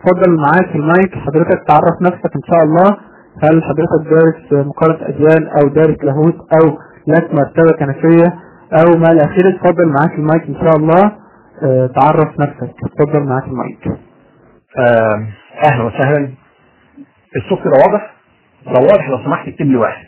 اتفضل معاك المايك حضرتك تعرف نفسك ان شاء الله هل حضرتك دارس مقارنة اديان او دارس لاهوت او لك مرتبة كنسية او ما الى اخره اتفضل معاك المايك ان شاء الله اه تعرف نفسك اتفضل معاك المايك آه، اهلا وسهلا الصوت كده واضح لو واضح لو سمحت اكتب لي واحد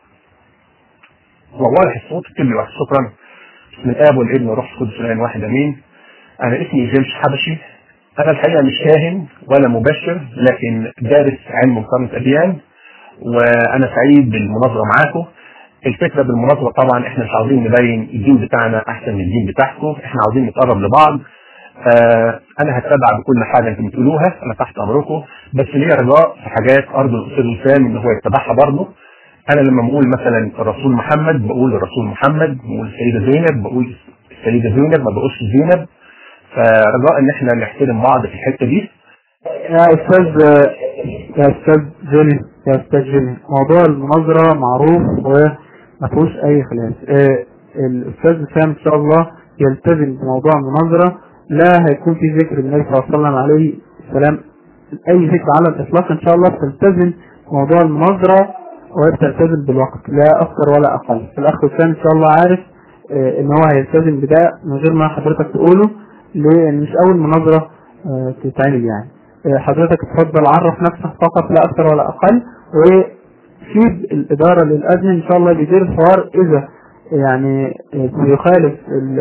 لو واضح الصوت اكتب لي واحد شكرا بسم الاب والابن والروح القدس الان واحد امين انا اسمي جيمس حبشي انا الحقيقه مش كاهن ولا مبشر لكن دارس علم مقارنه اديان وانا سعيد بالمناظره معاكم الفكره بالمناظره طبعا احنا مش عاوزين نبين الدين بتاعنا احسن من الدين بتاعكم احنا عاوزين نتقرب لبعض آه انا هتبع بكل حاجه انتم بتقولوها انا تحت امركم بس ليا رجاء في حاجات ارجو الاستاذ وسام ان هو يتبعها برضه انا لما بقول مثلا الرسول محمد بقول الرسول محمد بقول السيده زينب بقول السيده زينب ما بقولش زينب فرجاء ان احنا نحترم بعض في الحته دي يا استاذ يا استاذ جيمي يا استاذ جيمي موضوع المناظرة معروف وما فيهوش اي خلاف اه الاستاذ وسام ان شاء الله يلتزم بموضوع المناظرة لا هيكون في ذكر النبي صلى الله عليه وسلم عليه السلام اي ذكر على الاطلاق ان شاء الله تلتزم موضوع المناظرة وتلتزم بالوقت لا اكثر ولا اقل الاخ وسام ان شاء الله عارف اه ان هو هيلتزم بده من غير ما حضرتك تقوله لان مش اول مناظرة اه تتعمل يعني حضرتك تفضل عرف نفسك فقط لا اكثر ولا اقل وسيب الاداره للاذن ان شاء الله بيدير الحوار اذا يعني بيخالف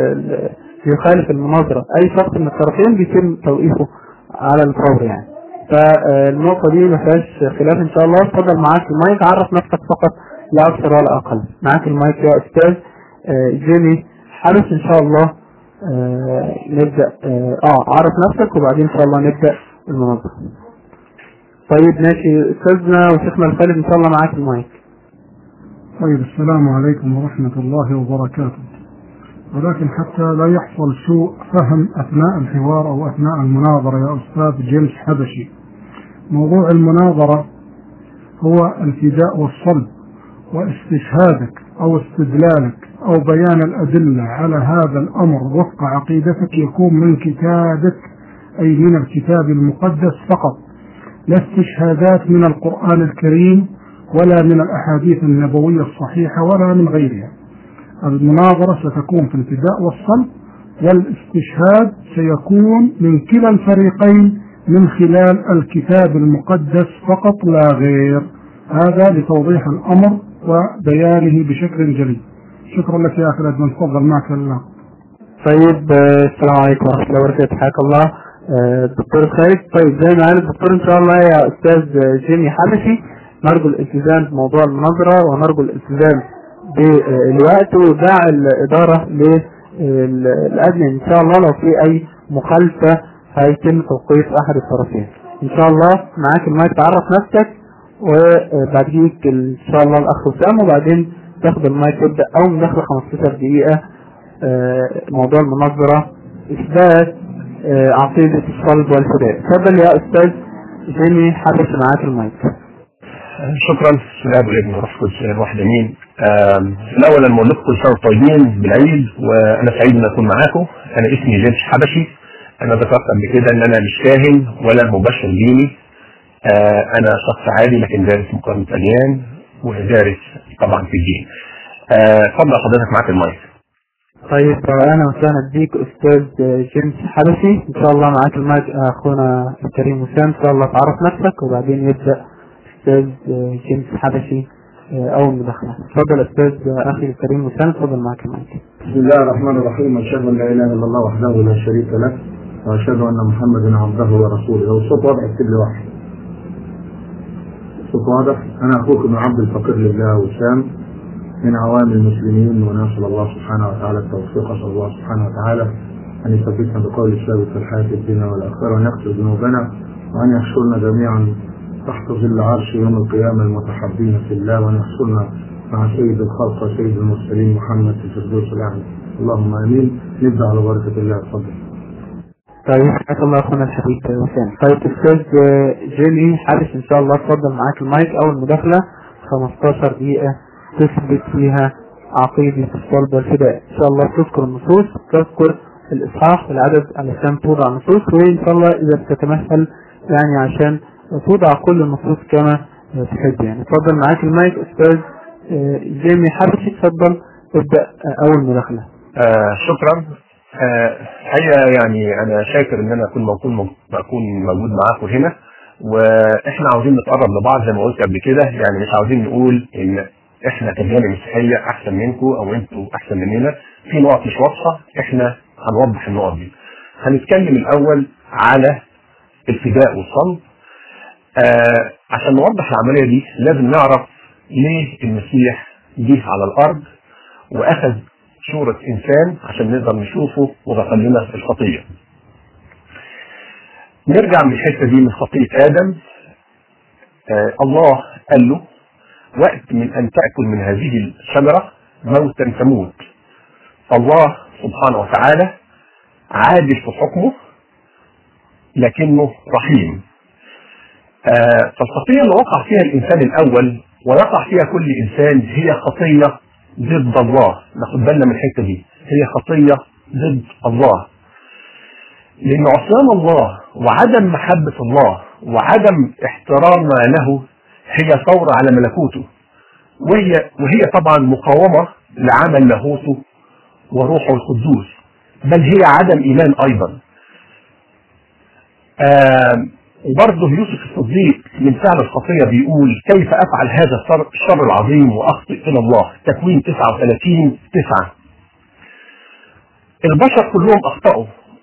بيخالف المناظره اي شخص من الطرفين بيتم توقيفه على الفور يعني فالنقطه دي ما فيهاش خلاف ان شاء الله اتفضل معاك المايك عرف نفسك فقط لا اكثر ولا اقل معاك المايك يا استاذ جيمي حرص ان شاء الله آه نبدا اه عرف نفسك وبعدين ان شاء الله نبدا المنظمة طيب ماشي استاذنا وشيخنا الخالد ان شاء الله معاك المايك طيب السلام عليكم ورحمة الله وبركاته ولكن حتى لا يحصل سوء فهم أثناء الحوار أو أثناء المناظرة يا أستاذ جيمس حبشي موضوع المناظرة هو الفداء والصلب واستشهادك أو استدلالك أو بيان الأدلة على هذا الأمر وفق عقيدتك يكون من كتابك أي من الكتاب المقدس فقط لا استشهادات من القرآن الكريم ولا من الأحاديث النبوية الصحيحة ولا من غيرها المناظرة ستكون في الفداء والصلب والاستشهاد سيكون من كلا الفريقين من خلال الكتاب المقدس فقط لا غير هذا لتوضيح الأمر وبيانه بشكل جلي شكرا لك يا أخي الأجمل تفضل معك الله طيب السلام عليكم ورحمة الله وبركاته حياك الله الدكتور خالد طيب زي ما قال الدكتور ان شاء الله يا استاذ جيمي حبشي نرجو الالتزام بموضوع المناظرة ونرجو الالتزام بالوقت ودع الادارة للادنى ان شاء الله لو في اي مخالفة هيتم توقيف احد الطرفين ان شاء الله معاك المايك تعرف نفسك وبعديك ان شاء الله الاخ وسام وبعدين تاخد المايك تبدا اول ما داخل 15 دقيقة موضوع المناظرة اثبات عقيدة الصلب والفداء تفضل يا استاذ جيمي حدث معاك المايك شكرا بسم الله والابن والروح القدس الواحد امين الاول انا بقول لكم كل سنه طيبين بالعيد وانا سعيد ان اكون معاكم انا اسمي جيمس حبشي انا ذكرت قبل كده ان انا مش كاهن ولا مبشر ديني انا شخص عادي لكن دارس مقارنه اديان ودارس طبعا في الدين اتفضل حضرتك معاك المايك طيب اهلا وسهلا بيك استاذ جيمس حبشي ان شاء الله معاك المايك اخونا الكريم وسام ان شاء الله تعرف نفسك وبعدين يبدا استاذ جيمس حبشي اول مداخله اتفضل استاذ اخي الكريم وسام اتفضل معاك المايك بسم الله الرحمن الرحيم اشهد ان لا اله الا الله وحده لا شريك له واشهد ان محمدا عبده ورسوله لو الصوت واضح اكتب لي واحد الصوت واضح انا اخوكم عبد الفقير لله وسام من عوام المسلمين ونسأل الله سبحانه وتعالى التوفيق أسأل الله سبحانه وتعالى أن يثبتنا بقول الثابت في الحياة الدنيا والآخرة وأن يغفر ذنوبنا وأن يحشرنا جميعا تحت ظل عرش يوم القيامة المتحبين في الله وأن يحشرنا مع سيد الخلق وسيد المرسلين محمد في الفردوس الأعلى اللهم آمين نبدأ على بركة الله اتفضل طيب حياك الله اخونا الحبيب وسام طيب استاذ جيمي حارس ان شاء الله اتفضل معاك المايك اول مداخله 15 دقيقه تثبت فيها عقيدة الصلب والفداء ان شاء الله تذكر النصوص تذكر الاصحاح والعدد علشان توضع النصوص وان شاء الله اذا بتتمثل يعني عشان توضع كل النصوص كما تحب يعني اتفضل معاك المايك استاذ آه، جيمي حبشي اتفضل ابدا آه، اول مداخله آه شكرا آه حقيقة يعني أنا شاكر إن أنا أكون موجود أكون موجود معاكم هنا وإحنا عاوزين نتقرب لبعض زي ما قلت قبل كده يعني مش عاوزين نقول إن إحنا كجالية مسيحية أحسن منكم أو أنتوا أحسن مننا في نقط مش واضحة إحنا هنوضح النقط دي هنتكلم الأول على الفداء والصلب آه عشان نوضح العملية دي لازم نعرف ليه المسيح جه على الأرض وأخذ صورة إنسان عشان نقدر نشوفه وغفر لنا الخطية. نرجع من الحتة دي من خطية آدم آه الله قال له وقت من أن تأكل من هذه الشجرة موتا تموت. الله سبحانه وتعالى عادل في حكمه لكنه رحيم. آه فالخطية اللي وقع فيها الإنسان الأول ويقع فيها كل إنسان هي خطية ضد الله ناخد بالنا من الحته دي هي خطيه ضد الله لان عصيان الله وعدم محبه الله وعدم احترامنا له هي ثوره على ملكوته وهي وهي طبعا مقاومه لعمل لاهوته وروحه القدوس بل هي عدم ايمان ايضا وبرضه يوسف الصديق من فعل الخطيه بيقول كيف افعل هذا الشر العظيم واخطئ الى الله تكوين 39 9 البشر كلهم اخطاوا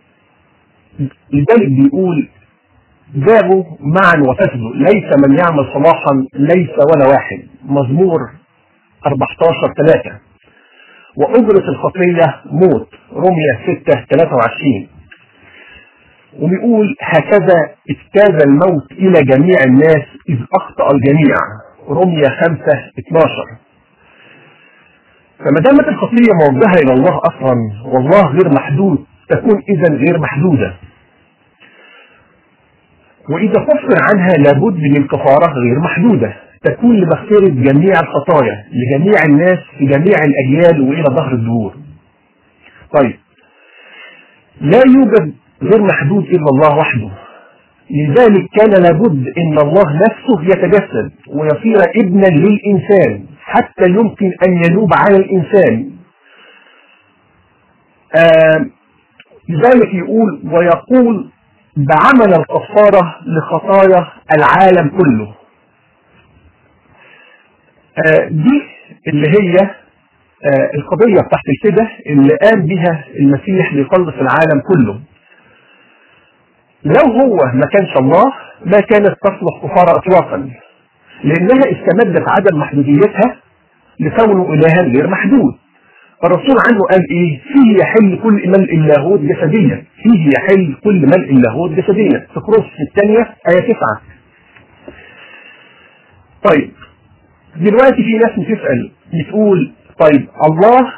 لذلك بيقول ذابوا معا وفسدوا ليس من يعمل صلاحا ليس ولا واحد مزمور 14 3 وأجرة الخطية موت رمية 6 23 وبيقول هكذا اجتاز الموت الى جميع الناس اذ اخطا الجميع رمية 5 12 فما دامت الخطيه موجهه الى الله اصلا والله غير محدود تكون اذا غير محدوده واذا كفر عنها لابد من كفاره غير محدوده تكون لمغفره جميع الخطايا لجميع الناس في جميع الاجيال والى ظهر الدهور طيب لا يوجد غير محدود الا الله وحده لذلك كان لابد ان الله نفسه يتجسد ويصير ابنا للانسان حتى يمكن ان ينوب على الانسان آه لذلك يقول ويقول بعمل الكفارة لخطايا العالم كله آه دي اللي هي آه القضية بتاعت الفدا اللي قام بها المسيح ليخلص العالم كله لو هو ما كانش الله ما كانت تصلح كفارة اطلاقا لانها استمدت عدم محدوديتها لكونه الها غير محدود الرسول عنه قال ايه فيه يحل كل ملء اللاهوت جسديا فيه يحل كل ملء اللاهوت جسديا في كروس الثانية آية 9 طيب دلوقتي في ناس بتسأل بتقول طيب الله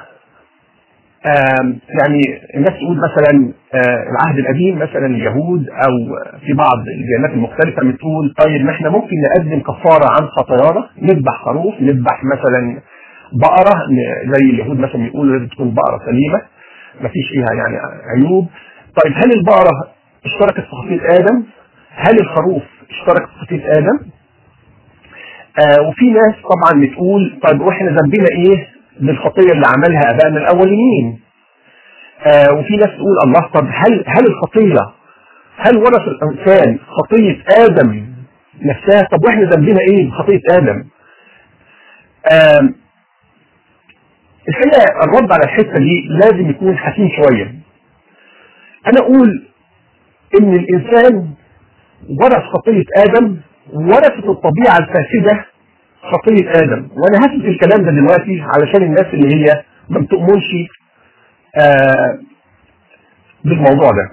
يعني الناس تقول مثلا العهد القديم مثلا اليهود او في بعض الديانات المختلفه بتقول طيب ما احنا ممكن نقدم كفاره عن خطايانا نذبح خروف نذبح مثلا بقره زي اليهود مثلا يقولوا لازم تكون بقره سليمه ما فيش فيها يعني عيوب طيب هل البقره اشتركت في خطيه ادم؟ هل الخروف اشترك في خطيه ادم؟ آه وفي ناس طبعا بتقول طيب واحنا ذنبنا ايه بالخطيه اللي عملها ابائنا الاولين آه وفي ناس تقول الله طب هل هل الخطيه هل ورث الانسان خطيه ادم نفسها طب واحنا ذنبنا ايه بخطيه ادم آه الحقيقه الرد على الحته دي لازم يكون حكيم شويه انا اقول ان الانسان ورث خطيه ادم ورثت الطبيعه الفاسده خطية آدم وأنا هثبت الكلام ده دلوقتي علشان الناس اللي هي ما بتؤمنش آه بالموضوع ده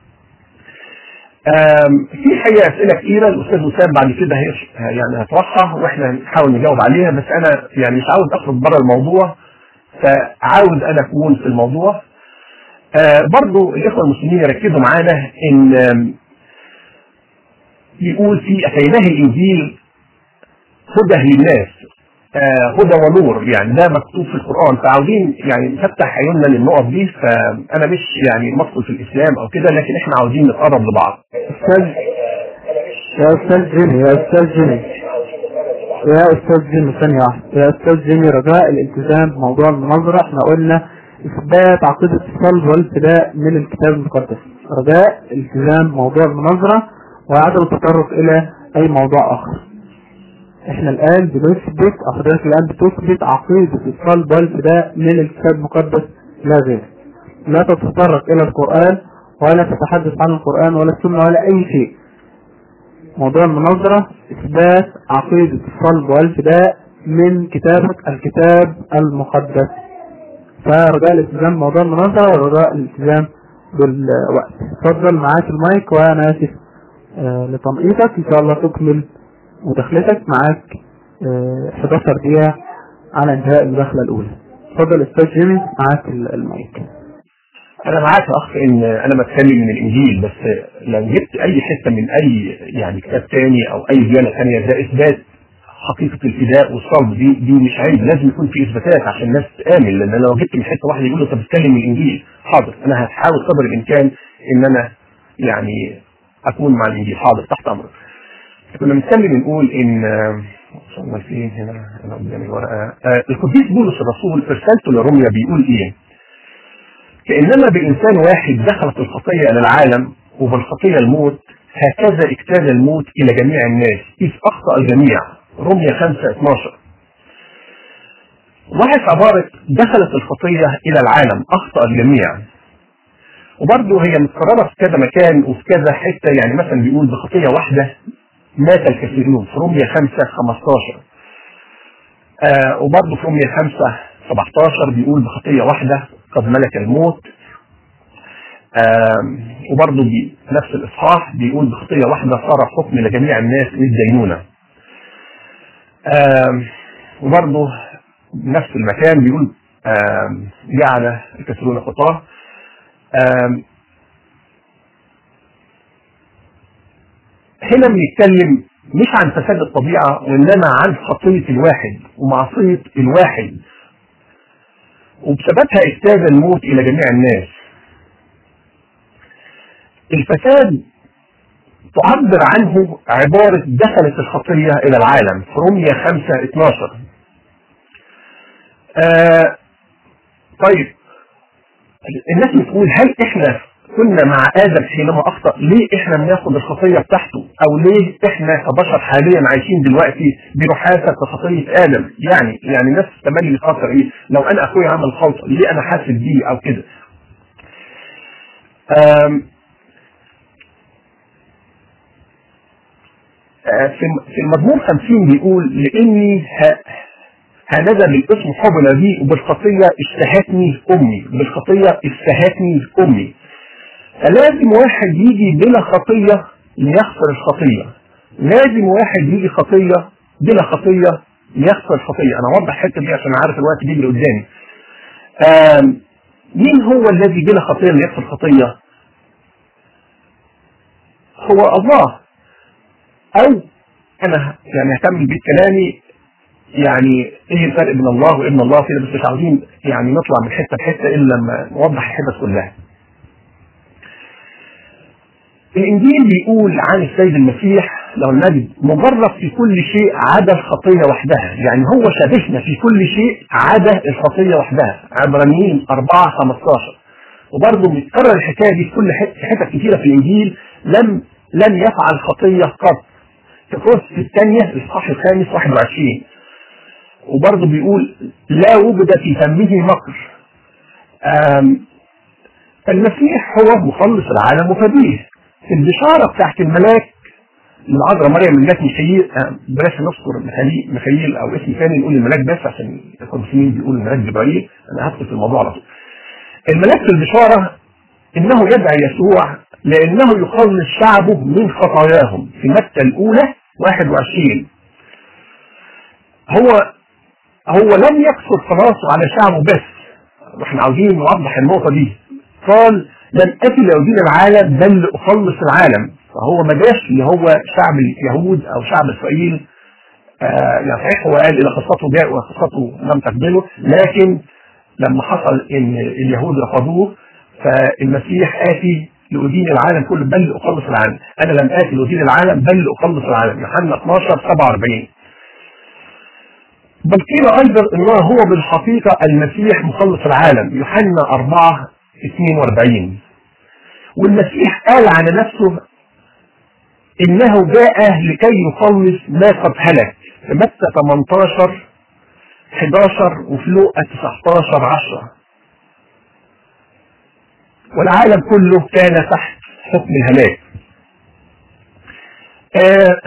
في حقيقة أسئلة كتيرة الأستاذ وسام بعد كده يعني هطرحها وإحنا نحاول نجاوب عليها بس أنا يعني مش عاوز أخرج بره الموضوع فعاوز أنا أكون في الموضوع آه برضو الإخوة المسلمين يركزوا معانا إن يقول في أتيناه الإنجيل هدى للناس آه هدى ونور يعني ده مكتوب في القرآن فعاوزين يعني نفتح عيوننا للنقط دي فأنا مش يعني مدخل في الإسلام أو كده لكن إحنا عاوزين نتقرب لبعض. أستاذ يا استاذ جيمي يا استاذ جيمي يا استاذ جيمي ثانية واحدة يا استاذ جيمي رجاء الالتزام بموضوع المناظرة احنا قلنا اثبات عقيدة الصلب والفداء من الكتاب المقدس رجاء التزام موضوع المناظرة وعدم التطرق الى اي موضوع اخر احنا الان بنثبت او حضرتك الان بتثبت عقيدة الصلب والفداء من الكتاب المقدس لا غير لا تتطرق الى القرآن ولا تتحدث عن القرآن ولا السنة ولا اي شيء موضوع المناظرة اثبات عقيدة الصلب والفداء من كتابك الكتاب المقدس فرجاء الالتزام بموضوع المناظرة ورجاء الالتزام بالوقت اتفضل معاك المايك وانا اسف آه لتنقيطك ان شاء الله تكمل مداخلتك معاك آه 11 دقيقة على انتهاء المداخلة الاولى اتفضل استاذ جيمي معاك المايك انا معاك يا اخ ان انا بتكلم من الانجيل بس لو جبت اي حته من اي يعني كتاب تاني او اي ديانه ثانيه ده اثبات حقيقه الفداء والصلب دي دي مش عيب لازم يكون في اثباتات عشان الناس تامن لان لو جبت من حته واحده يقول له انت بتتكلم من الانجيل حاضر انا هحاول قدر الامكان ان انا يعني اكون مع الانجيل حاضر تحت امرك كنا بنتكلم بنقول ان وصلنا فين هنا انا قدامي الورقه آه القديس بولس الرسول في رسالته لروميا بيقول ايه؟ كانما بانسان واحد دخلت الخطيه الى العالم وبالخطيه الموت هكذا اجتاز الموت الى جميع الناس اذ اخطا الجميع رمية 5 12 لاحظ عبارة دخلت الخطية إلى العالم أخطأ الجميع وبرضه هي متكررة في كذا مكان وفي كذا حتة يعني مثلا بيقول بخطية واحدة مات الكثيرون في رمية 5 15 آه وبرضه في رمية 5 17 بيقول بخطية واحدة قد ملك الموت آه وبرضه في نفس الإصحاح بيقول بخطية واحدة صار حكم لجميع الناس للدينونة وبرضه نفس المكان بيقول جعل الكثيرون خطاه هنا بنتكلم مش عن فساد الطبيعة وإنما عن خطية الواحد ومعصية الواحد وبسببها اجتاز الموت إلى جميع الناس الفساد تعبر عنه عبارة دخلت الخطية إلى العالم في رمية 5 12 آه طيب الناس بتقول هل احنا كنا مع آدم حينما أخطأ ليه احنا بناخد الخطية بتاعته أو ليه احنا كبشر حاليا عايشين دلوقتي بنحاسب بخطية آدم يعني يعني الناس تملي بتفكر ايه لو أنا أخويا عمل خلطة ليه أنا حاسب بيه أو كده في المزمور 50 بيقول لاني هنذا بالاسم حبل بي وبالخطيه اشتهتني امي بالخطيه اشتهتني امي فلازم واحد يجي بلا خطيه ليخسر الخطيه لازم واحد يجي خطيه بلا خطيه ليخسر الخطيه انا اوضح الحته دي عشان عارف الوقت بيجري قدامي مين هو الذي بلا خطيه ليخسر الخطيه هو الله او انا يعني هكمل بيت كلامي يعني ايه الفرق بين الله وابن الله كده بس مش عاوزين يعني نطلع من حته لحته الا لما نوضح الحدث كلها. الانجيل بيقول عن السيد المسيح لو نجد مجرد في كل شيء عدا الخطيه وحدها، يعني هو شبهنا في كل شيء عدا الخطيه وحدها، عبرانيين 4 15 وبرضه بيتكرر الحكايه دي في كل حته حتت كثيره في الانجيل لم لم يفعل خطيه قط في كورس الثانية الإصحاح الخامس 21 وبرضه بيقول لا وجد في فمه مكر المسيح هو مخلص العالم وفديه في البشارة بتاعت الملاك العذراء مريم الملاك ميخائيل بلاش نذكر ميخائيل ميخائيل او اسم ثاني نقول الملاك بس عشان المسلمين بيقولوا الملاك جبرائيل انا هدخل في الموضوع على طول. الملاك في البشارة انه يدعي يسوع لانه يخلص شعبه من خطاياهم في متى الاولى 21 هو هو لم يقصد خلاصه على شعبه بس واحنا عاوزين نوضح النقطه دي قال لم اتي لادين العالم بل لاخلص العالم فهو ما جاش اللي هو شعب اليهود او شعب اسرائيل آه يعني صحيح هو قال الى خاصته جاء وخاصته لم تقبله لكن لما حصل ان اليهود رفضوه فالمسيح اتي لأدين العالم كله بل لأخلص العالم أنا لم آتي لأدين العالم بل لأخلص العالم يوحنا 12 47 بل قيل أيضا أنه هو بالحقيقة المسيح مخلص العالم يوحنا 4 42 والمسيح قال عن نفسه إنه جاء لكي يخلص ما قد هلك في متى 18 11 وفي لوقا 19 10 والعالم كله كان تحت حكم الهلاك آه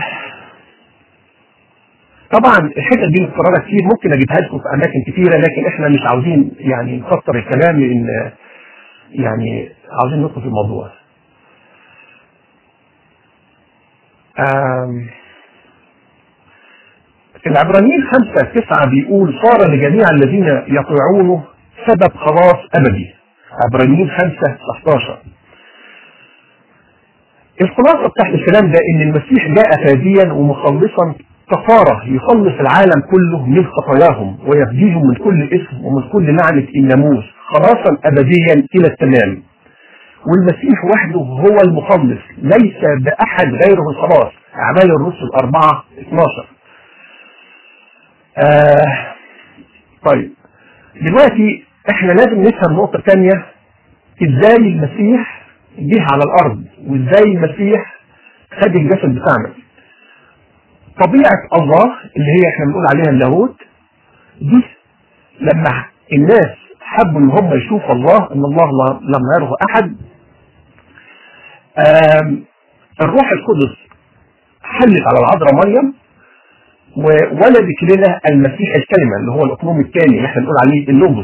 طبعا الحته دي متكرره كتير ممكن اجيبها لكم في اماكن كتيره لكن احنا مش عاوزين يعني نكتر الكلام لان يعني عاوزين ندخل في الموضوع آم في العبرانيين خمسة تسعة بيقول صار لجميع الذين يطيعونه سبب خلاص أبدي عبرانيين خمسة 19 الخلاصة بتاعت الكلام ده إن المسيح جاء فاديا ومخلصا كفارة يخلص العالم كله من خطاياهم ويفديهم من كل اسم ومن كل لعنة الناموس خلاصا أبديا إلى التمام والمسيح وحده هو المخلص ليس بأحد غيره الخلاص أعمال الرسل 4 12 آه طيب دلوقتي احنا لازم نفهم نقطة تانية ازاي المسيح جه على الارض وازاي المسيح خد الجسد بتاعنا طبيعة الله اللي هي احنا بنقول عليها اللاهوت دي لما الناس حبوا ان هم يشوفوا الله ان الله لم يره احد الروح القدس حلت على العذراء مريم وولدت لنا المسيح الكلمة اللي هو الأقنوم الثاني اللي احنا بنقول عليه اللوجوس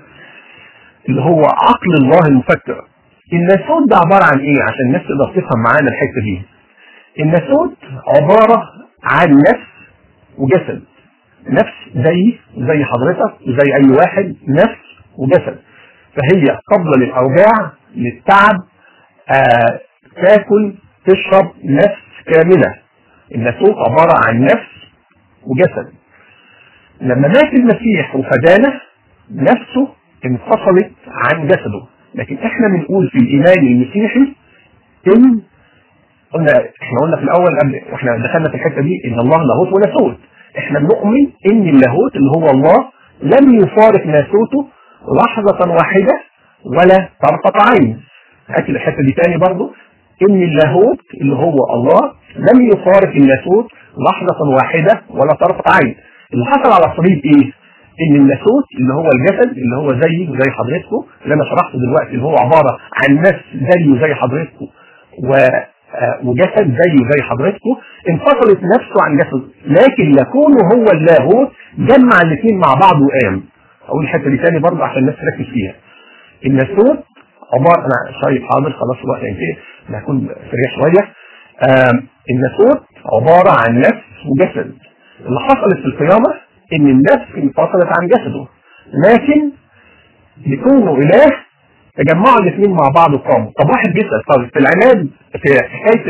اللي هو عقل الله المفكر الناسوت ده عبارة عن ايه عشان الناس تقدر تفهم معانا الحتة دي الناسوت عبارة عن نفس وجسد نفس زي زي حضرتك زي اي واحد نفس وجسد فهي قبل للاوجاع للتعب آه تاكل تشرب نفس كاملة الناسوت عبارة عن نفس وجسد لما مات المسيح وفدانا نفسه انفصلت عن جسده لكن احنا بنقول في الايمان المسيحي ان قلنا احنا قلنا في الاول قبل واحنا دخلنا في الحته دي ان الله لاهوت وناسوت احنا بنؤمن ان اللاهوت اللي هو الله لم يفارق ناسوته لحظة واحدة ولا طرفة عين هاتي الحته دي تاني برضو ان اللاهوت اللي هو الله لم يفارق الناسوت لحظة واحدة ولا طرفة عين اللي حصل على الصليب ايه ان الناسوت اللي هو الجسد اللي هو زيي وزي حضرتكم اللي انا شرحته دلوقتي اللي هو عبارة عن نفس زي وزي حضرتكم و وجسد زي زي حضرتكم انفصلت نفسه عن جسد لكن يكون هو اللاهوت جمع الاثنين مع بعض وقام اقول الحته دي تاني برضه عشان الناس تركز فيها الناسوت عباره انا شايف حاضر خلاص الوقت ينتهي انا هكون سريع شويه الناسوت عباره عن نفس وجسد اللي حصلت في القيامه ان النفس انفصلت عن جسده لكن يكونوا اله تجمعوا الاثنين مع بعض وقاموا طب واحد بيسال طب في العناد في حكايه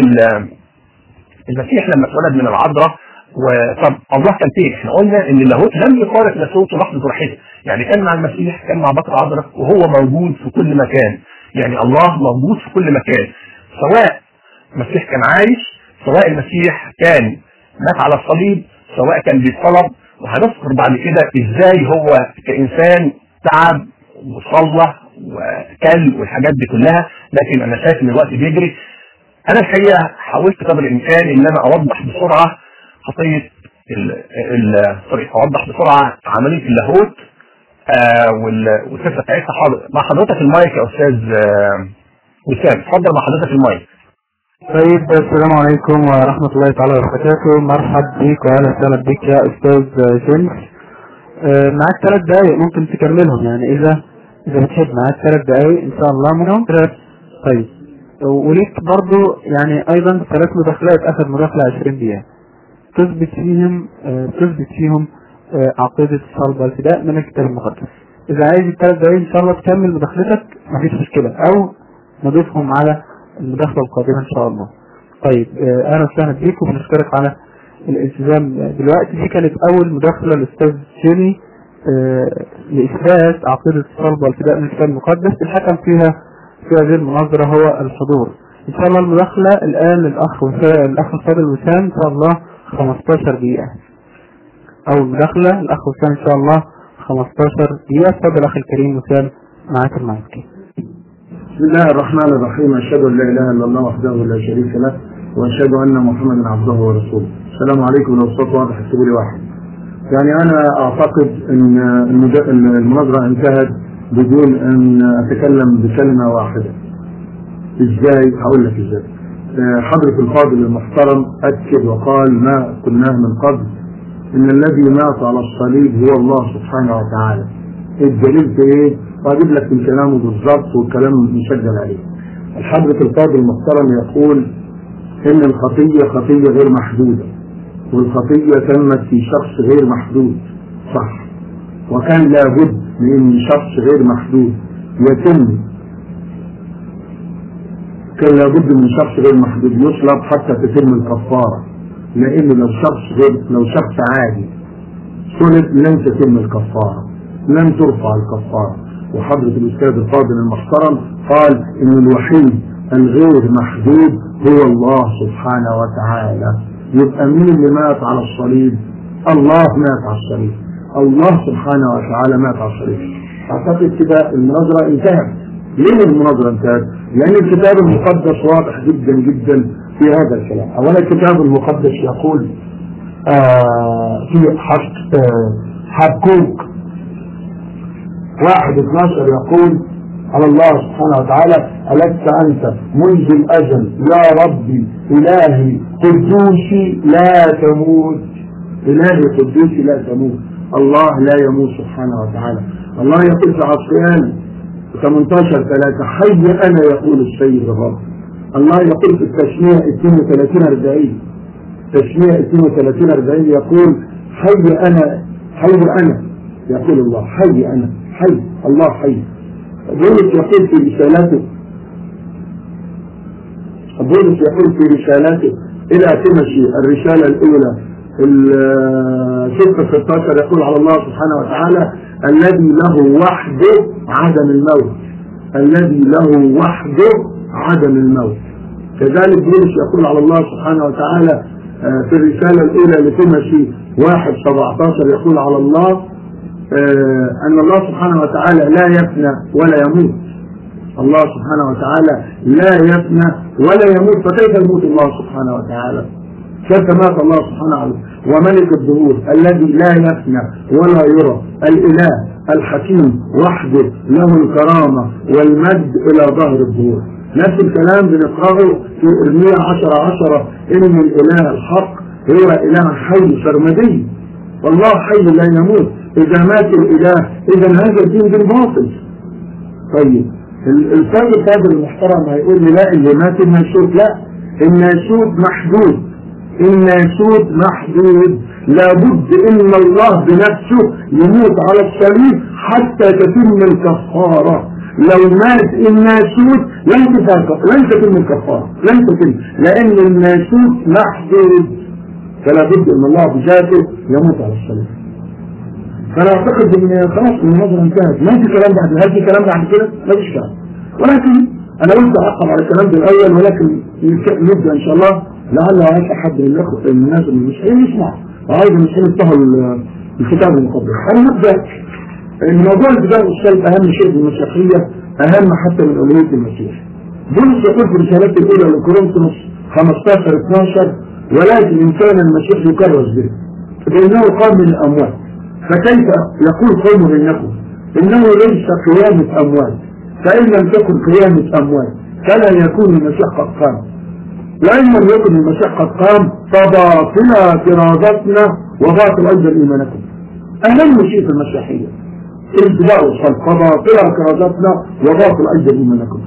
المسيح لما اتولد من العذراء وطب الله كان فين؟ احنا قلنا ان اللاهوت لم يفارق ناسوته لحظه راحته، يعني كان مع المسيح كان مع بكر العذراء وهو موجود في كل مكان، يعني الله موجود في كل مكان، سواء المسيح كان عايش، سواء المسيح كان مات على الصليب، سواء كان بيتصلب، وهنذكر بعد كده ازاي هو كانسان تعب وصلى وكل والحاجات دي كلها، لكن انا شايف ان الوقت بيجري. انا الحقيقه حاولت قدر الامكان ان انا اوضح بسرعه خطيه سوري اوضح بسرعه عمليه اللاهوت آه والفكره بتاعتها حاضر مع حضرتك المايك يا استاذ آه وسام اتفضل مع حضرتك المايك طيب السلام عليكم ورحمة الله تعالى وبركاته مرحب بك وأهلا وسهلا بك يا أستاذ جيمس آه معاك ثلاث دقايق ممكن تكملهم يعني إذا إذا بتحب معاك ثلاث دقايق إن شاء الله منهم طيب وليك برضو يعني أيضا ثلاث مداخلات آخر مداخلة 20 دقيقة تثبت فيهم آه تثبت فيهم آه عقيدة الصلب والفداء من الكتاب المقدس إذا عايز الثلاث دقايق إن شاء الله تكمل مداخلتك مفيش مشكلة أو نضيفهم على المداخلة القادمة إن شاء الله طيب آه أهلا وسهلا بيك وبنشكرك على الالتزام دلوقتي دي كانت أول مداخلة للأستاذ جيني لإثبات عقيدة الصلب والفداء من الكتاب المقدس الحكم فيها في هذه المناظرة هو الحضور ان شاء الله المداخلة الان الاخ وسا- الاخ الفاضل وسام ان شاء الله 15 دقيقة او المداخلة الاخ وسام ان شاء الله 15 دقيقة اتفضل اخي الكريم وسام معاك المايك بسم الله الرحمن الرحيم أشهد أن لا إله إلا الله وحده لا شريك له وأشهد أن محمدا عبده ورسوله السلام عليكم لو الصوت واضح اكتبوا لي واحد يعني أنا أعتقد أن المج- المناظرة انتهت بدون أن أتكلم بكلمة واحدة إزاي هقول لك إزاي آه، حضرة الفاضل المحترم أكد وقال ما قلناه من قبل إن الذي مات على الصليب هو الله سبحانه وتعالى الدليل في إيه؟ وأجيب لك من كلامه بالظبط والكلام مسجل عليه الحضرة الفاضل المحترم يقول إن الخطية خطية غير محدودة والخطية تمت في شخص غير محدود صح وكان لابد من شخص غير محدود يتم كان لابد من شخص غير محدود يصلب حتى تتم الكفارة لأن لو شخص غير لو شخص عادي صلب لن تتم الكفارة لن ترفع الكفارة وحضرة الأستاذ الفاضل المحترم قال إن الوحيد الغير محدود هو الله سبحانه وتعالى يبقى مين اللي مات على الصليب الله مات على الصليب الله سبحانه وتعالى مات على الصليب أعتقد كده المناظرة انتهت ليه المناظرة انتهت؟ لأن الكتاب المقدس واضح جدا جدا في هذا الكلام أولا الكتاب المقدس يقول آه في حق آه حبكوك واحد 12 يقول على الله سبحانه وتعالى ألست أنت منذ الأزل يا ربي إلهي قدوسي لا تموت إلهي قدوسي لا تموت الله لا يموت سبحانه وتعالى الله يقول في عصيان 18 3 حي أنا يقول السيد الرب الله يقول في التشميع 32 40 تشميع 32 40 يقول حي أنا حي أنا يقول الله حي أنا حي الله حي بولس يقول في رسالته بولس يقول في رسالته إلى تمشي الرسالة الأولى الستة 16 يقول على الله سبحانه وتعالى الذي له وحده عدم الموت الذي له وحده عدم الموت كذلك بولس يقول على الله سبحانه وتعالى آه، في الرسالة الأولى لتمشي واحد 17 يقول على الله آه، أن الله سبحانه وتعالى لا يفنى ولا يموت الله سبحانه وتعالى لا يفنى ولا يموت فكيف يموت الله سبحانه وتعالى كيف مات الله سبحانه وتعالى وملك الدهور الذي لا يفنى ولا يرى الإله الحكيم وحده له الكرامة والمجد إلى ظهر الدهور نفس الكلام بنقرأه في إرميا عشر عشرة إن الإله الحق هو إله حي سرمدي والله حي لا يموت إذا مات الإله إذا هذا الدين بالباطل طيب الفرد الفاضل المحترم هيقول لي لا اللي مات الناسوت لا الناسوت محدود الناسوت محدود لابد ان الله بنفسه يموت على الصليب حتى تتم الكفارة لو مات الناسوت لن تتم لن تتم الكفارة لن تتم لان الناسوت محدود فلا بد ان الله بذاته يموت على الصليب فانا اعتقد ان خلاص المناظره انتهت ما في كلام بعد هل في كلام بعد كده؟ ما فيش كلام ولكن انا قلت اعقب على الكلام ده الاول ولكن نبدا ان شاء الله لعل هناك حد من الاخوه من الناس المسلمين يسمع وعايز المسلمين يفتحوا الكتاب المقدس انا نبدا الموضوع البدايه والسلب اهم شيء في المسيحيه اهم حتى من الوهيه المسيح بولس يقول في رسالته الاولى لكورنثوس 15 12 ولكن ان كان المسيح يكرس به فانه قام من الاموات فكيف يقول قوم انكم انه ليس قيامة اموات فان لم تكن قيامة اموات فلا يكون المسيح قد قام وان لم يكن المسيح قد قام فباطلة فرادتنا وباطل ايضا ايمانكم اهم شيء في المسيحية الابتداء والصلب فباطلة فرادتنا وباطل ايضا ايمانكم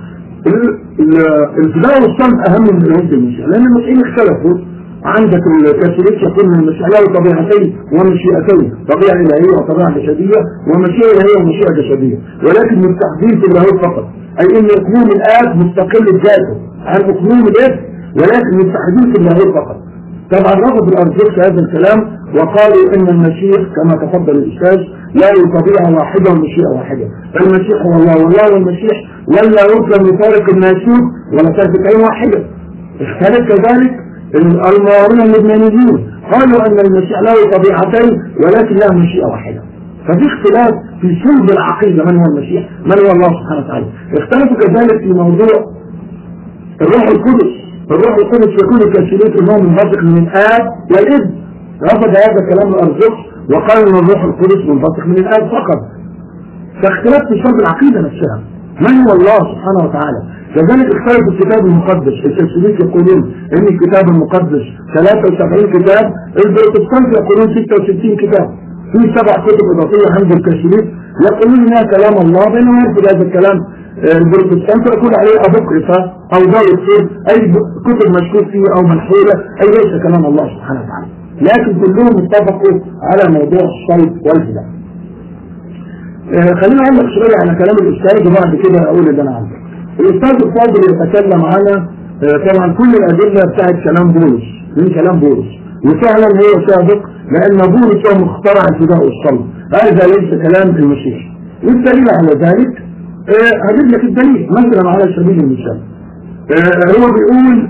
الابتداء والصلب اهم من اليهود المسيح لان المسيحيين اختلفوا عندك الكاثوليك يقول ان المسيح له طبيعتين ومشيئتين طبيعه الهيه وطبيعه جسديه ومشيئه الهيه ومشيئه جسديه ولكن مستحدين في اللاهوت فقط اي ان اقنوم الاب مستقل بذاته عن اقنوم الاب ولكن مستحدين في اللاهوت فقط طبعا رفض الارثوذكس هذا الكلام وقالوا ان المسيح كما تفضل الاستاذ لا طبيعه واحده ومشيئه واحده المسيح هو الله والله والمسيح ولا يمكن لفارق الناسوت ولا تثبت عين واحده اختلف كذلك المعارضون اللبنانيين قالوا ان المسيح له طبيعتين ولكن له مشيئه واحده ففي اختلاف في صلب العقيده من هو المسيح من هو الله سبحانه وتعالى اختلفوا كذلك في موضوع الروح القدس الروح القدس يكون كشريك انه منبثق من الاب والابن رفض هذا كلام الارزوق وقال ان الروح القدس منبثق من الاب فقط فاختلاف في صلب العقيده نفسها من هو الله سبحانه وتعالى كذلك اختلف الكتاب المقدس الكاثوليك يقولون ان الكتاب المقدس 73 كتاب البروتستانت يقولون 66 كتاب في سبع كتب اضافيه عند الكاثوليك يقولون انها كلام الله بينما يرفض هذا الكلام البروتستانت يقول عليه ابوكريفا او دار السر اي كتب مشكوك فيها او منحوله اي ليس كلام الله سبحانه وتعالى لكن كلهم اتفقوا على موضوع الصلب والهدايه آه خلينا اعلق شويه على كلام الاستاذ وبعد كده اقول اللي انا عايزه. الاستاذ الفاضل يتكلم على آه طبعا كل الادله بتاعت كلام بولس من كلام بولس وفعلا هو صادق لان بولس هو مخترع الفداء والصلب هذا ليس كلام المسيح والدليل على ذلك آه هجيب لك الدليل مثلا على سبيل المثال هو بيقول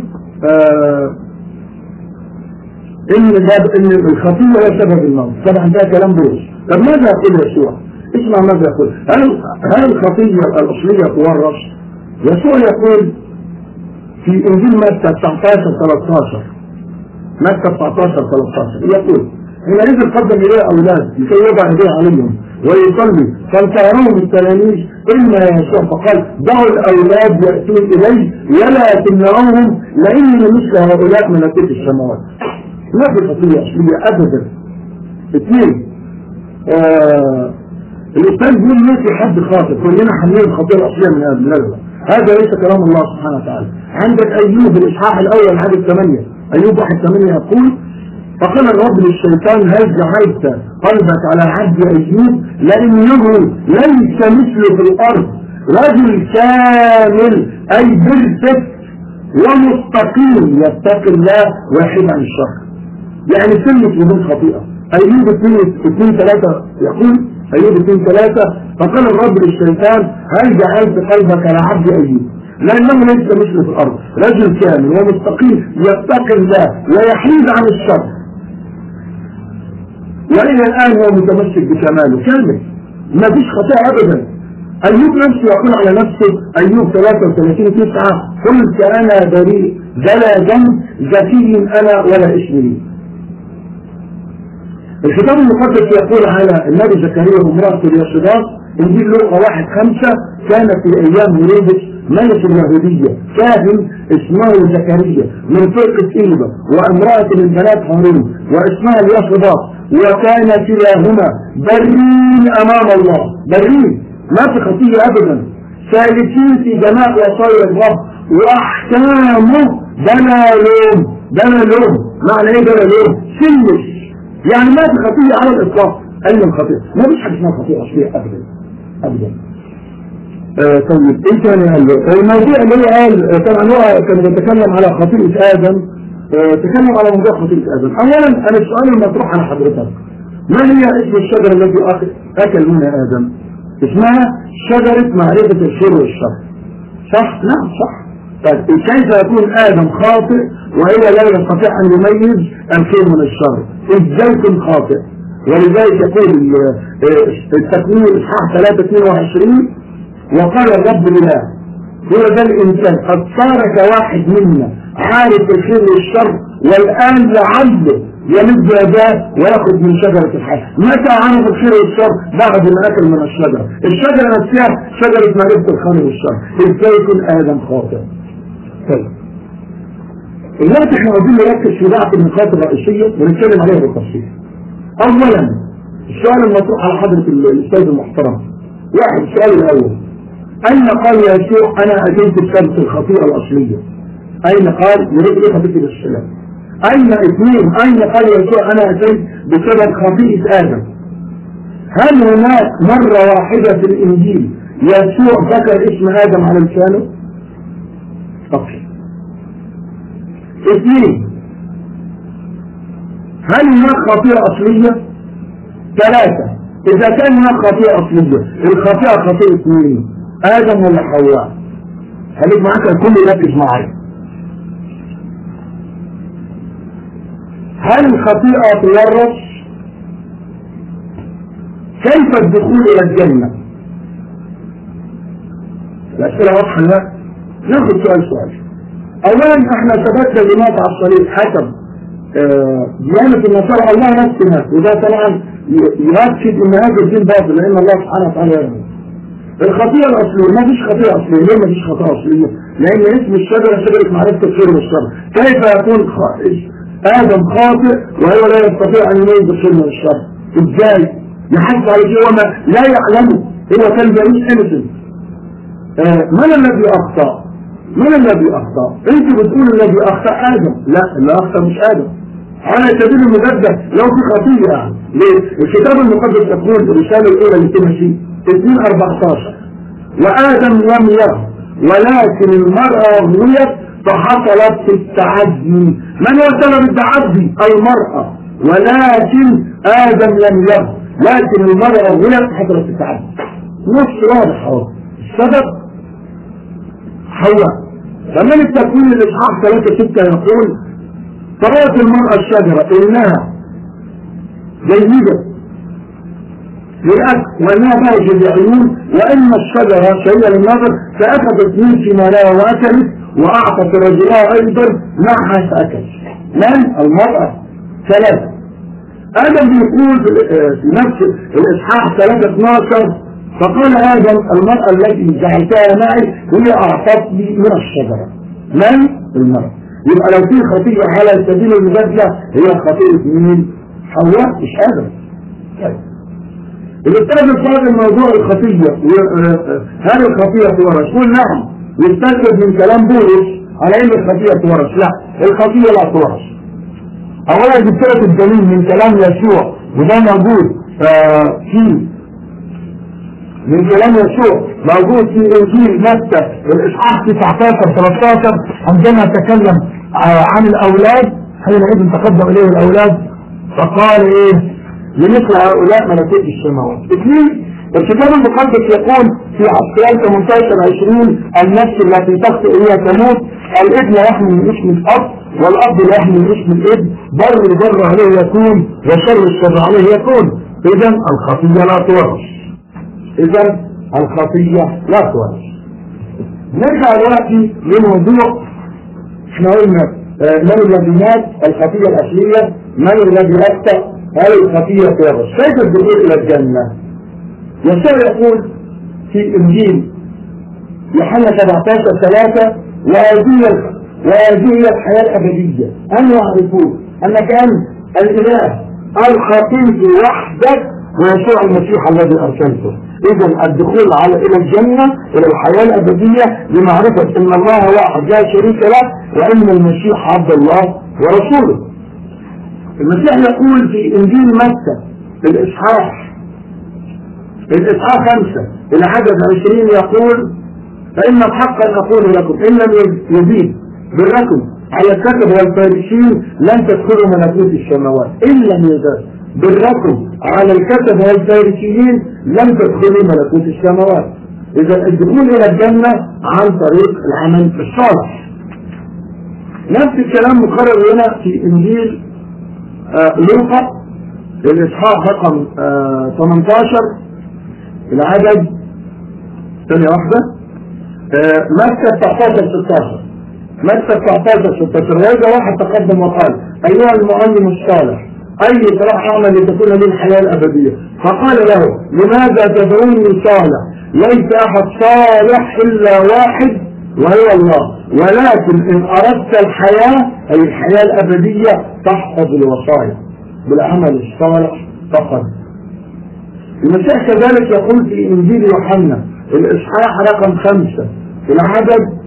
ان ان الخطيه هي سبب الموت طبعا ده كلام بولس طب ماذا يقول يسوع؟ اسمع ماذا يقول هل هل الخطيه الاصليه تورث؟ يسوع يقول في انجيل متى 19 13 متى 19 13 يقول حينئذ قدم اليه اولاد لكي يضع يديه عليهم ويصلي فانتهرهم التلاميذ اما يسوع فقال دعوا الاولاد ياتون الي ولا تمنعوهم لاني مثل هؤلاء ملكوت السماوات ما في خطيه اصليه ابدا اثنين آه الإنسان بيقول ليس حد خاطئ كلنا حاملين الخطيئة الأصلية من النزلة هذا ليس كلام الله سبحانه وتعالى عندك أيوب الإصحاح الأول عدد ثمانية أيوب واحد ثمانية يقول فقال الرب للشيطان هل جعلت قلبك على عبد أيوب لأنه ليس مثله في الأرض رجل كامل أي بيرفكت ومستقيم يتقي الله ويحيد عن الشر يعني سنة بدون خطيئة أيوب اثنين اثنين ثلاثة يقول أيوب اثنين ثلاثة فقال الرب للشيطان هل جعلت قلبك على عبد أيوب لأنه ليس مثله في الأرض رجل كامل ومستقيم يتقي الله ويحيد عن الشر وإلى الآن هو متمسك بكماله كامل ما فيش خطأ أبدا أيوب نفسه يقول على نفسه أيوب 33 9 قلت أنا بريء بلا ذنب ذكي أنا ولا اسم لي الكتاب المقدس يقول على النبي زكريا وامرأته اليشراف انجيل لوقا واحد خمسة كان في ايام هيرودس ملك اليهودية كاهن اسمه زكريا من فرقة ايبا وامرأة من بنات هارون واسمها اليشراف وكان كلاهما برين امام الله برين ما في خطية ابدا ثالثين في جماع وصايا الرب واحكامه بلا لوم بلا لوم معنى ايه بلا لوم سلس يعني ما في خطية على الإطلاق أين الخطيئة ما فيش حاجة اسمها خطيئة أصلية أبدا أبدا آه طيب إيه كان قال الموضوع اللي هو قال طبعا هو كان بيتكلم على خطيئة آدم آه تكلم على موضوع خطيئة آدم أولا أنا السؤال المطروح على حضرتك ما هي اسم الشجرة التي أكل منها آدم اسمها شجرة معرفة الخير والشر صح؟ نعم صح طيب كيف يكون آدم خاطئ وهو لا يستطيع أن يميز الخير من الشر ازاي يكون خاطئ ولذلك يقول التكوين اصحاح 3 22 وقال الرب لله هو ذا الانسان قد صار كواحد منا عارف الخير والشر والان لعله يمد يداه وياخذ من شجرة الحياة متى عرف الخير والشر بعد ما اكل من الشجرة الشجرة نفسها شجرة معرفة الخير والشر ازاي يكون ادم خاطئ طيب دلوقتي احنا عايزين نركز في بعض النقاط الرئيسية ونتكلم عليها بالتفصيل. أولا السؤال المطروح على حضرة الأستاذ المحترم. واحد السؤال الأول أين قال يسوع أنا أتيت بسبب الخطيئة الأصلية؟ أين قال يريد إيه خطيئة السلام؟ أين اثنين أين قال يسوع أنا أتيت بسبب خطيئة آدم؟ هل هناك مرة واحدة في الإنجيل يسوع ذكر اسم آدم على لسانه؟ طبعا اثنين هل هناك خطيئة أصلية؟ ثلاثة إذا كان هناك خطيئة أصلية الخطيئة خطيئة مين؟ آدم ولا حواء؟ خليك معاك الكل يركز معايا هل الخطيئة تورث؟ كيف الدخول إلى الجنة؟ الأسئلة واضحة لا؟ ناخد سؤال سؤال. أولا احنا ثبتنا لمات على الصليب حسب ديانة النصارى الله نفسه مات وده طبعا يؤكد ان هذا الدين باطل لان الله سبحانه وتعالى يرمي. الخطيئة الأصلية ما فيش خطيئة أصلية ليه ما فيش خطيئة أصلية؟ لأن اسم الشجرة شجرة معرفة الخير والشر كيف يكون خ... آدم خاطئ وهو لا يستطيع أن يميز الخير من الشر إزاي؟ يحس على شيء هو ما لا يعلمه هو كان بريء انسن آه من الذي أخطأ؟ من الذي أخطأ؟ أنت بتقول الذي أخطأ آدم لا اللي أخطأ مش آدم على سبيل المبدأ لو في خطيئة يعني ليه؟ الكتاب المقدس يقول الرسالة الأولى لتيموثي 2 14 وآدم لم يره ولكن المرأة غويت فحصلت في التعدي من هو سبب التعدي؟ المرأة ولكن آدم لم يره لكن المرأة غويت فحصلت في التعدي نص واضح اهو السبب حواء فمن التكوين الإصحاح 3 6 يقول فرأت المرأة الشجرة إنها جيدة للأكل وإنها بهجة العيون وإن الشجرة شيئة للنظر فأخذت من ثمارها وأكلت وأعطت رجلها أيضا معها فأكل من المرأة ثلاثة آدم بيقول في نفس الإصحاح 3 12 فقال آدم المرأة التي جعلتها معي هي أعطتني من الشجرة من المرأة يبقى لو في خطيئة على سبيل المبادلة هي خطيئة مين؟ حواء مش آدم طيب الاستاذ الفاضل موضوع الخطية هل الخطية تورث؟ قول نعم يستنتج من كلام بولس على ان الخطية تورث لا الخطية لا تورث اولا جبت لك الدليل من كلام يسوع وده موجود في من كلام يسوع موجود في انجيل متى الاصحاح 19 13 عندما تكلم عن الاولاد حينئذ تقدم اليه الاولاد فقال ايه لمثل هؤلاء ملكوت السماوات اثنين الكتاب المقدس يقول في عسكريان 18 20 النفس التي تخطئ هي تموت الابن يحمل من اسم الاب والاب لا يحمل من اسم الابن بر البر عليه يكون وشر الشر عليه يكون اذا الخطيه لا تورث اذا الخطيه لا تورث نرجع دلوقتي لموضوع احنا قلنا من الذي مات الخطيه الاصليه من الذي اخطا هل الخطية تورث كيف الدخول إلى الجنة يسوع يقول في إنجيل يوحنا 17 3 وهذه وهذه هي الحياة الأبدية أن يعرفون أنك أنت الإله الخطيب وحدك ويسوع المسيح الذي أرسلته إذا الدخول على إلى الجنة إلى الحياة الأبدية لمعرفة أن الله واحد لا شريك له وأن المسيح عبد الله ورسوله المسيح يقول في انجيل متى الاصحاح الاصحاح خمسة العدد عشرين يقول فإن حقا أقول لكم إن لم يزيد بركم على الكتب والفارسين لن تدخلوا ملكوت السماوات إن لم يزيد بركم على الكتب والفارسيين لن تدخلوا ملكوت السماوات إذا الدخول إلى الجنة عن طريق العمل الصالح نفس الكلام مقرر هنا في إنجيل آه لوقا الإصحاح رقم آه 18 العدد ثانية واحدة آه مكة 19 16 مكة 19 16 وإذا واحد تقدم وقال أيها المعلم الصالح أي صلاح أعمل لتكون لي الحياة الأبدية فقال له لماذا تدعوني صالح ليس أحد صالح إلا واحد وهو الله ولكن إن أردت الحياة أي الحياة الأبدية تحفظ الوصايا بالعمل الصالح فقط المسيح كذلك يقول في إنجيل يوحنا الإصحاح رقم خمسة في العدد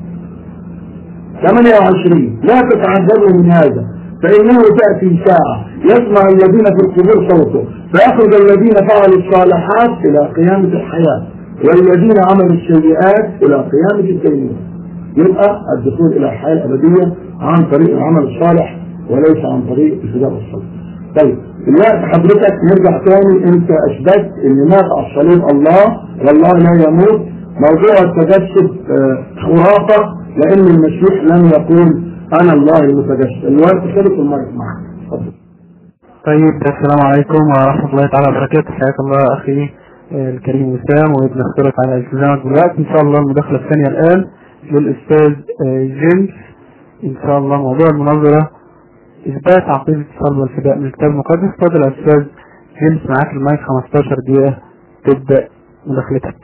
28 لا تتعجبوا من هذا فإنه تأتي ساعة يسمع الذين في القبور صوته فيأخذ الذين فعلوا الصالحات إلى قيامة الحياة والذين عملوا السيئات إلى قيامة الدينون يبقى الدخول إلى الحياة الأبدية عن طريق العمل الصالح وليس عن طريق الفداء والصلب طيب دلوقتي حضرتك نرجع تاني انت اثبت ان مات على الصليب الله والله لا يموت موضوع التجسد آه، خرافه لان المسيح لم يقول انا الله المتجسد الوقت خلص المايك معك اتفضل طيب السلام عليكم ورحمة الله تعالى وبركاته حياك الله أخي آه، الكريم وسام وابن اخترت على التزامك بالوقت إن شاء الله المداخلة الثانية الآن للأستاذ آه، جيمس إن شاء الله موضوع المناظرة إثبات عقيدة الصلب والفداء من الكتاب المقدس اتفضل يا أستاذ جيمس معاك المايك 15 دقيقة تبدأ مداخلتك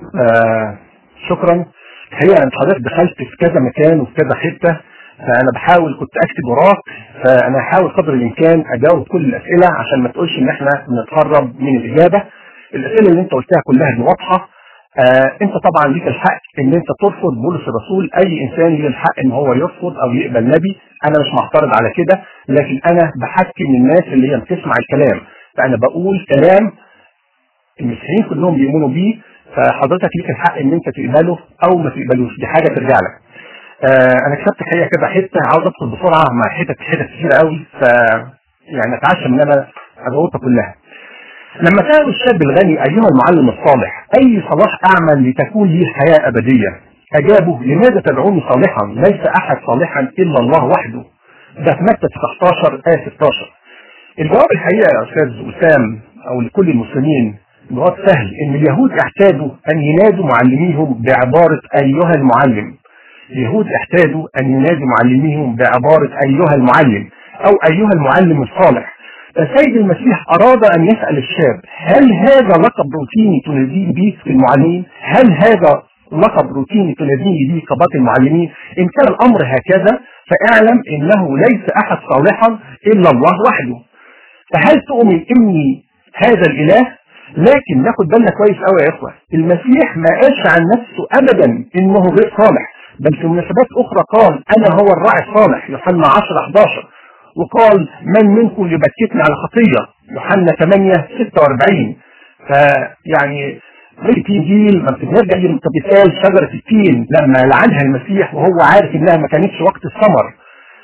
آه شكرا الحقيقه انت حضرتك دخلت في كذا مكان وفي كذا حته فانا بحاول كنت اكتب وراك فانا هحاول قدر الامكان اجاوب كل الاسئله عشان ما تقولش ان احنا بنتهرب من الاجابه الاسئله اللي انت قلتها كلها دي واضحه آه انت طبعا ليك الحق ان انت ترفض بولس الرسول اي انسان ليه الحق ان هو يرفض او يقبل نبي انا مش معترض على كده لكن انا بحكي من الناس اللي هي بتسمع الكلام فانا بقول كلام المسيحيين كلهم بيؤمنوا بيه فحضرتك ليك الحق ان انت تقبله او ما تقبلوش دي حاجه ترجع لك آه انا كتبت الحقيقه كده حته عاوز ادخل بسرعه مع حتت حتت كتير قوي ف يعني اتعشى ان انا اجاوبها كلها لما سألوا الشاب الغني أيها المعلم الصالح أي صلاح أعمل لتكون لي حياة أبدية أجابوا لماذا تدعوني صالحا ليس أحد صالحا إلا الله وحده ده في مكتب 19 آية 16 الجواب الحقيقة يا أستاذ وسام أو لكل المسلمين جواب سهل إن اليهود اعتادوا أن ينادوا معلميهم بعبارة أيها المعلم اليهود اعتادوا أن ينادوا معلميهم بعبارة أيها المعلم أو أيها المعلم الصالح فسيد المسيح أراد أن يسأل الشاب هل هذا لقب روتيني تناديه به في المعلمين؟ هل هذا لقب روتيني تناديه به كباقي المعلمين؟ إن كان الأمر هكذا فاعلم إنه ليس أحد صالحا إلا الله وحده. فهل تؤمن إني هذا الإله؟ لكن ناخد بالنا كويس قوي يا إخوة المسيح ما قالش عن نفسه أبدا إنه غير صالح بل في مناسبات أخرى قال أنا هو الراعي الصالح يوحنا 10 11 وقال من منكم يبكتني على خطية يوحنا 8 46 فيعني التين جيل ما بتنرجع كمثال شجرة التين لما لعنها المسيح وهو عارف انها ما كانتش وقت الثمر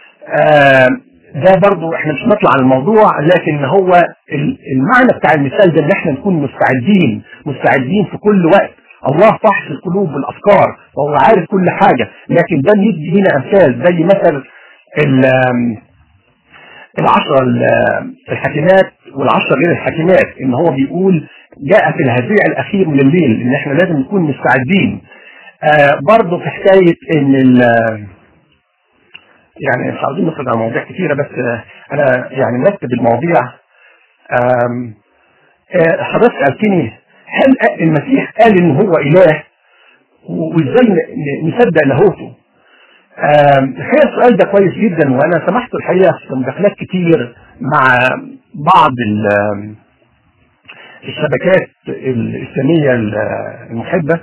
آه ده برضو احنا مش نطلع على الموضوع لكن هو المعنى بتاع المثال ده ان احنا نكون مستعدين مستعدين في كل وقت الله فحص القلوب والافكار وهو عارف كل حاجة لكن ده يدي هنا امثال زي مثل العشرة الحاكمات والعشرة غير الحاكمات ان هو بيقول جاء في الهزيع الاخير من الليل ان احنا لازم نكون مستعدين آه برضه في حكاية ان يعني مش عاوزين نخرج على مواضيع كثيرة بس آه انا يعني نكتب المواضيع آه حضرتك سألتني هل المسيح قال ان هو اله وازاي نصدق لاهوته الحقيقه السؤال ده كويس جدا وانا سمحت الحقيقه في مداخلات كتير مع بعض الشبكات الاسلاميه المحبه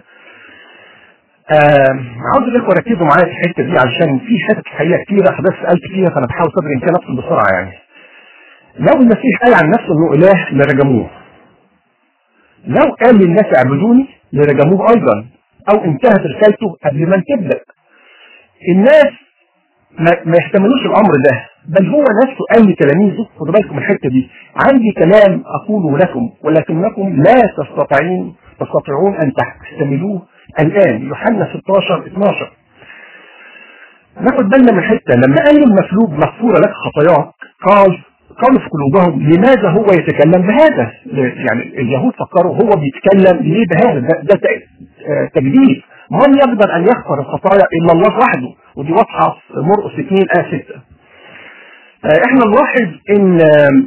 عاوز الاخوه ركزوا معايا في الحته دي علشان في حتت الحقيقه كتيره حضرتك سالت فيها فانا بحاول قدر الامكان ادخل بسرعه يعني لو المسيح قال عن نفسه انه اله لرجموه لو قال للناس اعبدوني لرجموه ايضا او انتهت رسالته قبل ما تبدا الناس ما, ما يحتملوش الامر ده بل هو نفسه قال لتلاميذه خدوا بالكم الحته دي عندي كلام اقوله لكم ولكنكم لا تستطيعون تستطيعون ان تحتملوه الان يوحنا 16 12 ناخد بالنا من حته لما قال المسلوب مغفوره لك خطاياك قال قالوا في قلوبهم لماذا هو يتكلم بهذا يعني اليهود فكروا هو بيتكلم ليه بهذا ده, ده تجديد من يقدر ان يغفر الخطايا الا الله وحده ودي واضحه في مرقس 2 ايه 6 احنا نلاحظ ان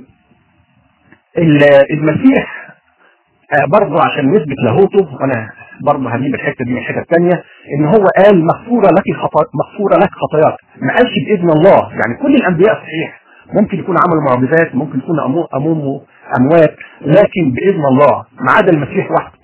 المسيح برضه عشان نثبت لاهوته وانا برضه هجيب الحته دي من الحته الثانيه ان هو قال مغفوره لك خطا مغفوره لك خطاياك ما قالش باذن الله يعني كل الانبياء صحيح ممكن يكون عملوا معجزات ممكن يكون امومه اموات لكن باذن الله ما عدا المسيح وحده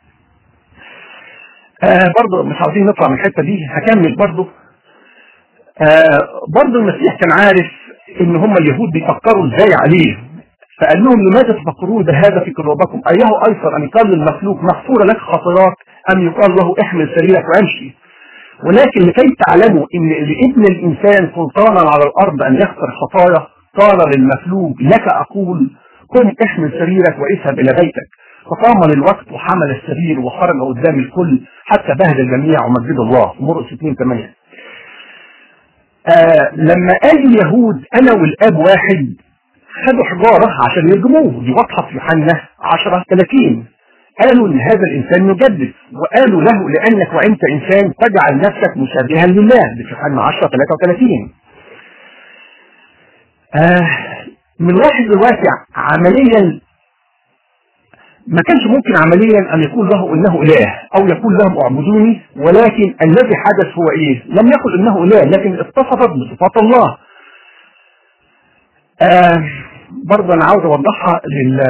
آه برضه مش عاوزين نطلع من الحته دي هكمل برضه آه برضه المسيح كان عارف ان هم اليهود بيفكروا ازاي عليه فقال لهم لماذا تفكرون بهذا في قلوبكم ايه ايسر ان يقال للمخلوق مغفوره لك خطاياك ام يقال له احمل سريرك وامشي ولكن لكي تعلموا ان لابن الانسان سلطانا على الارض ان يغفر خطايا قال للمفلوج لك اقول قم احمل سريرك واذهب الى بيتك فقام للوقت وحمل السرير وخرج قدام الكل حتى بهدل الجميع ومجد الله في مرقس 2 8 آه لما قال اليهود انا والاب واحد خدوا حجاره عشان يرجموه دي واضحه في يوحنا 10 30 قالوا ان هذا الانسان مجدد وقالوا له لانك وانت انسان تجعل نفسك مشابها لله دي في يوحنا 10 33 آه من واحد دلوقتي عمليا ما كانش ممكن عمليا ان يقول له انه اله او يقول لهم اعبدوني ولكن الذي حدث هو ايه لم يقل انه اله لكن اتصفت بصفات الله آه برضه انا عاوز اوضحها لل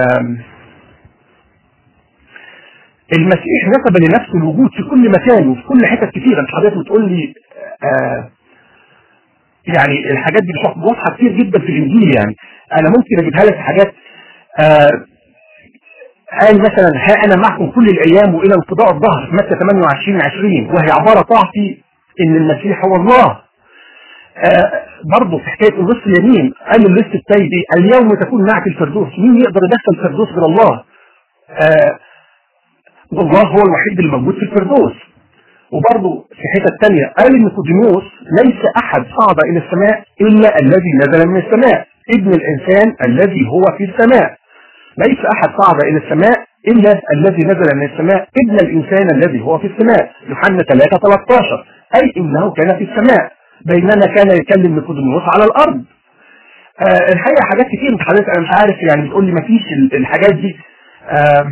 المسيح نسب لنفسه الوجود في كل مكان وفي كل حتت كتيره انت حضرتك بتقول لي آه يعني الحاجات دي واضحه كتير جدا في الانجيل يعني انا ممكن اجيبها لك حاجات آه قال مثلا ها انا معكم كل الايام والى انقضاء الظهر في متى 28 20 وهي عباره تعطي ان المسيح هو الله آه برضه في حكايه النص اليمين قال اللص التايبي اليوم تكون معك الفردوس مين يقدر يدخل الفردوس غير الله آه والله هو الوحيد اللي موجود في الفردوس وبرضه في حتة تانية قال ان نيقوديموس ليس احد صعد الى السماء الا الذي نزل من السماء ابن الانسان الذي هو في السماء ليس احد صعد الى السماء الا الذي نزل من السماء ابن الانسان الذي هو في السماء يوحنا 3 13 اي انه كان في السماء بينما كان يكلم نيقوديموس على الارض آه الحقيقه حاجات كتير انت حضرتك انا مش عارف يعني بتقول لي ما فيش الحاجات دي آه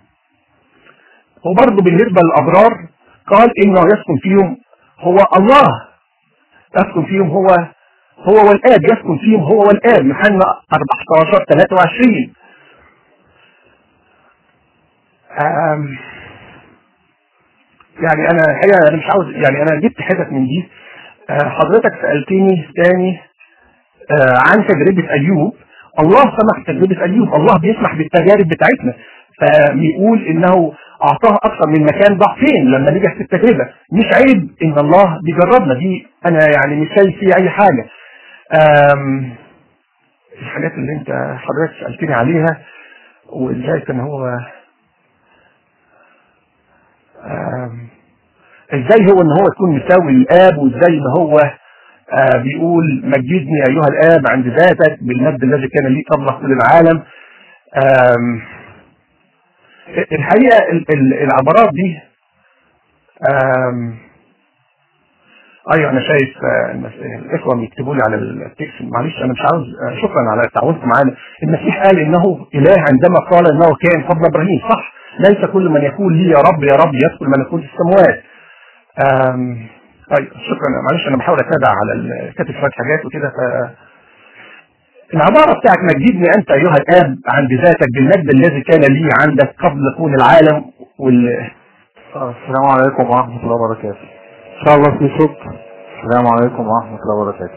وبرضه بالنسبة للأبرار قال إنه يسكن فيهم هو الله يسكن فيهم هو هو والآب يسكن فيهم هو والآب يوحنا 14 23 يعني أنا الحقيقة أنا مش عاوز يعني أنا جبت حتت من دي حضرتك سألتني تاني عن تجربة أيوب الله سمح بتجربة أيوب الله بيسمح بالتجارب بتاعتنا فبيقول انه اعطاه اكثر من مكان ضعفين لما نجح في التجربه مش عيب ان الله بيجربنا دي انا يعني مش شايف فيها اي حاجه الحاجات اللي انت حضرتك سالتني عليها وازاي كان هو ازاي هو ان هو يكون مساوي للاب وازاي ما هو آه بيقول مجدني ايها الاب عند ذاتك بالمجد الذي كان لي قبل كل العالم الحقيقة العبارات دي ايوه انا شايف الاخوه بيكتبوا لي على التكست معلش انا مش عاوز شكرا على تعاونكم معانا المسيح قال انه اله عندما قال انه كان قبل ابراهيم صح ليس كل من يقول لي يا رب يا رب يدخل ملكوت السماوات طيب شكرا معلش انا بحاول اتابع على كاتب شويه حاجات وكده ف العبارة بتاعت مجدني أنت أيها الآب عند ذاتك بالمجد الذي كان لي عندك قبل كون العالم وال السلام عليكم ورحمة الله وبركاته إن شاء الله في صوت السلام عليكم ورحمة الله وبركاته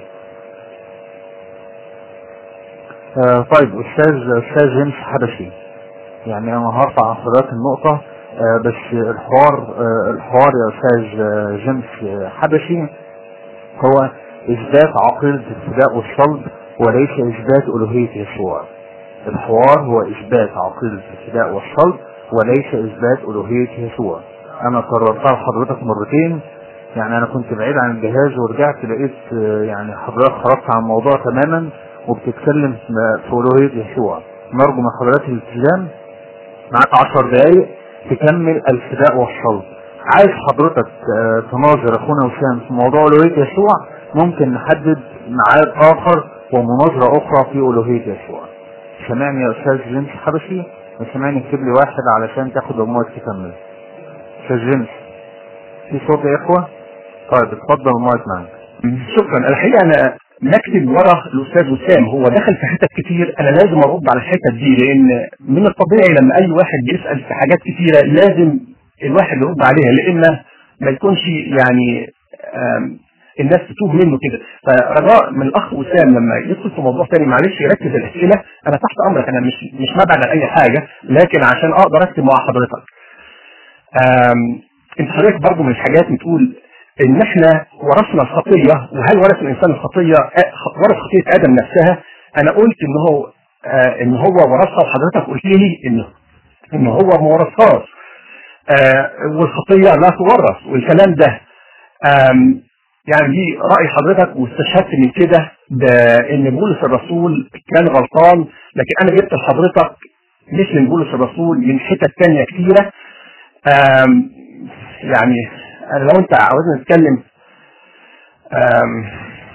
آه طيب أستاذ أستاذ جيمس حبشي يعني أنا هرفع عن حضرتك النقطة آه بس الحوار آه الحوار يا أستاذ آه جيمس حبشي هو إثبات عقيدة الفداء والصلب وليس إثبات ألوهية يسوع الحوار هو إثبات عقيدة الفداء والصلب وليس إثبات ألوهية يسوع أنا قررتها لحضرتك مرتين يعني أنا كنت بعيد عن الجهاز ورجعت لقيت يعني حضرتك خرجت عن الموضوع تماما وبتتكلم في ألوهية يسوع نرجو من حضرتك الالتزام معاك عشر دقايق تكمل الفداء والصلب عايز حضرتك تناظر أخونا وسام في موضوع ألوهية يسوع ممكن نحدد ميعاد آخر ومناظرة أخرى في ألوهية يسوع سمعني يا أستاذ جيمس حبشي وسمعني اكتب لي واحد علشان تاخد أموات تكمل أستاذ جيمس في صوت يا إخوة؟ طيب اتفضل المايك معاك شكرا الحقيقة أنا نكتب ورا الأستاذ وسام هو دخل في حتت كتير أنا لازم أرد على الحتت دي لأن من الطبيعي لما أي واحد بيسأل في حاجات كتيرة لازم الواحد يرد عليها لأن ما يكونش يعني الناس تتوه منه كده فرجاء من الاخ وسام لما يدخل في موضوع تاني معلش يركز الاسئله انا تحت امرك انا مش مش مبعد عن اي حاجه لكن عشان اقدر اكتب مع حضرتك انت حضرتك برضه من الحاجات بتقول ان احنا ورثنا الخطيه وهل ورث الانسان الخطيه آه، ورث خطيه ادم نفسها انا قلت ان هو آه ان هو ورثها وحضرتك قلت لي انه ان هو ما ورثهاش آه والخطيه لا تورث والكلام ده آم، يعني دي راي حضرتك واستشهدت من كده بان بولس الرسول كان غلطان لكن انا جبت لحضرتك مش من بولس الرسول من حتت تانية كتيره آم، يعني أنا لو انت عاوزنا نتكلم آم،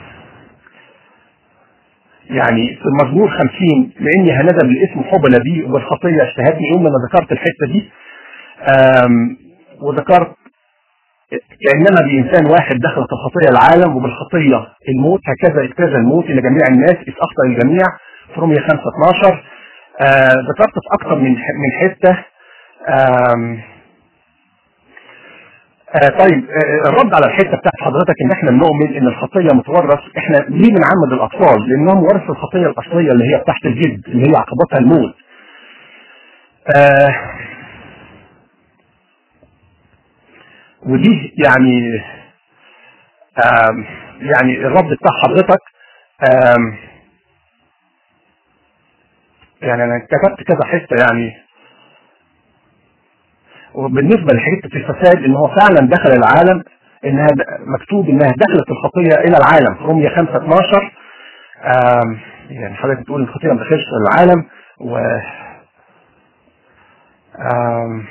يعني في المزمور 50 لاني هندم الاسم حبل بي والخطيه اشتهتني يوم ما ذكرت الحته دي آم، وذكرت كانما بانسان واحد دخلت الخطيه العالم وبالخطيه الموت هكذا اجتاز الموت الى جميع الناس اذ اخطا الجميع في رومية 5 12 آه ذكرت في اكثر من من حته آم، آه طيب آه الرد على الحته بتاعت حضرتك ان احنا بنؤمن ان الخطيه متورث احنا ليه بنعمد الاطفال؟ لانهم ورثوا الخطيه الاصليه اللي هي بتاعت الجد اللي هي عقبتها الموت. آه ودي يعني آم يعني الرد بتاع حضرتك آم يعني انا كتبت كذا حته يعني وبالنسبه لحته الفساد ان هو فعلا دخل العالم انها د- مكتوب انها دخلت الخطيه الى العالم في رومية 5 12 آم، يعني حضرتك بتقول الخطيه ما دخلتش العالم و آم،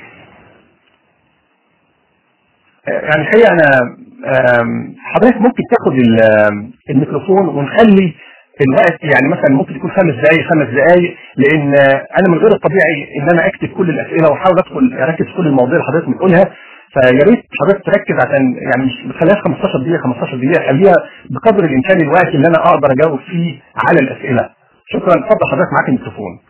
يعني الحقيقه انا آم، حضرتك ممكن تاخد ال- الميكروفون ونخلي الوقت يعني مثلا ممكن يكون خمس دقائق خمس دقائق لان انا من غير الطبيعي ان انا اكتب كل الاسئله واحاول ادخل اركز في كل المواضيع اللي حضرتك بتقولها فيا ريت حضرتك تركز عشان يعني مش ما تخليهاش 15 دقيقه 15 دقيقه خليها بقدر الامكان الوقت اللي انا اقدر اجاوب فيه على الاسئله شكرا اتفضل حضرتك معاك الميكروفون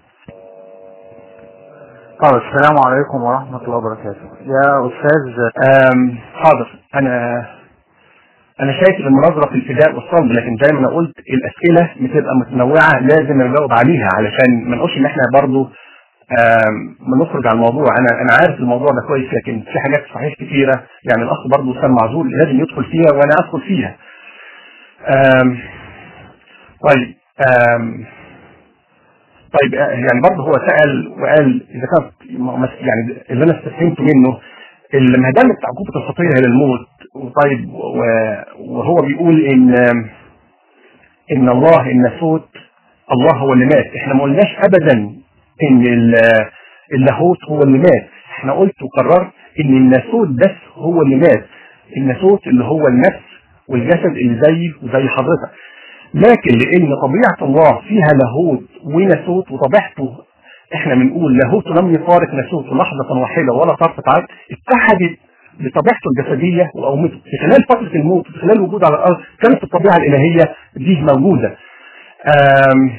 طيب السلام عليكم ورحمة الله وبركاته يا أستاذ أم، حاضر انا انا شايف المناظره في الفداء والصلب لكن زي ما انا قلت الاسئله بتبقى متنوعه لازم نجاوب عليها علشان ما نقولش ان احنا برضو آم، بنخرج عن الموضوع انا انا عارف الموضوع ده كويس لكن في حاجات صحيح كتيره يعني الاخ برضو سام معذور لازم يدخل فيها وانا ادخل فيها آم، طيب آم، طيب آه، يعني برضه هو سأل وقال إذا كانت م- مس- يعني اللي أنا استفهمته منه اللي ما دامت عقوبة الخطية هي للموت وطيب و- وهو بيقول إن إن الله الناسوت الله هو اللي مات إحنا ما قلناش أبدا إن ال- اللاهوت هو اللي مات إحنا قلت وقررت إن الناسوت بس هو اللي مات الناسوت اللي هو النفس والجسد اللي زي وزي حضرتك لكن لان طبيعه الله فيها لاهوت وناسوت وطبيعته احنا بنقول لاهوت لم يفارق ناسوت لحظه واحده ولا طرفه عين اتحدت بطبيعته الجسديه وقومته في خلال فتره الموت وفي خلال وجوده على الارض كانت الطبيعه الالهيه دي موجوده. آم،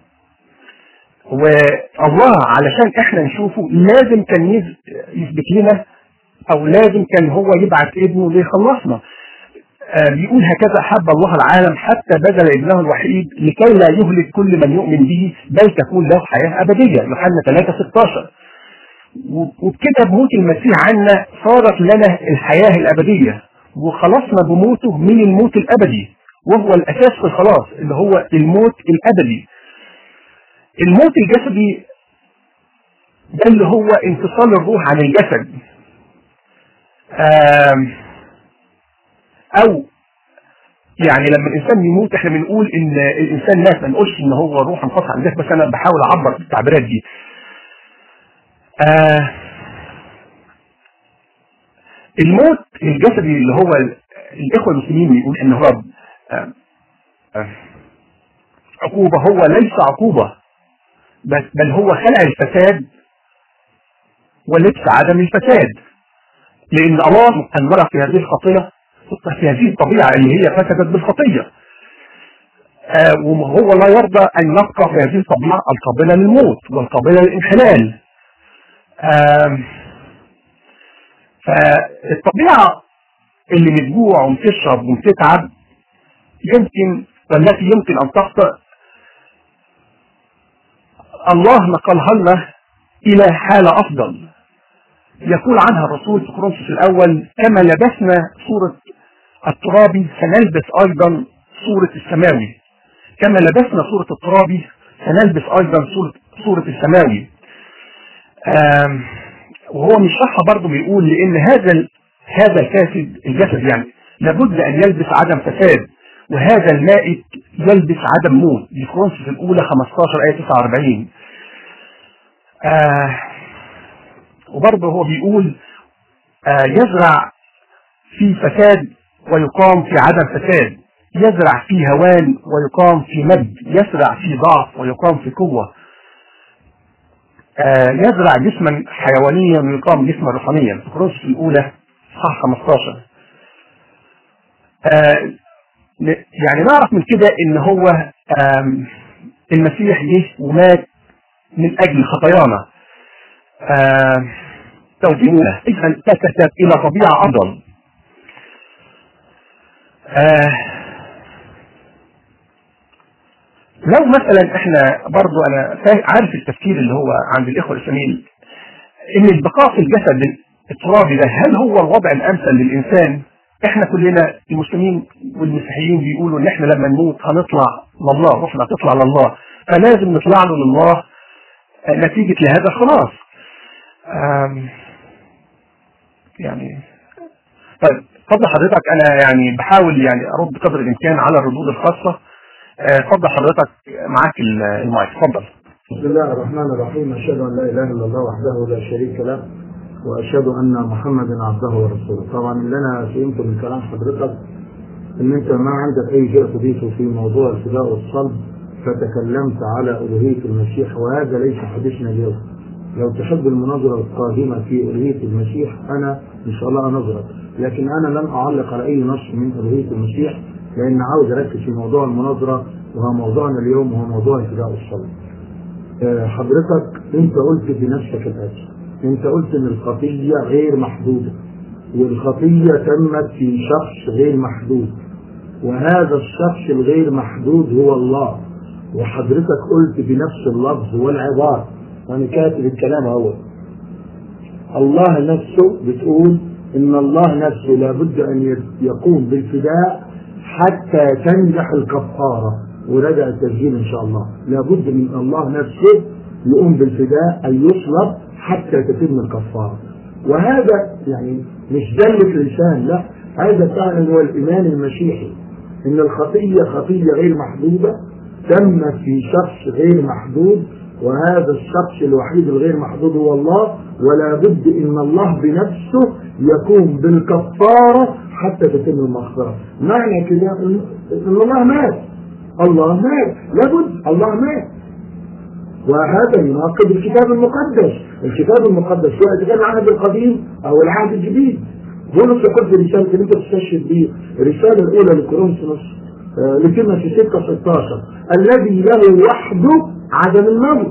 والله علشان احنا نشوفه لازم كان يز- يثبت لنا او لازم كان هو يبعت ابنه ليخلصنا. آه، بيقول هكذا أحب الله العالم حتى بذل ابنه الوحيد لكي لا يهلك كل من يؤمن به بل تكون له حياة أبدية يوحنا 3 16 وبكده بموت المسيح عنا صارت لنا الحياة الأبدية وخلصنا بموته من الموت الأبدي وهو الأساس في الخلاص اللي هو الموت الأبدي الموت الجسدي ده اللي هو انفصال الروح عن الجسد آم او يعني لما الانسان بيموت احنا بنقول ان الانسان مات ما نقولش ان هو روح انفصل عن الجسد بس انا بحاول اعبر بالتعبيرات دي آه الموت الجسدي اللي هو ال- الاخوه المسلمين بيقول ان هو آه آه عقوبه هو ليس عقوبه بس بل هو خلع الفساد ولبس عدم الفساد لان الله انمر في هذه الخطيه في هذه الطبيعه اللي هي فسدت بالخطيه آه وهو لا يرضى ان يبقى في هذه الطبيعه القابله للموت والقابله للانحلال آه فالطبيعه اللي بتجوع وبتشرب وبتتعب يمكن والتي يمكن ان تخطئ الله نقلها لنا الى حاله افضل يقول عنها الرسول في كورنثوس الاول كما لبسنا صوره الترابي سنلبس أيضا صورة السماوي كما لبسنا صورة الترابي سنلبس أيضا صورة, صورة السماوي آم، وهو بيشرحها برضه بيقول لأن هذا ال- هذا الفاسد الجسد يعني لابد أن يلبس عدم فساد وهذا المائت يلبس عدم موت دي كورنثوس الأولى 15 آية 49 آه وبرضه هو بيقول آه يزرع في فساد ويقام في عدم فساد يزرع في هوان ويقام في مجد يزرع في ضعف ويقام في قوة آه يزرع جسما حيوانيا ويقام جسما روحانيا في كورنثوس الأولى صح 15 آه ن- يعني نعرف من كده ان هو آم، المسيح جه ومات من اجل خطايانا آم، توجيهنا اذا تكتب الى طبيعه افضل آه، لو مثلا احنا برضو انا فا- عارف التفكير اللي هو عند الاخوه الاسلاميين ان البقاء في الجسد الترابي ده هل هو الوضع الامثل للانسان احنا كلنا المسلمين والمسيحيين بيقولوا ان احنا لما نموت هنطلع لله روحنا تطلع لله فلازم نطلع له لله آه، نتيجة لهذا الخلاص آم، يعني طيب اتفضل حضرتك انا يعني بحاول يعني ارد قدر الامكان على الردود الخاصة آه، اتفضل حضرتك معاك ال- المايك اتفضل بسم الله الرحمن الرحيم أشهد أن لا إله إلا الله وحده لا شريك له وأشهد أن محمدا عبده ورسوله طبعا اللي أنا فهمته من كلام حضرتك إن أنت ما عندك أي شيء تضيفه في موضوع الفداء والصلب فتكلمت على ألوهية المسيح وهذا ليس حديثنا اليوم لو تحب المناظرة القادمة في ألوهية المسيح أنا إن شاء الله أنظرك لكن أنا لن أعلق على أي نص من ألوهية المسيح لأن عاوز أركز في موضوع المناظرة وهو موضوعنا اليوم وهو موضوع الفداء والصلب آه، حضرتك انت قلت بنفسك الاتي انت قلت ان الخطيه غير محدوده والخطيه تمت في شخص غير محدود وهذا الشخص الغير محدود هو الله وحضرتك قلت بنفس اللفظ والعباره انا كاتب الكلام اهو الله نفسه بتقول ان الله نفسه لابد ان يقوم بالفداء حتى تنجح الكفاره ورجع التسجيل ان شاء الله لابد من الله نفسه يقوم بالفداء ان يصلب حتى تتم الكفاره وهذا يعني مش دلة لسان لا هذا فعلا هو الايمان المسيحي ان الخطيه خطيه غير محدوده تمت في شخص غير محدود وهذا الشخص الوحيد الغير محدود هو الله ولا بد ان الله بنفسه يقوم بالكفاره حتى تتم المغفره معنى كده ان إن الله مات الله مات لابد الله مات وهذا يناقض الكتاب المقدس الكتاب المقدس سواء كان العهد القديم او العهد الجديد بولس يقول في رسالة اللي انت بتستشهد بيه الرسالة الأولى لكورنثوس آه، لتيموثي 6 16 الذي له وحده عدم الموت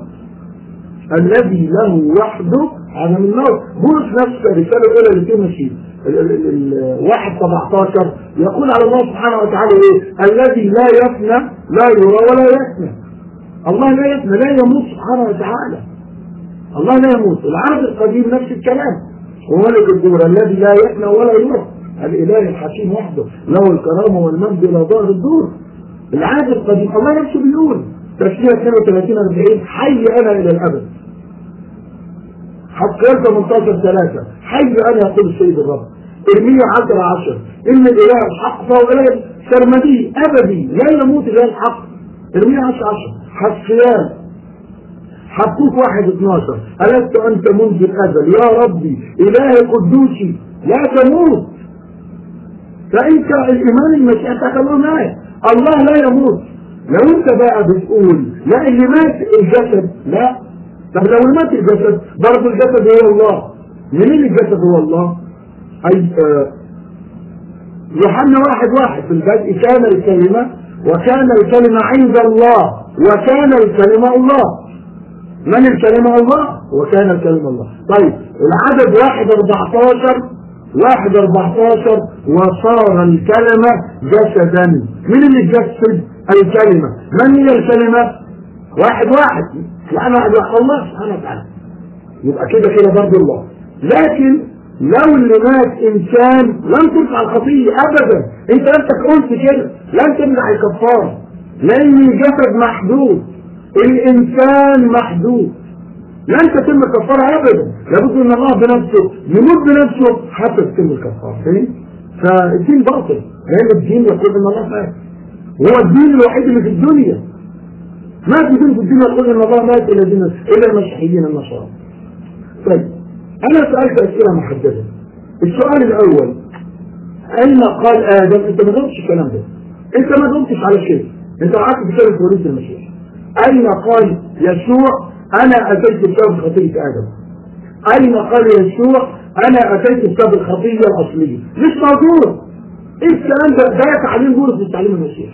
الذي له وحده عدم الموت بولس نفسه الرسالة الأولى لتيموثي ال- ال- ال- واحد 17 يقول على الله سبحانه وتعالى ايه الذي لا يفنى لا يرى ولا يفنى الله لا يفنى لا يموت سبحانه وتعالى الله لا يموت العهد القديم نفس الكلام وملك الدور الذي لا يفنى ولا يرى الاله الحكيم وحده له الكرامه والمجد الى ظهر الدور العهد القديم الله نفسه بيقول تشريع 32 40 حي انا الى الابد حقيقة 18 3 حي انا يقول السيد الرب ارمية 10 10 ان الاله الحق فهو اله سرمدي ابدي لا يموت الاله الحق ارمية 10 10 حسيان حقوق واحد 12 ألست أنت منذ الأزل يا ربي إله قدوسي لا تموت فأنت الإيمان المسيح بتاعك الله مات الله لا يموت لو أنت بقى بتقول لا اللي مات الجسد لا طب لو مات الجسد برضه الجسد هو الله منين الجسد هو الله؟ أي آه يوحنا واحد واحد في البدء كان الكلمة وكان الكلمة عند الله وكان الكلمة الله من الكلمة الله وكان الكلمة الله طيب العدد واحد اربعتاشر واحد اربعتاشر وصار الكلمة جسدا من اللي جسد الكلمة من هي الكلمة واحد واحد يعني واحد واحد الله سبحانه وتعالى يبقى كده كده برضه الله لكن لو اللي مات انسان لم ترفع الخطيه ابدا انت نفسك قلت كده لن تمنع الكفاره لان الجسد محدود الانسان محدود لن تتم الكفاره ابدا لابد ان الله بنفسه يموت بنفسه حتى تتم الكفاره فاهم؟ فالدين باطل لان الدين يقول ان الله مات هو الدين الوحيد اللي في الدنيا ما في دين في الدنيا يقول ان الله مات الا دين الا المسيحيين النصارى طيب انا سالت اسئله محدده السؤال الاول اين قال ادم انت ما جاوبتش الكلام ده انت ما جاوبتش على شيء انت قعدت بتكلم في وليد المسيح اين قال يسوع انا اتيت بسبب خطيه ادم اين قال يسوع انا اتيت بسبب الخطيه الاصليه مش موجود ايه الكلام ده ده تعليم بولس مش تعليم المسيح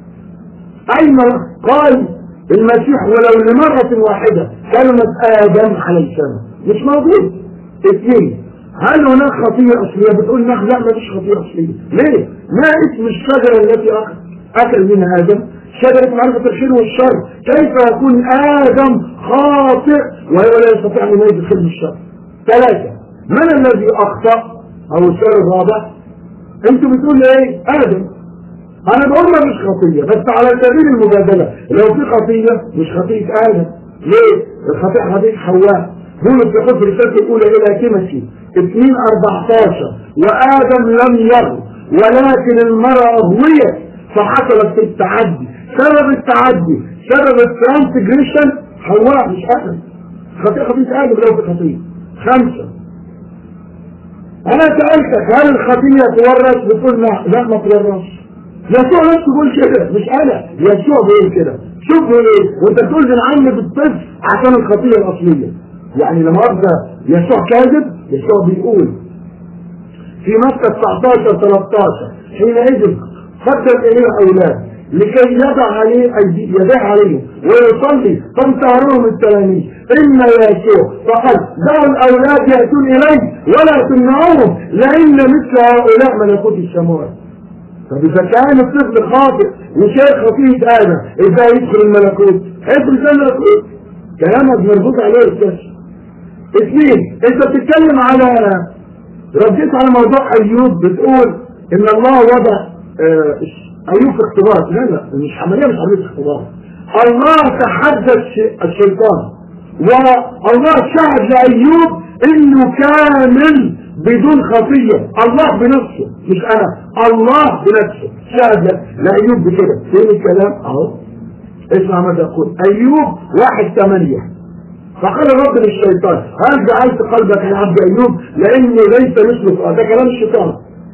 اين قال المسيح ولو لمرة واحدة كلمة آدم على لسانه مش موجود اثنين هل هناك خطية أصلية بتقول نعم لا ما فيش خطية أصلية ليه ما اسم الشجرة التي أكل منها آدم شجرة معرفة الخير والشر كيف يكون آدم خاطئ ولا يستطيع أن يميز الخير من الشر ثلاثة من الذي أخطأ أو السؤال الرابع أنتم بتقول ايه آدم انا بقول ما مش خطيه بس على سبيل المجادله لو في خطيه مش خطيه ادم ليه؟ الخطيه خطيه حواء بولس يقول في الرساله الاولى الى تيموثي 2 14 وادم لم يغ ولكن المراه اغويت فحصلت في التعدي سبب التعدي سبب الترانسجريشن حواء مش ادم خطيه خطيه ادم لو في خطيه خمسه انا سالتك هل الخطيه تورث بتقول لا ما تورثش يسوع نفسه بيقول كده مش انا يسوع بيقول كده شوف بيقول ايه وانت تقول بنعمد الطفل عشان الخطيه الاصليه يعني لما ابدا يسوع كاذب يسوع بيقول في متى 19 13 حينئذ قدم اليه اولاد لكي يضع عليه أيدي يديه عليهم ويصلي فانتهرهم التلاميذ إن يسوع فقد دعوا الأولاد يأتون إليه ولا تمنعوهم لأن مثل هؤلاء ملكوت السماوات طب إذا كان الطفل خاطئ وشايف خطية آدم إزاي يدخل الملكوت؟ ادخل ازاي الملكوت؟ كلامك مربوط عليه الأستاذ. اثنين أنت بتتكلم على رديت على موضوع أيوب بتقول إن الله وضع آه أيوب في اختبار لا لا مش عملية مش عملية اختبار الله تحدى الشيطان والله شهد لأيوب إنه كامل بدون خطية الله بنفسه مش أنا الله بنفسه شهد لأيوب بكده فين الكلام أهو اسمع ماذا يقول أيوب واحد ثمانية فقال الرب للشيطان هل جعلت قلبك يا عبد أيوب لأنه ليس مثلك ده كلام الشيطان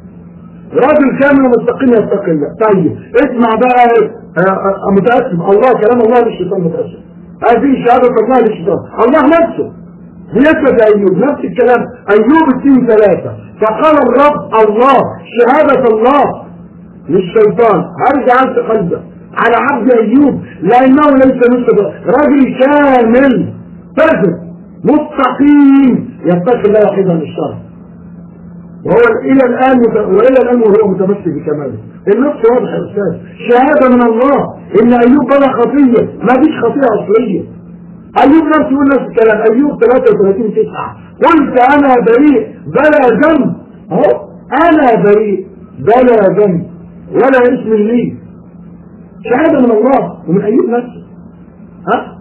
راجل كامل ومستقيم يتقي الله طيب اسمع بقى متأسف الله كلام الله للشيطان متأسف هذه شهادة الله للشيطان الله نفسه بيثبت أيوب نفس الكلام أيوب اثنين ثلاثة فقال الرب الله شهادة الله للشيطان هل جعلت قلبك على عبد أيوب لأنه ليس مثل راجل كامل فاسد مستقيم يتقي الله وحيدا من الشر وهو إلى الآن وإلى الآن وهو متمسك بكماله النص واضح يا أستاذ شهادة من الله إن أيوب بلا خطية ما فيش خطية أصلية أيوب نفسه يقول نفس الكلام أيوب 33 9 قلت أنا بريء بلا ذنب أهو أنا بريء بلا ذنب ولا اسم لي شهادة من الله ومن أيوب نفسه ها؟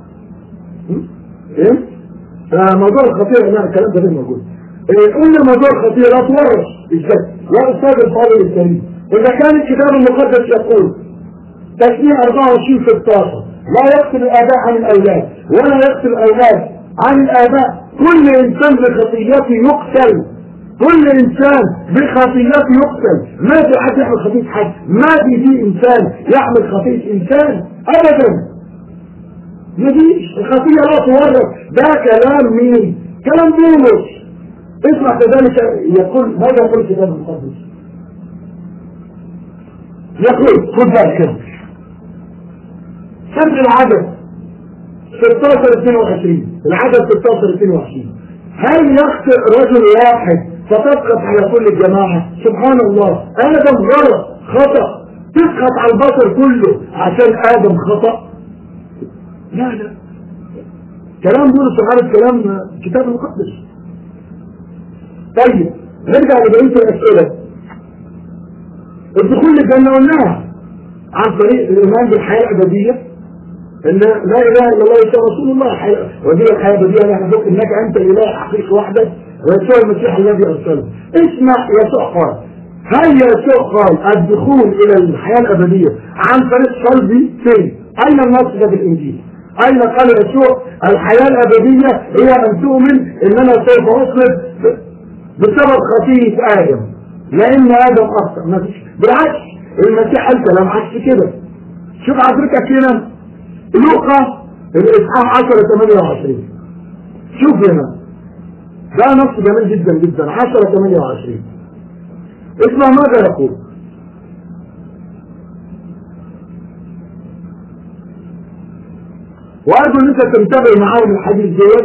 فهمت؟ فموضوع الخطيئة لا الكلام ده غير موجود قلنا موضوع الخطيئة لا تورث ازاي؟ يا أستاذ الفاضل الكريم إذا كان الكتاب المقدس يقول تسميع 24 16 لا يقتل الآباء عن الأولاد ولا يقتل الأولاد عن الآباء كل إنسان بخطيته يقتل كل إنسان بخطيته يقتل ما في حد يعمل خطيئة حد ما في في إنسان يعمل خطيئة إنسان أبدا ما فيش الخطيئة لا تورث ده كلام مين؟ كلام بولس اسمع كذلك يقول ماذا يقول الكتاب المقدس؟ يقول خد بالك كده سبب العدد 16 22 العدد 16 22 هل يخطئ رجل واحد فتسقط على كل الجماعة سبحان الله آدم غلط خطأ تسقط على البشر كله عشان آدم خطأ لا لا كلام بولس عارف كلام الكتاب المقدس طيب نرجع لبقية الأسئلة الدخول للجنة قلناها عن طريق الإيمان بالحياة الأبدية إن لا إله إلا الله يسوع رسول الله حي- ودي الحياة الأبدية نحن نقول إنك أنت الإله حقيقي وحدك ويسوع المسيح الذي أرسله اسمع يسوع قال هل يسوع قال الدخول إلى الحياة الأبدية عن طريق صلبي فين؟ أين النص ده في الإنجيل؟ أين قال يسوع الحياة الأبدية هي أن تؤمن إن أنا سوف أصلب بسبب خطيئة آدم لأن آدم أخطأ ما فيش بالعكس المسيح قال كلام عكس كده شوف حضرتك هنا لوقا الإصحاح 10 28 شوف هنا ده نص جميل جدا جدا 10 28 اسمع ماذا يقول وأرجو أن أنت تنتبه معاهم الحديث دوت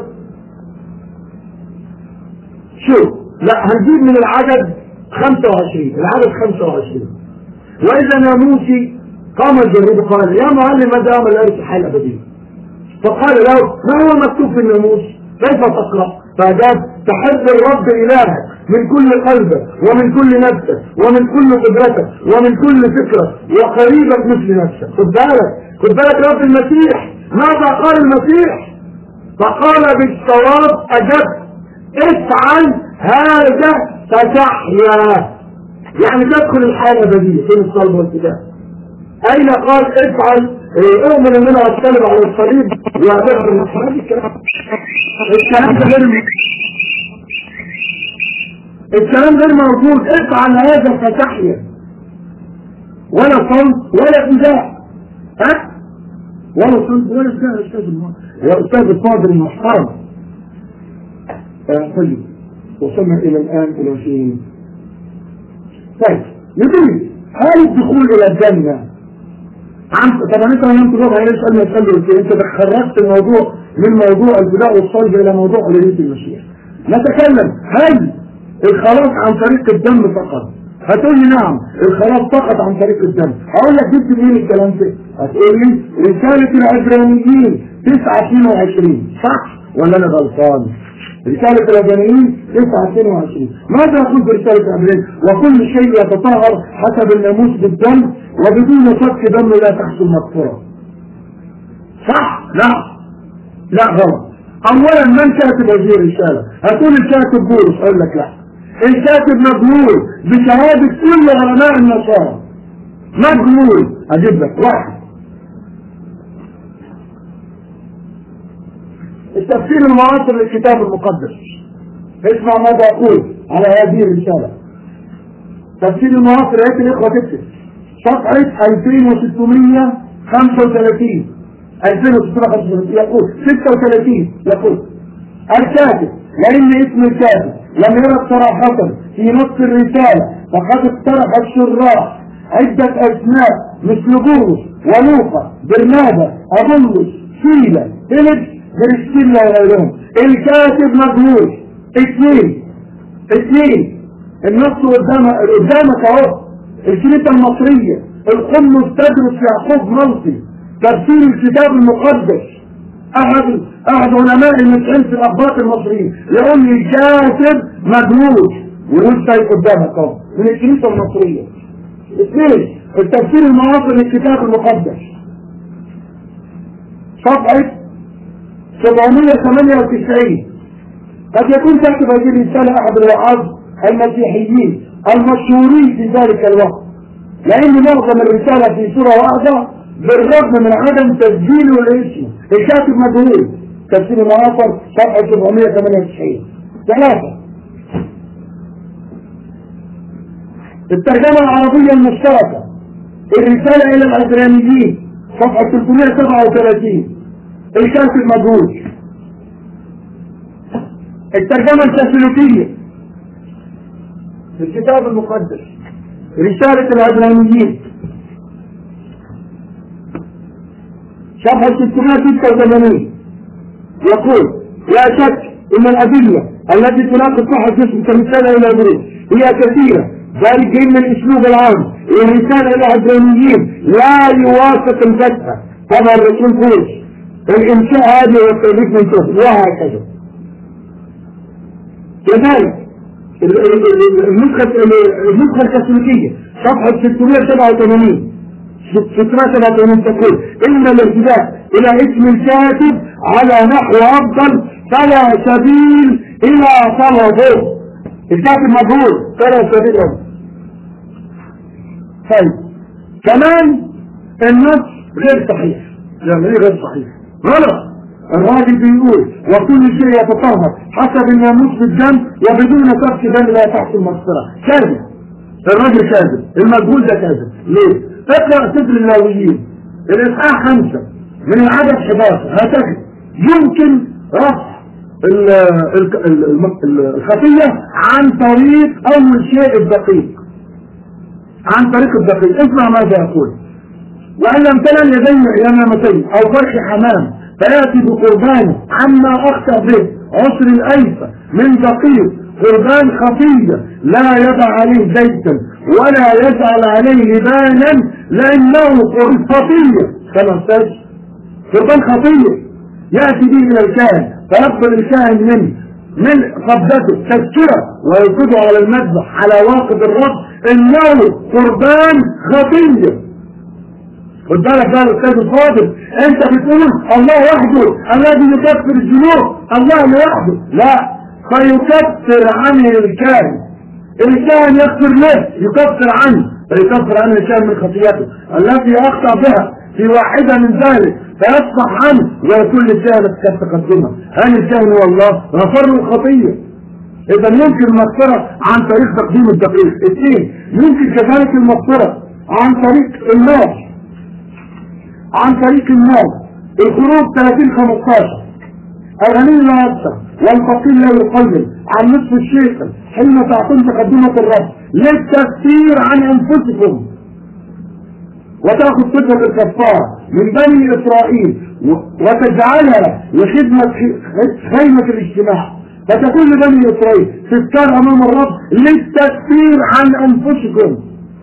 شوف لا هنجيب من العدد 25 العدد 25 وإذا ناموسي قام الجريد قال يا معلم ماذا أعمل أرث الحياة الأبدية فقال له ما هو مكتوب في الناموس كيف تقرأ فأجاب تحب الرب إلهك من كل قلبك ومن كل نفسك ومن كل قدرتك ومن كل فكرة وقريبك مثل نفسك خد بالك خد بالك رب المسيح ماذا قال المسيح فقال بالصواب أجبت افعل هذا فتحيا يعني تدخل الحياة الأبدية فين الصلب والكتاب أين قال افعل إيه، اؤمن ان انا اتكلم على الصليب وادخل الصليب الكلام الكلام ده غير الكلام غير موجود افعل هذا فتحيا ولا صمت ولا فداء ها ولا صمت ولا فداء يا استاذ الم- يا استاذ الفاضل المحترم آه، طيب وصلنا الى الان الى فين طيب يقول هل الدخول الى الجنه عن طبعا انت لما انت ربع ليش قال يسأل انت خرجت الموضوع من موضوع البداء والصلب الى موضوع الهية المسيح نتكلم هل الخلاص عن طريق الدم فقط هتقول لي نعم الخلاص فقط عن طريق الدم هقول لك جبت منين الكلام ده هتقول لي رسالة العبرانيين 9 22 صح ولا انا غلطان رسالة العبرانيين 9 22 ماذا يقول في رسالة العبرانيين وكل شيء يتطهر حسب الناموس بالدم وبدون سفك دم لا تحصل مغفرة صح لا لا غلط اولا من كاتب هذه الرسالة هتقول الكاتب بولس اقول لك لا الكاتب مجهول بشهادة كل علماء النصارى مجهول اجيب لك واحد التفسير المعاصر للكتاب المقدس اسمع ماذا اقول على هذه الرسالة تفسير المعاصر يا الاخوة تكتب صفحة 2635 2635 يقول 36 يقول الكاتب لأن اسم الكاتب لم يرد صراحة في نص الرسالة فقد اقترح الشراح عدة أسماء مثل بولس ولوقا برنابا أبولس سيلا فيليبس بريسكيلا وغيرهم الكاتب مجهول اثنين اثنين النص قدام قدامك اهو الكنيسة المصرية القمص تدرس يعقوب ملطي تفسير الكتاب المقدس احد احد علماء المسيحيين في الاخبار المصريين يقول لي كاتب مجهول ويقول شيء قدامك اهو من الكنيسة المصرية اثنين التفسير المعاصر للكتاب المقدس صفحة 798 قد يكون كاتب هذه الرسالة أحد الوعاظ المسيحيين المشهورين في ذلك الوقت لأن معظم الرسالة في سورة واحدة بالرغم من عدم تسجيله لاسمه الكاتب مجهول تفسير المناصر صفحة 798 ثلاثة الترجمة العربية المشتركة الرسالة إلى العبرانيين صفحة 337 الكاتب مجهول الترجمة التسلوكية في الكتاب المقدس رسالة العبرانيين صفحة 686 يقول لا شك ان الأدلة التي تناقض صحة اسم كرسالة إلى البروج هي كثيرة ذلك إن الأسلوب العام الرسالة إلى العبرانيين لا يوافق الفتحة كما الرسول بولس الإنشاء هذه والتوظيف من شغل وهكذا كذلك ال- ال- ال- النسخة النسخة الكاثوليكية صفحة 687 687 تقول إن الارتداء إلى اسم الكاتب على نحو أفضل فلا سبيل إلى طلبه الكاتب مجهول فلا سبيل له طيب كمان النص غير صحيح يعني ايه غير صحيح غلط الراجل بيقول وكل شيء يتطهر حسب الناموس بالدم وبدون ترك دم لا تحصل مغفرة كاذب الراجل كاذب المجهول ده كاذب ليه؟ اقرأ سفر اللاويين الإصحاح خمسة من العدد 11 هتجد يمكن رفع ال- ال- ال- ال- الخطية عن طريق أول شيء الدقيق عن طريق الدقيق اسمع ماذا يقول وأن لم تنل يدي يمامتين أو فرح حمام فيأتي بقربان عما أخطأ به عسر الأيفة من دقيق قربان خفية لا يضع عليه زيتا ولا يجعل عليه لبانا لأنه قربان خفية كما استاذ قربان خفية يأتي به إلى الكاهن فيقبل الكاهن منه من قبضته تذكرة ويوقظه على المذبح على واقف الرب إنه قربان خفية خد بالك بقى الاستاذ الفاضل انت بتقول الله وحده الذي يكفر الذنوب الله لوحده لا فيكفر عنه الكاهن الكاهن يغفر له يكفر عنه فيكفر عنه الكاهن من خطيئته التي اخطا بها في واحده من ذلك فيصفح عنه ويكون للكاهن كانت تقدمها هل الكاهن هو الله غفر له الخطيه اذا يمكن المغفره عن طريق تقديم الدقيق اثنين يمكن كذلك المغفره عن طريق النار عن طريق النار الخروج 30 15 الغني لا يبصر والفقير لا يقلل عن نصف الشيخ حين تعطون تقدمة الرب للتكفير عن انفسكم وتأخذ صفة الكفارة من بني إسرائيل و- وتجعلها لخدمة خ- خيمة الاجتماع فتكون لبني إسرائيل تذكار أمام الرب للتكفير عن أنفسكم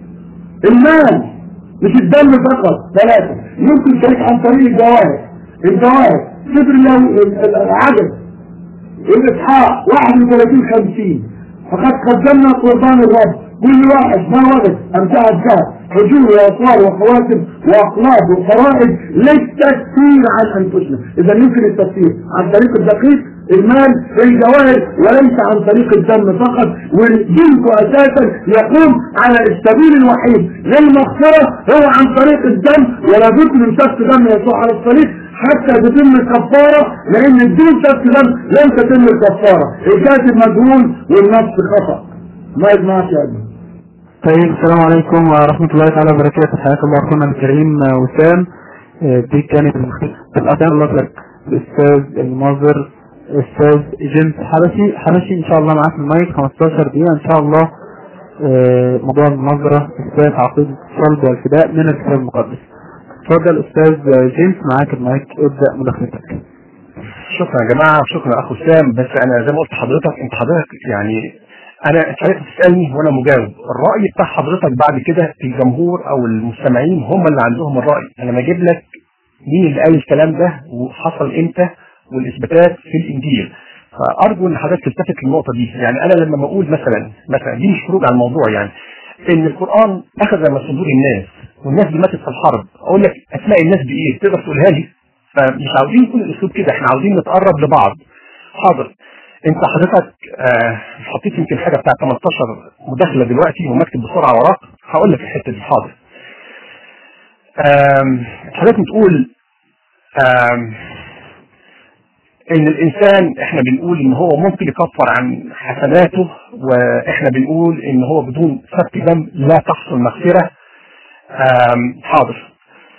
المال مش الدم فقط ثلاثة يمكن تاريخ عن طريق الجواهر الجواهر صفر الله العدد الإسحاق 31 50 فقد قدمنا قربان الرب كل واحد ما وجد أمتعة الذهب حجور وأطوار وخواتم وأقلاب وفرائض للتكفير عن أنفسنا إذا يمكن التكفير عن طريق الدقيق المال الجواهر وليس عن طريق الدم فقط والجنك أساسا يقوم على السبيل الوحيد للمغفرة هو عن طريق الدم ولا بد من سفك دم يسوع على الصليب حتى تتم الكفارة لأن بدون سفك دم لن تتم الكفارة الكاتب مجهول والنص خطأ ما يجمعش يا ابني طيب السلام عليكم ورحمة الله تعالى وبركاته حياك الله أخونا الكريم آه، وسام آه، دي كانت الأطيان الله لك الأستاذ المناظر أستاذ جيمس حبشي حبشي إن شاء الله معاك المايك 15 دقيقة إن شاء الله آه، موضوع المناظرة إثبات عقيدة الصلب والفداء من الكتاب المقدس اتفضل أستاذ جيمس معاك المايك ابدأ مداخلتك شكرا يا جماعه وشكرا اخو سام بس انا زي ما قلت لحضرتك انت حضرتك يعني انا انت عايز تسالني وانا مجاوب الراي بتاع حضرتك بعد كده الجمهور او المستمعين هم اللي عندهم الراي انا بجيب لك مين اللي قال الكلام ده وحصل امتى والاثباتات في الانجيل فارجو ان حضرتك تلتفت للنقطه دي يعني انا لما بقول مثلا مثلا دي مش خروج عن الموضوع يعني ان القران اخذ من صدور الناس والناس دي ماتت في الحرب اقول لك اسماء الناس دي ايه تقدر تقولها لي فمش عاوزين يكون الاسلوب كده احنا عاوزين نتقرب لبعض حاضر انت حضرتك آه حطيت يمكن حاجه بتاع 18 مداخله دلوقتي ومكتب بسرعه وراك هقول لك الحته دي حاضر آم، حضرتك بتقول آم، ان الانسان احنا بنقول ان هو ممكن يكفر عن حسناته واحنا بنقول ان هو بدون سفك دم لا تحصل مغفره آم، حاضر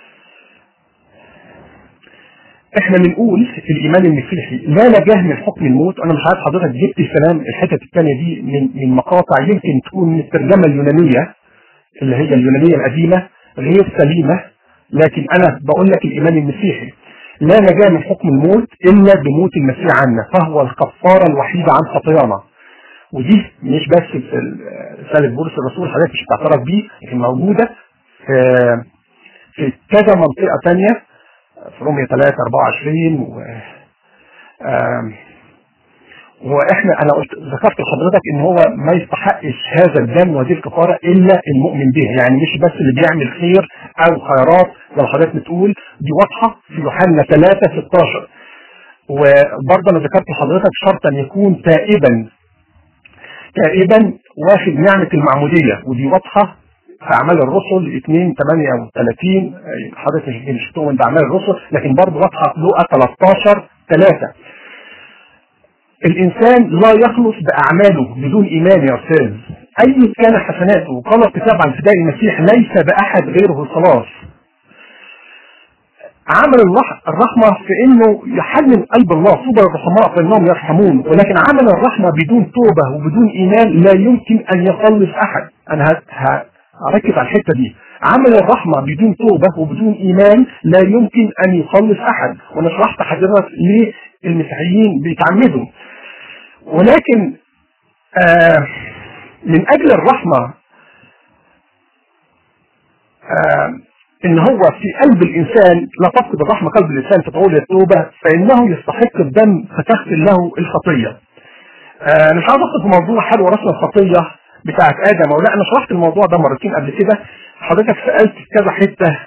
احنا بنقول في الايمان المسيحي لا نجاه من حكم الموت انا مش عارف حضرتك جبت الكلام الحته الثانيه دي من من مقاطع يمكن تكون من الترجمه اليونانيه اللي هي اليونانيه القديمه غير سليمه لكن انا بقول لك الايمان المسيحي لا نجاه من حكم الموت الا بموت المسيح عنا فهو الكفاره الوحيده عن خطايانا ودي مش بس في رساله بولس الرسول حضرتك مش بتعترف بيه لكن موجوده في في كذا منطقه ثانيه في رومية 3 24 و آم، واحنا انا قلت ذكرت لحضرتك ان هو ما يستحقش هذا الدم وهذه الكفاره الا المؤمن به يعني مش بس اللي بيعمل خير او خيرات زي ما حضرتك بتقول دي واضحه في يوحنا 3 16 وبرضه انا ذكرت لحضرتك شرط ان يكون تائبا تائبا واخد نعمه المعموديه ودي واضحه في اعمال الرسل 2 38 حضرتك مش مش تؤمن باعمال الرسل لكن برضه واضحه في لوقا 13 3 الانسان لا يخلص باعماله بدون ايمان يا استاذ اي كان حسناته قال الكتاب عن فداء المسيح ليس باحد غيره الخلاص عمل الله الرحمة في انه يحنن قلب الله طوبى للرحماء فانهم يرحمون ولكن عمل الرحمة بدون توبة وبدون ايمان لا يمكن ان يخلص احد انا هركز على الحتة دي عمل الرحمة بدون توبة وبدون ايمان لا يمكن ان يخلص احد وانا شرحت حضرتك ليه المسيحيين بيتعمدوا ولكن آه من اجل الرحمة آه ان هو في قلب الانسان لا تفقد الرحمه قلب الانسان تدعو للتوبه فانه يستحق الدم فتغفر له الخطيه. آه مش عاوز ادخل في موضوع حل ورثنا الخطيه بتاعت ادم او لا انا شرحت الموضوع ده مرتين قبل كده حضرتك سالت في كذا حته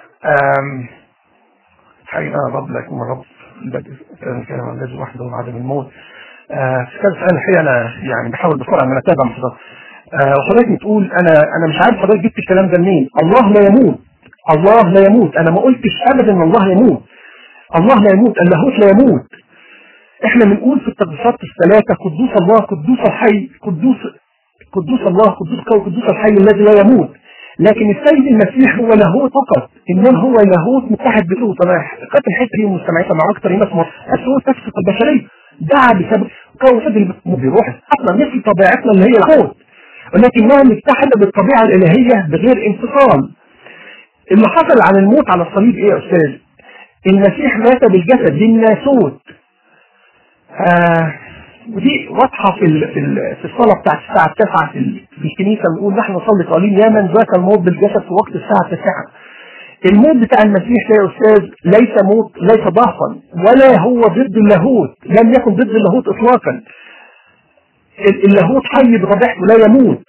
حقيقة رب لكم الرب كان كلام عن الذي وحده وعدم الموت آه في كذا سؤال الحقيقه انا يعني بحاول بسرعه ان انا اتابع مع حضرتك آه وحضرتك بتقول انا انا مش عارف حضرتك جبت الكلام ده منين الله لا يموت الله لا يموت انا ما قلتش ابدا ان الله يموت الله لا يموت اللاهوت لا يموت احنا بنقول في التقديسات الثلاثه قدوس الله قدوس الحي قدوس قدوس الله قدوس قوي قدوس الحي الذي لا يموت لكن السيد المسيح هو لاهوت فقط انما هو لاهوت متحد بذوت انا خدت الحته دي مستمعين مع اكثر ناس بس هو تفسق البشريه دعا بسبب قوة بروح اصلا مثل طبيعتنا اللي هي اللاهوت ولكنها متحده بالطبيعه الالهيه بغير انفصال اللي حصل عن الموت على الصليب ايه يا استاذ المسيح مات بالجسد للناسوت آه ودي واضحة في ال في, ال في الصلاة بتاعت الساعة 9 في, في الكنيسة بنقول نحن نصلي قليل يا من ذاك الموت بالجسد في وقت الساعة 9 الموت بتاع المسيح ده يا استاذ ليس موت ليس ضعفا ولا هو ضد اللاهوت لم يكن ضد اللاهوت اطلاقا اللاهوت حي بطبيعته لا يموت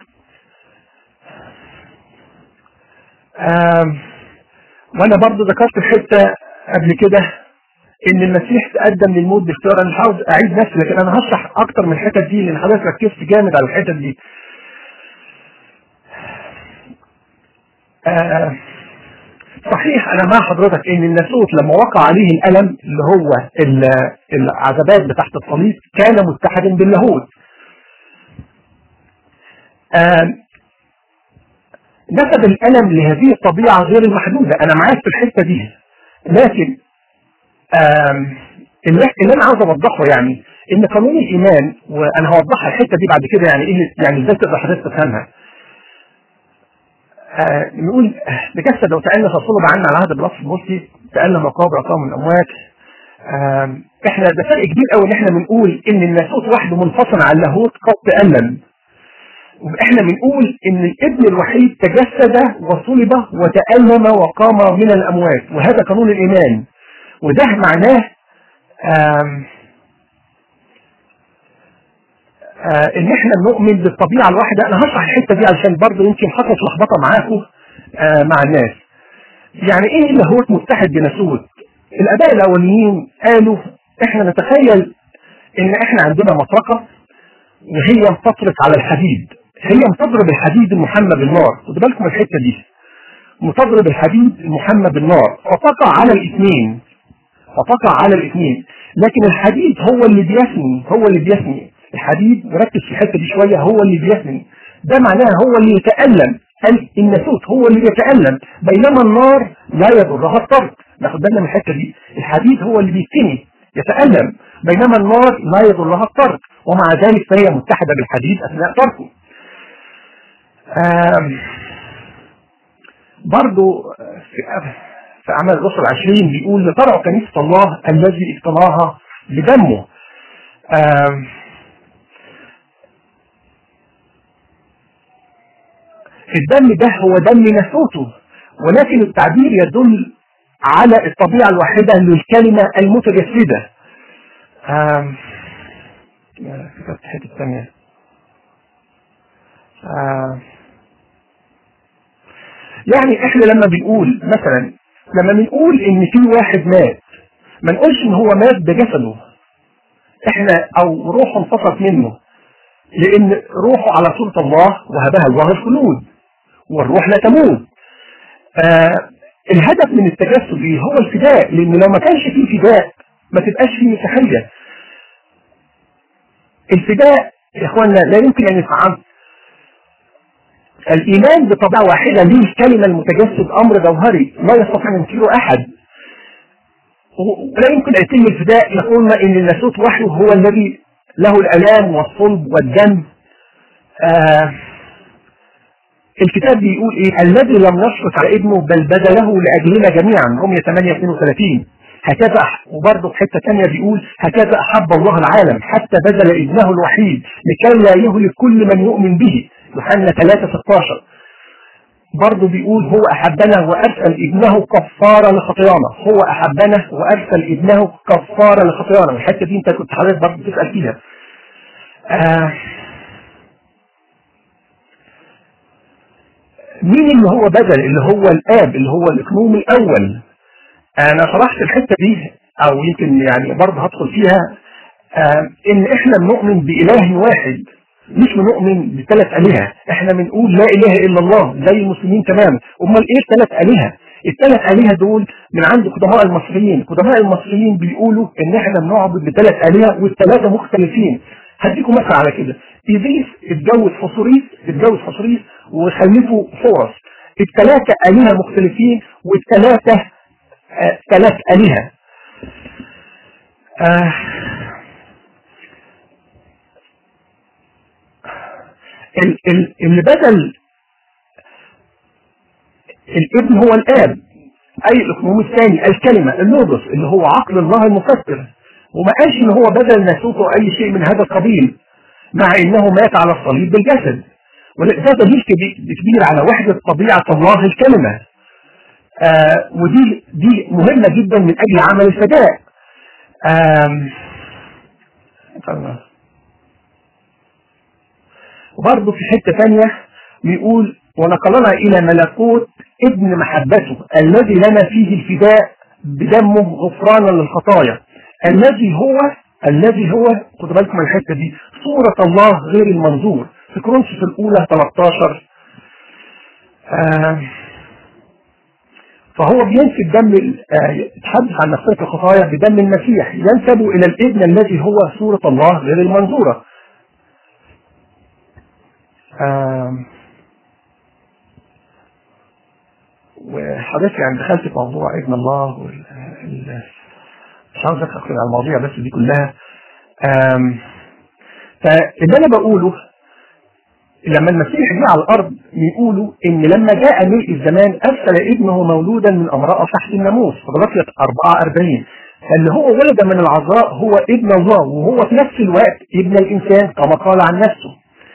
وانا برضو ذكرت الحته قبل كده ان المسيح تقدم للموت باختيار انا مش عاوز اعيد نفسي لكن انا هشرح اكتر من الحتت دي لان حضرتك ركزت جامد على الحتت دي آه صحيح انا مع حضرتك ان الناسوت لما وقع عليه الالم اللي هو العذابات بتاعت الصليب كان متحدا باللاهوت آه نسب الألم لهذه الطبيعة غير المحدودة أنا معاك في الحتة دي لكن اللي أنا عاوز أوضحه يعني إن قانون الإيمان وأنا هوضحها الحتة دي بعد كده يعني إيه يعني إزاي تقدر حضرتك تفهمها آه نقول تجسد وتألم فصلب عنا على عهد بالوصف الموسي تألم مقابر أقام من الأموات آه إحنا ده فرق كبير قوي إن إحنا بنقول إن الناسوت وحده منفصل عن اللاهوت قد تألم احنا بنقول ان الابن الوحيد تجسد وصلب وتألم وقام من الاموات وهذا قانون الايمان وده معناه آم آه ان احنا نؤمن بالطبيعة الواحدة انا هشرح الحتة دي علشان برضه يمكن حصلت لخبطة معاكم آه مع الناس يعني ايه اللاهوت متحد بناسوت الاباء الاوليين قالوا احنا نتخيل ان احنا عندنا مطرقة وهي بتطرق على الحديد هي بتضرب الحديد المحمى بالنار خدوا بالكم الحته دي بتضرب الحديد المحمى بالنار فتقع على الاثنين فتقع على الاثنين لكن الحديد هو اللي بيثني هو اللي بيثني الحديد ركز في الحته دي شويه هو اللي بيثني ده معناه هو اللي يتألم الناسوت هو اللي يتألم بينما النار لا يضرها الطرد ناخد بالنا من الحته دي الحديد هو اللي بيثني يتألم بينما النار لا يضرها الطرد ومع ذلك فهي متحدة بالحديد أثناء طرقه برضو في, في أعمال الرسل عشرين بيقول لترى كنيسة الله الذي اقتناها بدمه الدم ده هو دم نسوته ولكن التعبير يدل على الطبيعة الواحدة للكلمة المتجسدة في الحته الثانيه آه يعني احنا لما بنقول مثلا لما بنقول ان في واحد مات ما نقولش ان هو مات بجسده احنا او روحه انفصلت منه لان روحه على صورة الله وهبها الله الخلود والروح لا تموت آه الهدف من التجسد ايه هو الفداء لان لو ما كانش فيه فداء ما تبقاش فيه مسيحية الفداء يا اخوانا لا يمكن ان يفعل الايمان بطبيعة واحدة ليه الكلمة المتجسد امر جوهري لا يستطيع ان ينكره احد ولا يمكن ان يتم الفداء يقولنا ان الناسوت وحده هو الذي له الالام والصلب والدم آه الكتاب بيقول ايه الذي لم يشفق على ابنه بل بذله لاجلنا جميعا رمية 8 32 هكذا وبرضه في حته ثانيه بيقول هكذا احب الله العالم حتى بذل ابنه الوحيد لكي لا يهلك كل من يؤمن به يوحنا 3 16 برضه بيقول هو احبنا وارسل ابنه كفاره لخطايانا هو احبنا وارسل ابنه كفاره لخطايانا الحته دي انت كنت حضرتك برضه بتسال فيها آه مين اللي هو بدل اللي هو الاب اللي هو الاقنوم الاول انا شرحت الحته دي او يمكن يعني برضه هدخل فيها آه ان احنا بنؤمن باله واحد مش بنؤمن بثلاث الهه احنا بنقول لا اله الا الله زي المسلمين تماما امال ايه الثلاث الهه الثلاث الهه دول من عند قدماء المصريين قدماء المصريين بيقولوا ان احنا بنعبد بثلاث الهه والثلاثه مختلفين هديكم مثل على كده إيزيس اتجوز فصوريس اتجوز فصوريس وخلفوا حورس الثلاثة آلهة مختلفين والثلاثة آه ثلاث آلهة آه ال ال اللي بدل الابن هو الآب أي الإقنوم الثاني الكلمة اللوجوس اللي هو عقل الله المفكر وما قالش ان هو بدل ناسوته اي شيء من هذا القبيل مع انه مات على الصليب بالجسد وده دليل كبير على وحدة طبيعة الله الكلمة آه ودي دي مهمة جدا من اجل عمل الفداء وبرضه في حتة ثانية بيقول ونقلنا الى ملكوت ابن محبته الذي لنا فيه الفداء بدمه غفرانا للخطايا الذي هو الذي هو خدوا بالكم من الحته دي صورة الله غير المنظور في كورنثوس الأولى 13 آه فهو بينسب دم يتحدث عن نفسه الخطايا بدم المسيح ينسب إلى الابن الذي هو صورة الله غير المنظورة آه وحضرتك يعني دخلت في موضوع ابن الله وال مش عاوز ادخل على المواضيع بس دي كلها فاللي انا بقوله لما المسيح جه على الارض بيقولوا ان لما جاء ملء الزمان ارسل ابنه مولودا من امراه تحت الناموس فبلقيت 44 فاللي هو ولد من العذراء هو ابن الله وهو في نفس الوقت ابن الانسان كما قال عن نفسه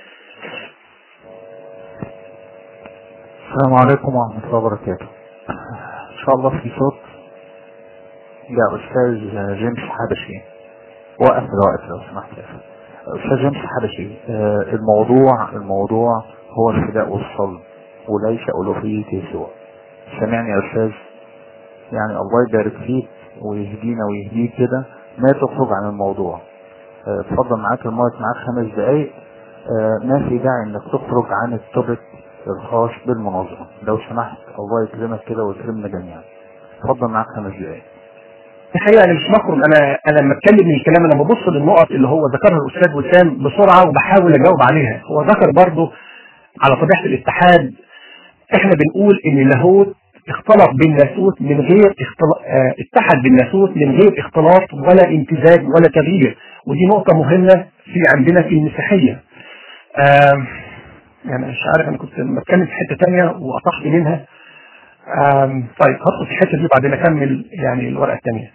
السلام عليكم ورحمة الله وبركاته ان شاء الله في صوت يا أستاذ جيمس حبشي وقف الوقت لو سمحت يا أستاذ جيمس حبشي الموضوع الموضوع هو الفداء والصلب وليس ألوهية يسوع سمعني يا أستاذ يعني الله يبارك فيك ويهدينا ويهديك كده ما تخرج عن الموضوع اتفضل معاك المايك معاك خمس دقايق ما في داعي انك تخرج عن التوبك الخاص بالمناظرة لو سمحت الله يكرمك كده ويكرمنا جميعا اتفضل معاك خمس دقايق الحقيقه انا مش مخرج انا انا لما اتكلم من الكلام انا ببص للنقط اللي هو ذكرها الاستاذ وسام بسرعه وبحاول اجاوب عليها هو ذكر برضه على طبيعه الاتحاد احنا بنقول ان اللاهوت اختلط بالناسوت من غير اختلاط اه اتحد بالناسوت من غير اختلاط ولا امتزاج ولا تغيير ودي نقطه مهمه في عندنا في المسيحيه اه يعني مش عارف انا كنت بتكلم في حته ثانيه وقطعت منها طيب هدخل في الحته دي وبعدين اكمل يعني الورقه الثانيه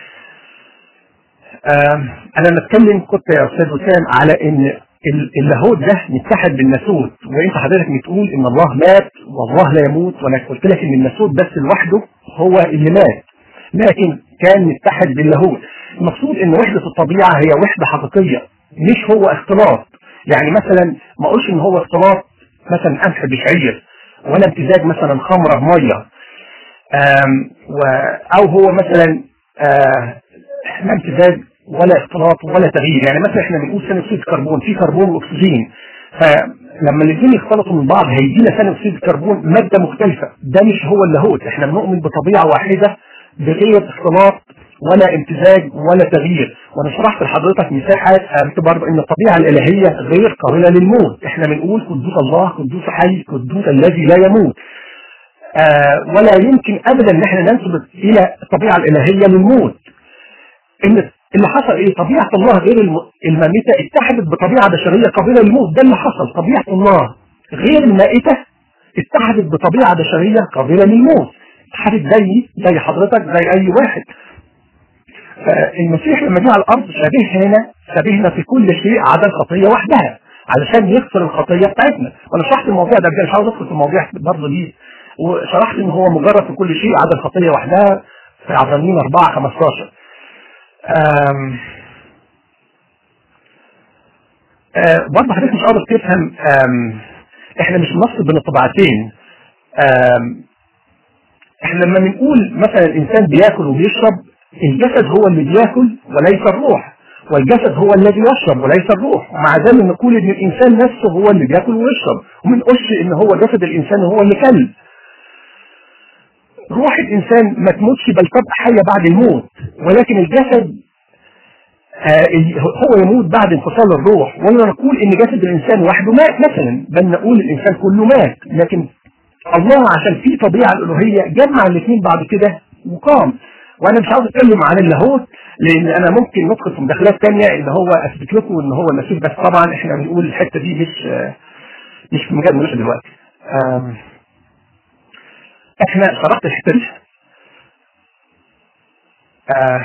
انا بتكلم كنت يا استاذ وسام على ان اللاهوت ده متحد بالناسوت وانت حضرتك بتقول ان الله مات والله لا يموت وانا قلت لك ان الناسوت بس لوحده هو اللي مات لكن كان متحد باللاهوت المقصود ان وحده الطبيعه هي وحده حقيقيه مش هو اختلاط يعني مثلا ما اقولش ان هو اختلاط مثلا قمح بشعير ولا امتزاج مثلا خمره بميه آم، و- او هو مثلا آه، لا امتزاج ولا اختلاط ولا تغيير يعني مثلا احنا بنقول ثاني اكسيد الكربون في كربون واكسجين فلما الاثنين يختلطوا من بعض هيدينا ثاني اكسيد الكربون ماده مختلفه ده مش هو اللاهوت احنا بنؤمن بطبيعه واحده بغير اختلاط ولا امتزاج ولا تغيير وانا شرحت لحضرتك مساحه قلت برضه ان الطبيعه الالهيه غير قابله للموت احنا بنقول قدوس الله قدوس حي قدوس الذي لا يموت آه ولا يمكن ابدا ان احنا ننسب الى الطبيعه الالهيه للموت ان اللي حصل ايه طبيعه الله غير الم- المميته اتحدت بطبيعه بشريه قابله للموت ده اللي حصل طبيعه الله غير المائته اتحدت بطبيعه بشريه قابله للموت اتحدت زي زي حضرتك زي اي واحد فالمسيح لما جه على الارض شبهنا شبهنا في كل شيء عدا الخطيه وحدها علشان يغفر الخطيه بتاعتنا وانا شرحت المواضيع ده مش عاوز ادخل في المواضيع برضه دي وشرحت ان هو مجرد في كل شيء عدا الخطيه وحدها في عبرانيين 4 15 آم، آه، برضه حضرتك مش قادر تفهم آم، احنا مش بنفصل بين الطبيعتين آم، احنا لما بنقول مثلا الانسان بياكل وبيشرب الجسد هو اللي بياكل وليس الروح والجسد هو الذي يشرب وليس الروح ومع ذلك نقول ان الانسان نفسه هو اللي بياكل ويشرب وما نقولش ان هو جسد الانسان هو اللي كلب روح الانسان ما تموتش بل تبقى حيه بعد الموت ولكن الجسد آه هو يموت بعد انفصال الروح ولا نقول ان جسد الانسان وحده مات مثلا بل نقول الانسان كله مات لكن الله عشان في طبيعه الالوهيه جمع الاثنين بعد كده وقام وانا مش عاوز اتكلم عن اللاهوت لان انا ممكن ندخل في مداخلات ثانيه ان هو اثبت لكم ان هو المسيح بس طبعا احنا بنقول الحته دي مش آه مش في مجال مناسب دلوقتي آم، احنا شرحت الحته دي آه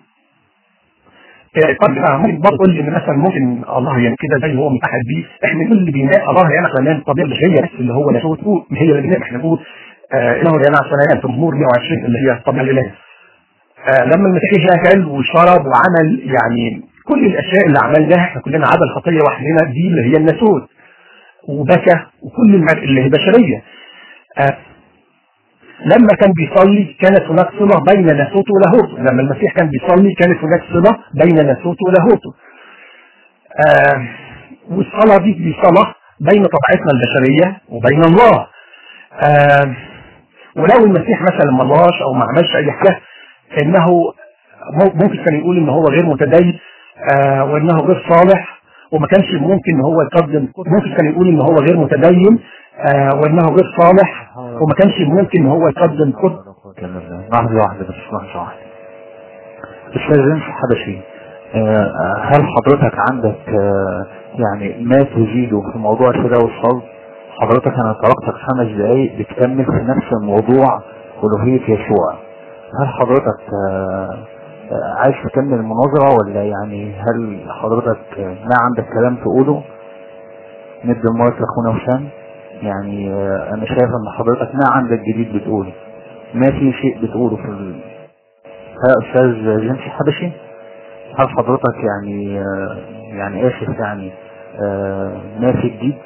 آه، طب آه، ممكن برضه تقول لي ان مثلا ممكن الله يعني كده زي هو متحد بيه احنا نقول اللي بيناء الله يعني كمان الطبيعه البشريه بس اللي هو لاهوت هي اللي بيناء احنا نقول آه انه يعني عشان ينام في مزمور 120 اللي هي الطبيعه الالهيه آه لما المسيح جه اكل وشرب وعمل يعني كل الاشياء اللي عملناها احنا كلنا عدا الخطيه وحدنا دي اللي هي الناسوت وبكى وكل الم- اللي هي بشريه آه لما كان بيصلي كانت هناك صلة بين ناسوته ولاهوته لما المسيح كان بيصلي كانت هناك صلة بين ناسوته ولاهوته آه والصلاة دي دي صلاة بين طبيعتنا البشرية وبين الله آه ولو المسيح مثلا ما رضاش او ما عملش اي حاجة انه مو- ممكن كان يقول ان هو غير متدين آه وانه غير صالح وما كانش ممكن ان هو يقدم ممكن كان يقول ان هو غير متدين آه وانه غير صالح وما كانش ممكن ان هو يقدم قدس لحظة واحدة بس لحظة واحدة أستاذ زين حبشي آه، هل حضرتك عندك آه، يعني ما تزيده في موضوع الفداء والصلب حضرتك أنا تركتك خمس دقايق بتكمل في نفس الموضوع ألوهية يشوع هل حضرتك آه، آه، عايز تكمل المناظرة ولا يعني هل حضرتك آه، ما عندك كلام تقوله ندي المايك لأخونا وسام يعني آه، أنا شايف إن حضرتك ما عندك جديد بتقوله ما في شيء بتقوله في ال... ها أستاذ جيمس حبشي هل حضرتك يعني آه، يعني آسف يعني آه، ما في جديد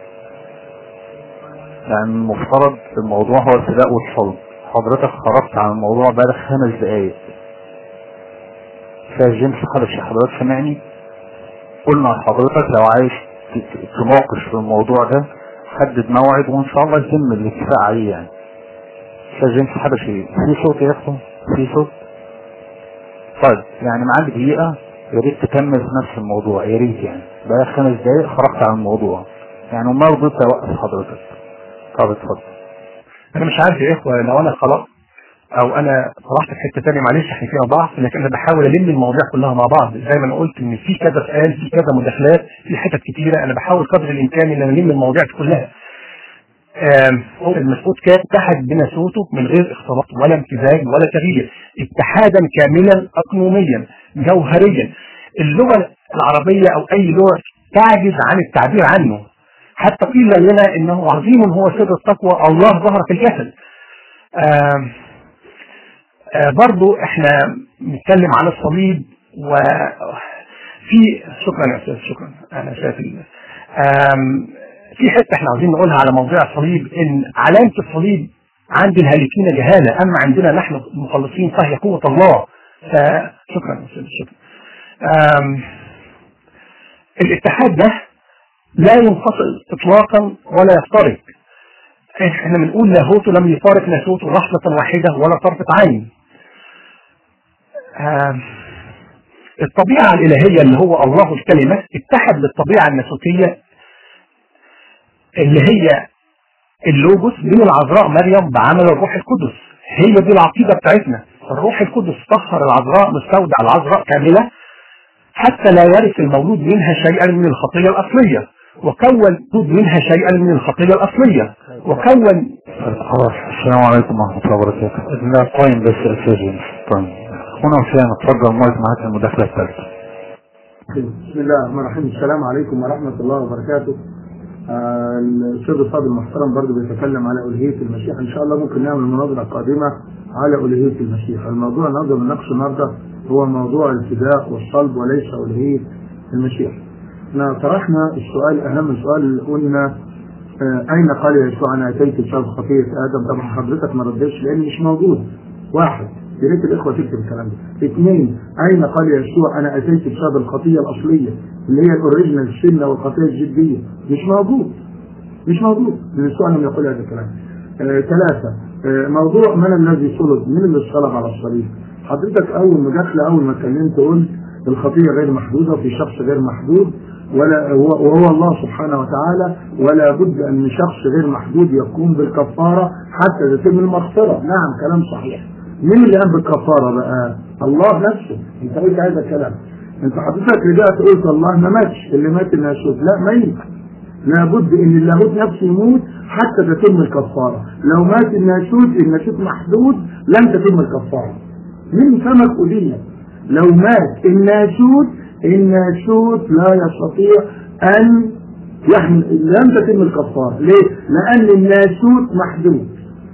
يعني المفترض الموضوع هو الفداء والصلب حضرتك خرجت عن الموضوع بقالك خمس دقايق أستاذ جيمس حبشي حضرتك سامعني قلنا لحضرتك لو عايز ت- ت- تناقش في الموضوع ده حدد موعد وإن شاء الله يتم الاتفاق عليه يعني أستاذ جيمس حبشي في صوت يا أخو في صوت طيب يعني معاك دقيقة يا ريت تكمل في نفس الموضوع يا ريت يعني بقى خمس دقايق خرجت عن الموضوع يعني وما رضيت اوقف حضرتك طب اتفضل انا مش عارف يا اخوه لو انا خلاص او انا طلعت في حته ثانيه معلش احنا فيها ضعف لكن انا بحاول الم المواضيع كلها مع بعض زي ما انا قلت ان في كذا سؤال في كذا مداخلات في حتت كتيره انا بحاول قدر الامكان ان انا الم المواضيع دي كلها آم، هو المسعود كان اتحد بناسوته من غير اختلاط ولا امتزاج ولا تغيير اتحادا كاملا اقنوميا جوهريا اللغه العربيه او اي لغه تعجز عن التعبير عنه حتى قيل لنا انه عظيم هو سر التقوى الله ظهر في الجسد آم، آه، برضو احنا بنتكلم عن الصليب و في شكرا يا استاذ شكرا انا شايف ال- آم، في حته احنا عاوزين نقولها على موضوع الصليب ان علامه الصليب عند الهالكين جهاله اما عندنا نحن المخلصين فهي قوه الله فشكرا يا استاذ شكرا آم، الاتحاد ده لا ينفصل اطلاقا ولا يفترق احنا بنقول لاهوته لم يفارق ناسوته لحظه واحده ولا طرفه عين آم، الطبيعة الإلهية اللي هو الله الكلمة اتحد بالطبيعة الناسوتية اللي هي اللوجوس من العذراء مريم بعمل الروح القدس هي دي العقيدة بتاعتنا الروح القدس طهر العذراء مستودع العذراء كاملة حتى لا يرث المولود منها شيئا من الخطية الأصلية وكون المولود منها شيئا من الخطية الأصلية وكون خلاص السلام عليكم ورحمة الله وبركاته لا قايم بس يا أستاذ جيمس طيب أخونا وسام اتفضل مايك معاك المداخلة الثالثة بسم الله الرحمن الرحيم السلام عليكم ورحمة الله وبركاته آه، الأستاذ الفاضل المحترم برضه بيتكلم على ألوهية المسيح إن شاء الله ممكن نعمل مناظرة قادمة على ألوهية المسيح الموضوع النهارده بنناقشه النهارده هو موضوع الفداء والصلب وليس ألوهية المسيح احنا طرحنا السؤال أهم سؤال قلنا آه، أين قال يسوع أنا أتيت بسبب خطية آدم طبعا حضرتك ما ردتش لأن مش موجود واحد يا ريت الإخوة تكتب الكلام ده اثنين أين قال يسوع أنا أتيت بسبب الخطية الأصلية اللي هي الأوريجينال السنة والخطية الجدية مش موجود مش موجود لأن يسوع لم يقول هذا الكلام آه، ثلاثة آه، موضوع من الذي صلب من اللي اتصلب على الصليب حضرتك أول مداخلة أول ما اتكلمت قلت الخطية غير محدودة في شخص غير محدود ولا هو وهو الله سبحانه وتعالى ولا بد أن شخص غير محدود يقوم بالكفارة حتى تتم المغفرة نعم كلام صحيح مين اللي قام بالكفارة بقى الله نفسه انت قلت هذا الكلام انت حضرتك رجعت قلت الله ما ماتش اللي مات الناسوت لا ميت لابد ان اللاهوت نفسه يموت حتى تتم الكفارة لو مات الناسوت الناسوت محدود لن تتم الكفارة من سمك أذية لو مات الناسوت الناسوت لا يستطيع أن يحمل لن تتم الكفارة ليه؟ لأن الناسوت محدود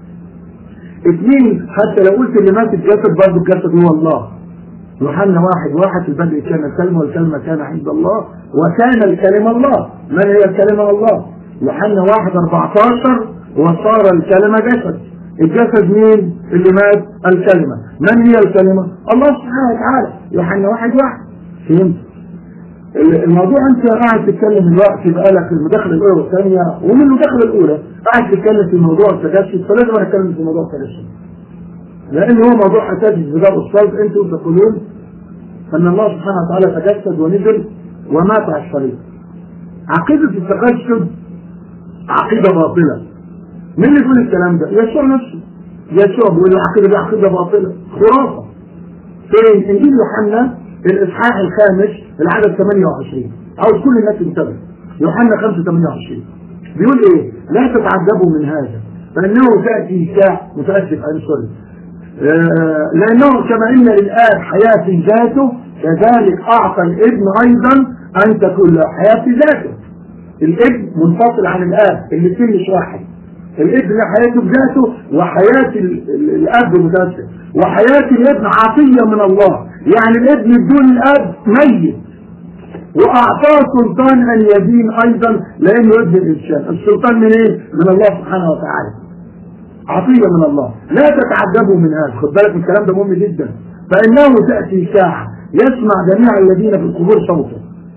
اثنين حتى لو قلت اللي مات الجسد برضه الجسد هو الله يوحنا واحد واحد في البدء كان الكلمة والكلمة كان عند الله وكان الكلمة الله من هي الكلمة الله يوحنا واحد 14 وصار الكلمة جسد الجسد مين اللي مات الكلمة من هي الكلمة الله سبحانه وتعالى يوحنا واحد واحد فهمت الموضوع انت قاعد تتكلم دلوقتي بقالك المداخله الاولى والثانيه ومن المداخله الاولى قاعد تتكلم في موضوع التجسد فلازم انا اتكلم في موضوع التجسد لان هو موضوع اساسي في بدايه الصلب انتم تقولون ان الله سبحانه وتعالى تجسد ونزل ومات على الصليب عقيده التجسد عقيده باطله مين اللي يقول الكلام ده؟ يسوع نفسه يسوع بيقول العقيده دي عقيده باطله خرافه فين انجيل يوحنا الاصحاح الخامس العدد 28 عاوز كل الناس تنتبه يوحنا 5 28 بيقول ايه لا تتعجبوا من هذا فانه تاتي ساعه متاسف انا سوري آه لانه كما ان للاب حياه في ذاته كذلك اعطى الابن ايضا ان تكون له حياه في ذاته الابن منفصل عن الاب الاثنين مش واحد الابن حياته بذاته وحياة ال- ال- الاب بذاته وحياة الابن عطية من الله يعني الابن بدون الاب ميت واعطاه سلطان ان يدين ايضا لانه ابن الانسان السلطان من ايه من الله سبحانه وتعالى عطية من الله لا تتعجبوا من هذا خد بالك من الكلام ده مهم جدا فانه تأتي ساعة يسمع جميع الذين في القبور صوته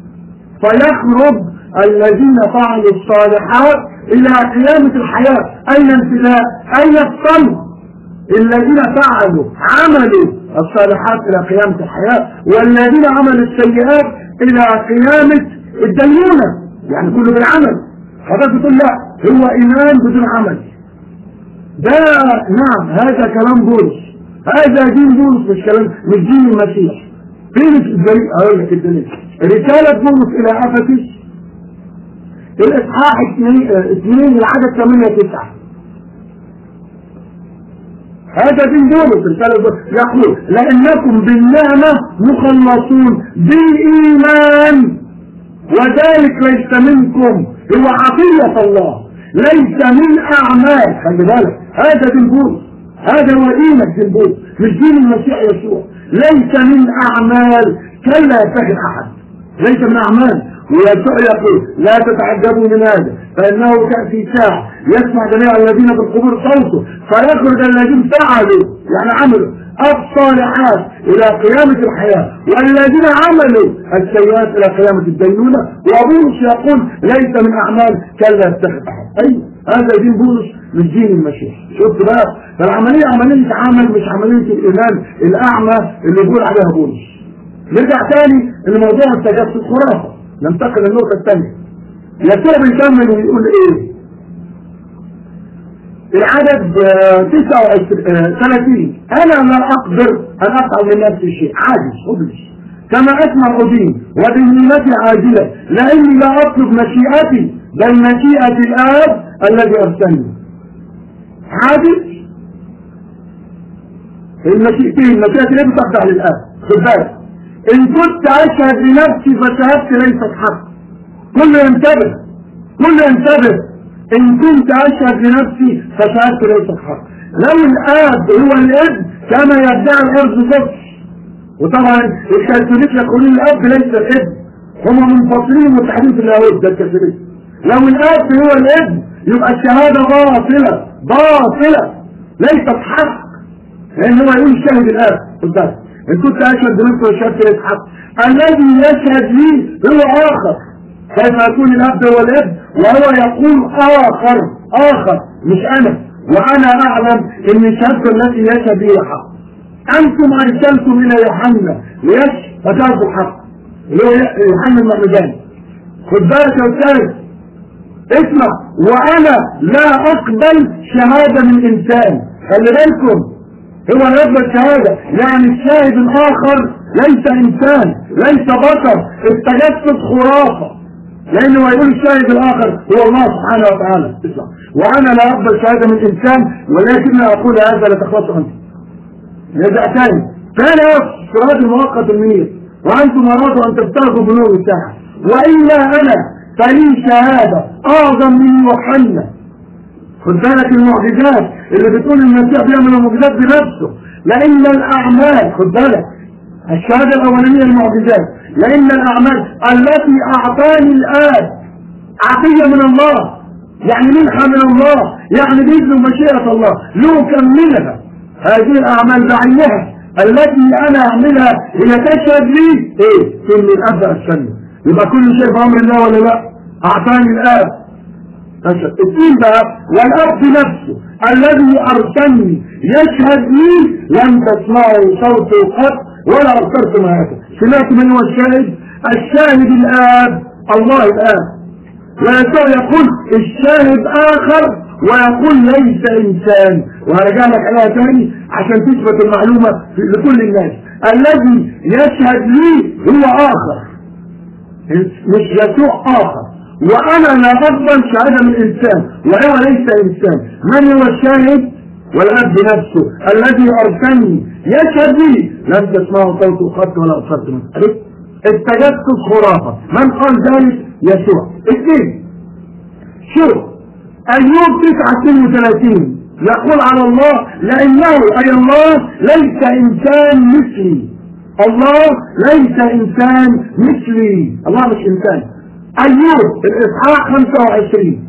فيخرج الذين فعلوا الصالحات الى قيامة الحياة اين الفداء اين الصمت الذين فعلوا عملوا الصالحات الى قيامة الحياة والذين عملوا السيئات الى قيامة الدينونة يعني كله بالعمل حضرتك تقول لا هو ايمان بدون عمل ده نعم هذا كلام بولس هذا دين بولس مش كلام مش دين المسيح فين الدليل اقول لك الدليل رسالة بولس الى افسس الاصحاح اثنين اثنين العدد 8 9 هذا دين بولس رسالة بولس يقول لانكم بالنعمة مخلصون بالايمان وذلك ليس منكم هو عطية الله ليس من اعمال خلي بالك هذا دين بولس هذا هو دينك دين بولس مش دين المسيح يسوع ليس من اعمال كي لا يتخذ احد ليس من اعمال ويسوع يقول لا تتعجبوا من هذا فانه تاتي ساعه يسمع جميع الذين في القبور صوته فيخرج الذين فعلوا يعني عملوا الصالحات الى قيامه الحياه والذين عملوا السيئات الى قيامه الدينونه وبولس يقول ليس من اعمال كلا يتخذ احد ايوه هذا دين بولس مش دين المسيح شفت بقى فالعمليه عمليه عمل مش عمليه الايمان الاعمى اللي بيقول عليها بولس نرجع تاني لموضوع التجسس خرافه ننتقل للنقطة الثانية يسوع بيكمل ويقول ايه العدد 30 انا لا اقدر ان افعل من نفسي شيء عاجز ابلس كما اسمع ادين وبهمتي عاجلة لاني لا اطلب مشيئتي بل مشيئة الاب الذي ارسلني عاجز المشيئتين مشيئة الاب تخضع للاب خد بالك ان كنت اشهد لنفسي فشهادتي ليست حق كل ينتبه كل ينتبه ان كنت اشهد لنفسي فشهادتي ليست حق لو الاب هو الابن كما يدعي الارثوذكس وطبعا الكاثوليك يقولون الاب ليس الابن هم منفصلين متحدين في اللاهوت ده الكاثوليك لو الاب هو الابن يبقى الشهاده باطله باطله ليست حق لان هو يقول شاهد الاب خد بالك ان كنت اشهد بنفسي وشهادتي ليس حق الذي يشهد لي هو اخر كيف يكون الاب هو الابن وهو يقول اخر اخر مش انا وانا اعلم ان شهادته التي يشهد لي حق انتم ارسلتم الى يوحنا ليشهد فتاخذوا حق اللي هو يوحنا المعمدان خد بالك يا استاذ اسمع وانا لا اقبل شهاده من انسان خلي بالكم هو يقبل شهادة يعني الشاهد الآخر ليس إنسان ليس بشر التجسد خرافة لأنه يقول الشاهد الآخر هو الله سبحانه وتعالى اسمع وأنا لا أقبل شهادة من إنسان ولكن أقول هذا لتخلصوا أنت نرجع تاني كان سراد المؤقت المنير وأنتم أرادوا أن تبتغوا بنور الساعة وإلا أنا فلي شهادة أعظم من يوحنا خد بالك المعجزات اللي بتقول المسيح بيعمل المعجزات بنفسه لان الاعمال خد بالك الشهاده الاولانيه المعجزات لان الاعمال التي اعطاني الاب عطيه من الله يعني منحه من الله يعني باذن مشيئه الله له كملها هذه الاعمال بعينها التي انا اعملها هي تشهد لي ايه ان الاب ارسلني يبقى كل شيء بامر الله ولا لا اعطاني الاب الدين بقى والاب نفسه الذي ارسلني يشهد لي لم تسمعوا صوته قط ولا ابصرت ما هذا سمعت من هو الشاهد الشاهد الاب الله الاب ويسوع يقول الشاهد اخر ويقول ليس انسان وهرجع لك عليها تاني عشان تثبت المعلومه لكل الناس الذي يشهد لي هو اخر مش يسوع اخر وانا لا اقبل شهاده من انسان وهو ليس انسان من هو الشاهد والاب نفسه الذي ارسلني يشهد لي لم تسمعوا صوته خط ولا ابصرت منه التجسس خرافه من قال ذلك يسوع اثنين شوف ايوب 39 يقول على الله لانه اي الله ليس انسان مثلي الله ليس انسان مثلي الله مش انسان أيوب الإصحاح 25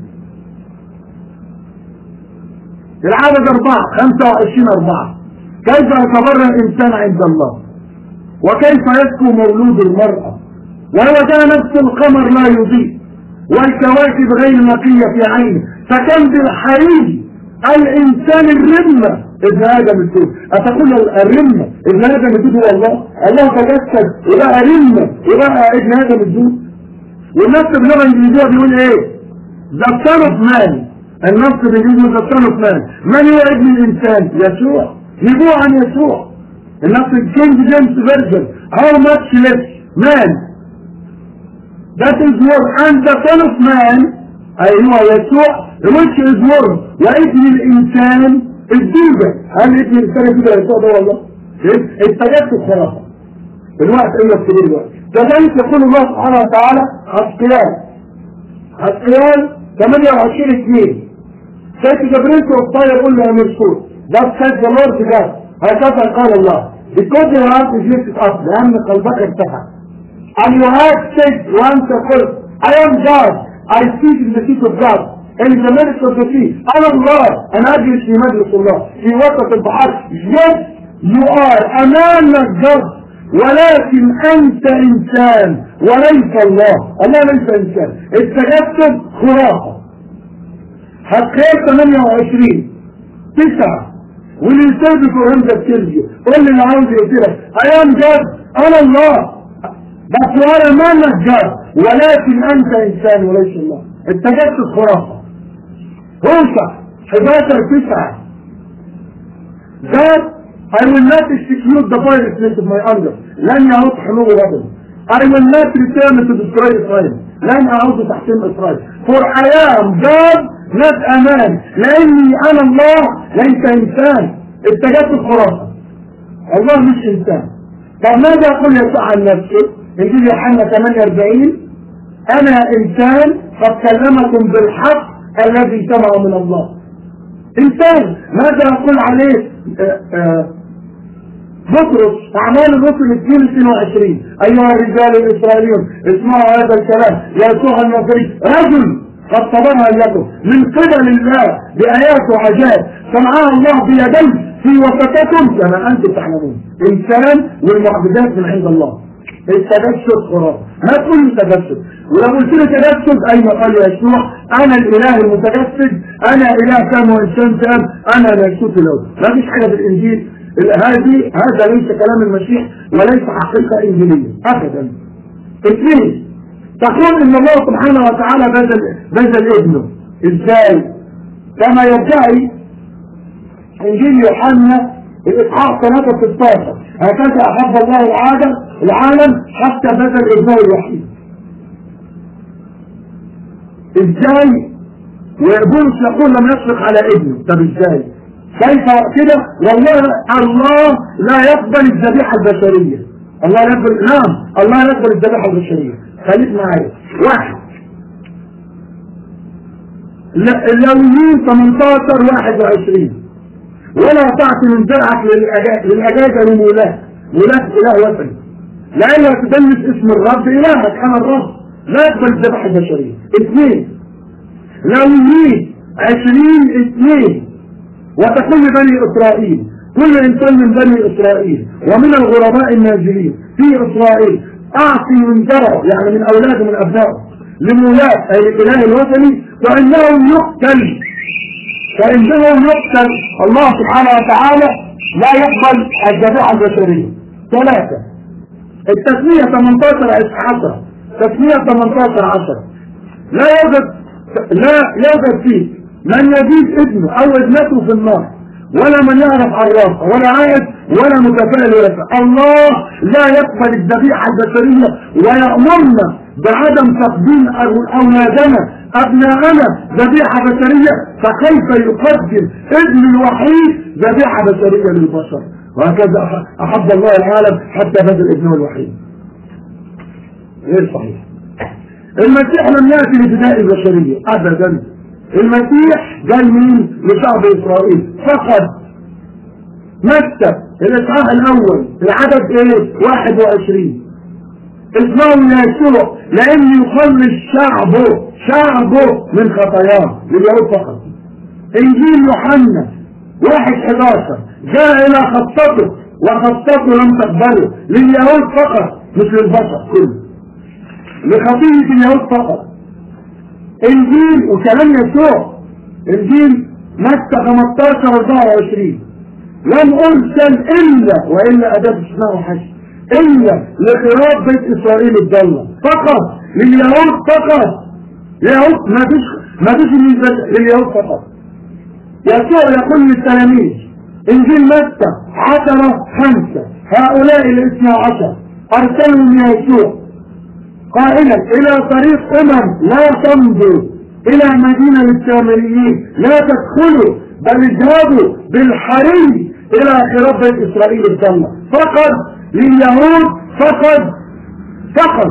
العدد أربعة 25 أربعة كيف يتبرأ الإنسان عند الله وكيف يسكو مولود المرأة وهو كان نفس القمر لا يضيء والكواكب غير نقية في عينه فكان بالحريم الإنسان الرمة ابن آدم الدود أتقول الرمة ابن آدم الدود هو الله الله تجسد وبقى رمة وبقى ابن آدم الدود والنص باللغه الانجليزيه بيقول ايه؟ ذا son of man النص بالانجليزي ذا son of man من هو ابن الانسان؟ يسوع يبوع عن يسوع النص الكينج جيمس فيرجن how much less man that is more and the son of man اي هو يسوع which is more وابن الانسان الدودة هل ابن الانسان كده يسوع ده والله؟ التجسد خرافة الوقت الا الكبير الوقت كذلك يقول الله سبحانه وتعالى حسقيان حسقيان 28 2 سيد جبريل توفى يقول له يا مرسول That said the Lord God هكذا قال الله because your heart is lifted up لأن قلبك ارتفع and you have said once or twice, I am God, I speak in the seat of God, and in the midst of the sea, أنا الله أنا أجلس في مجلس الله في وسط البحر yes you are أمامك God ولكن أنت إنسان وليس الله الله ليس إنسان التجسد خرافة حقيقة 28 تسعة والإنسان بيقول همزة بتلجي قول لي اللي عاوز يقتلك I am God أنا الله بس وأنا أمامك God ولكن أنت إنسان وليس الله التجسد خرافة اوسع 11 9 that I will not execute the violence of my anger لن يعود حلول غضب I will not return to destroy Israel لن أعود تحكيم إسرائيل for I am God not a man لأني أنا الله ليس إنسان التجسد خرافة الله مش إنسان طب ماذا يقول يسوع عن نفسه إنجيل يوحنا 48 أنا إنسان قد كلمكم بالحق الذي سمع من الله إنسان ماذا يقول عليه آآ آآ بطرس أعمال الرسل 22 أيها الرجال الإسرائيليون اسمعوا هذا الكلام يسوع المصري رجل قد صبرها لكم من قبل الله بآيات وعجائب سمعها الله بيديه في وسطكم كما أنتم تعلمون إنسان والمعجزات من عند الله التجسد خرافة ما تقول لي تجسد ولو قلت لي تجسد ايوه قال يسوع انا الاله المتجسد انا اله كام وانسان كام انا نسوت له ما فيش حاجه في الانجيل هذه هذا ليس كلام المسيح وليس حقيقه انجيليه ابدا اثنين تقول ان الله سبحانه وتعالى بذل بذل ابنه ازاي كما يدعي انجيل يوحنا الاصحاح 3 16 هكذا احب الله العالم العالم حتى بذل ابنه الوحيد ازاي وبولس يقول لم يسبق على ابنه طب ازاي كيف كده والله الله لا يقبل الذبيحه البشريه الله يقبل نعم الله يقبل الذبيحه البشريه خليك معايا واحد اللويين 18 21 ولا تعطي من درعك للأجاجة لمولاه مولاه إله وثني لأنها تدلس اسم الرب إلهك أنا الرب لا يقبل الذبح البشرية اثنين لويين عشرين اثنين وتقول بني إسرائيل كل إنسان من بني إسرائيل ومن الغرباء النازلين في إسرائيل أعطي من زرعه يعني من أولاده من أبنائه لمولاه أي الإله الوثني فإنه يقتل فإنه يقتل الله سبحانه وتعالى لا يقبل الذبيحة البشرية ثلاثة التسمية 18 10 تسمية 18 10 لا يوجد لا يوجد فيه من يزيد ابنه او ابنته في النار ولا من يعرف عرافه ولا عائد ولا متفائل ولا الله لا يقبل الذبيحة البشرية ويأمرنا بعدم تقديم أولادنا أبناءنا ذبيحة بشرية فكيف يقدم ابن الوحيد ذبيحة بشرية للبشر وهكذا أحب الله العالم حتى بذل ابنه الوحيد غير صحيح المسيح لم يأتي لفداء البشرية أبدا المسيح جاي مين لشعب إسرائيل فقط متى الإصحاح الأول العدد إيه 21 اسمعوا يسوع لأن يخلص شعبه شعبه من خطاياه لليهود فقط إنجيل يوحنا واحد 11 جاء إلى خطته وخطته لم تقبله لليهود فقط مش للبشر كله لخطية اليهود فقط انجيل وكلام يسوع انجيل متى 15 24 لم ارسل الا والا اداه اسمه حشد الا لقراب بيت اسرائيل الضاله فقط لليهود فقط اليهود ما فيش ما فيش لليهود فقط يسوع يقول للتلاميذ انجيل متى 10 5 هؤلاء الاثنى عشر ارسلهم يسوع قائلا الى طريق امم لا تمضوا الى مدينة للسامريين لا تدخلوا بل اذهبوا بالحري الى خراب بيت اسرائيل الجنة فقط لليهود فقط فقط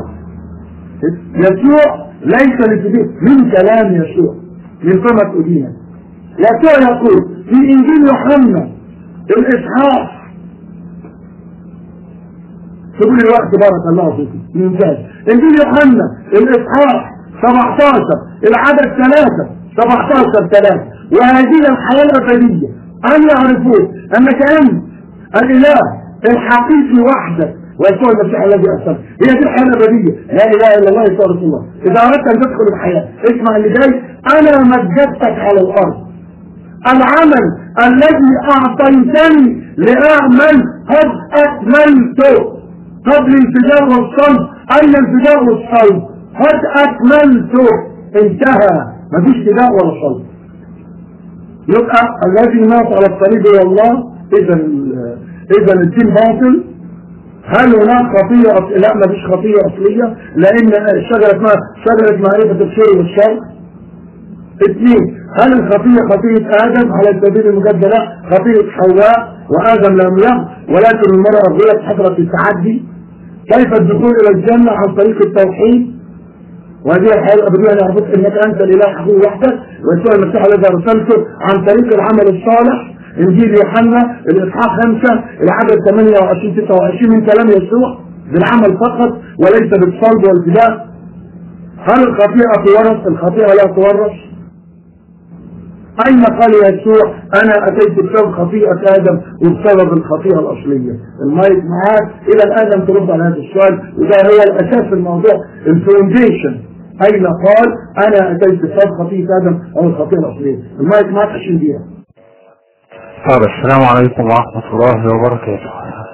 يسوع ليس لتدين من كلام يسوع من فمة أدينة يسوع يقول في انجيل يوحنا الاصحاح تقول الوقت بارك الله فيكم ممتاز انجيل يوحنا الاصحاح 17 العدد 3 17 3 وهذه الحياه الابديه ان يعرفون انك انت الاله الحقيقي وحدك ويسوع المسيح الذي ارسله هي دي الحياه الابديه لا اله الا الله يسوع رسول الله اذا اردت ان تدخل الحياه اسمع اللي جاي انا مجدتك على الارض العمل الذي اعطيتني لاعمل قد اكملته قبل الفداء والصلب اين الفداء والصلب قد اكملته انتهى مفيش فداء ولا صلب يبقى الذي مات على الصليب هو الله اذا اذا الدين باطل هل هناك خطية أص... لا ما فيش خطية أصلية لأن الشجرة اسمها شجرة معرفة الخير والشر اثنين هل الخطية خطية آدم على السبيل المجدد لا خطية حواء وآدم لم يغ ولكن المرأة غيرت حضرة التعدي كيف الدخول إلى الجنة عن طريق التوحيد وهذه الحياة الأبدية أن يعرفك أنك أنت الإله حقيقي وحدك ويسوع المسيح الذي أرسلته عن طريق العمل الصالح إنجيل يوحنا الإصحاح 5 العدد 28 26 من كلام يسوع بالعمل فقط وليس بالصلب والفداء هل الخطيئة تورث؟ الخطيئة لا تورث أين قال يسوع أنا أتيت بسبب خطيئة آدم وبسبب الخطيئة الأصلية المايك معاك إلى الآن لم ترد على هذا السؤال وده هو الأساس في الموضوع الفونديشن أين قال أنا أتيت بسبب خطيئة آدم أو الخطيئة الأصلية المايك معاك 20 دقيقة طيب السلام عليكم ورحمة الله وبركاته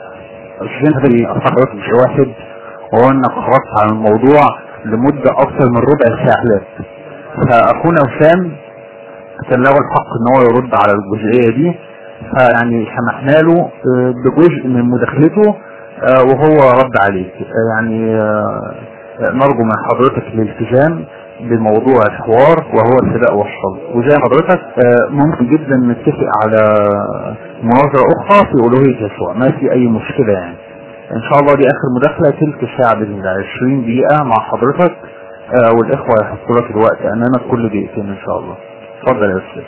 الشيء اللي أصحابك مش واحد هو انك خرجت عن الموضوع لمدة اكثر من ربع ساعة لازم فاخونا وسام كان له الحق ان هو يرد على الجزئية دي فيعني سمحنا له آه، بجزء من مداخلته آه، وهو رد عليك آه، يعني آه، نرجو من حضرتك الالتزام بموضوع الحوار وهو الفداء والصلب وزي ما حضرتك آه، ممكن جدا نتفق على مناظرة اخرى في الوهية يسوع ما في اي مشكلة يعني ان شاء الله دي اخر مداخلة تلك ساعة باذن الله 20 دقيقة مع حضرتك آه، والاخوة يحطوا لك الوقت امامك كل دقيقتين ان شاء الله اتفضل يا استاذ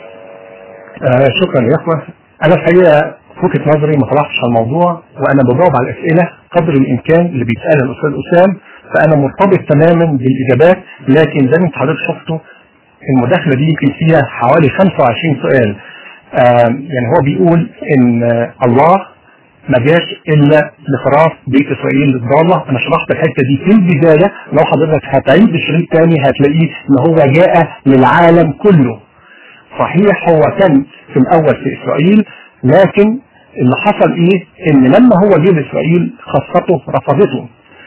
آه شكرا يا اخوة انا الحقيقة في وجهة نظري ما طلعتش على الموضوع وانا بجاوب على الاسئلة قدر الامكان اللي بيسألها الاستاذ اسام فانا مرتبط تماما بالاجابات لكن زي ما انت حضرتك شفتوا المداخلة دي يمكن فيها حوالي 25 سؤال آه يعني هو بيقول ان آه الله ما جاش الا لخراف بيت اسرائيل الضالة انا شرحت الحتة دي في البداية لو حضرتك هتعيد الشريط تاني هتلاقيه ان هو جاء للعالم كله صحيح هو كان في الاول في اسرائيل لكن اللي حصل ايه ان لما هو جه لاسرائيل خاصته رفضته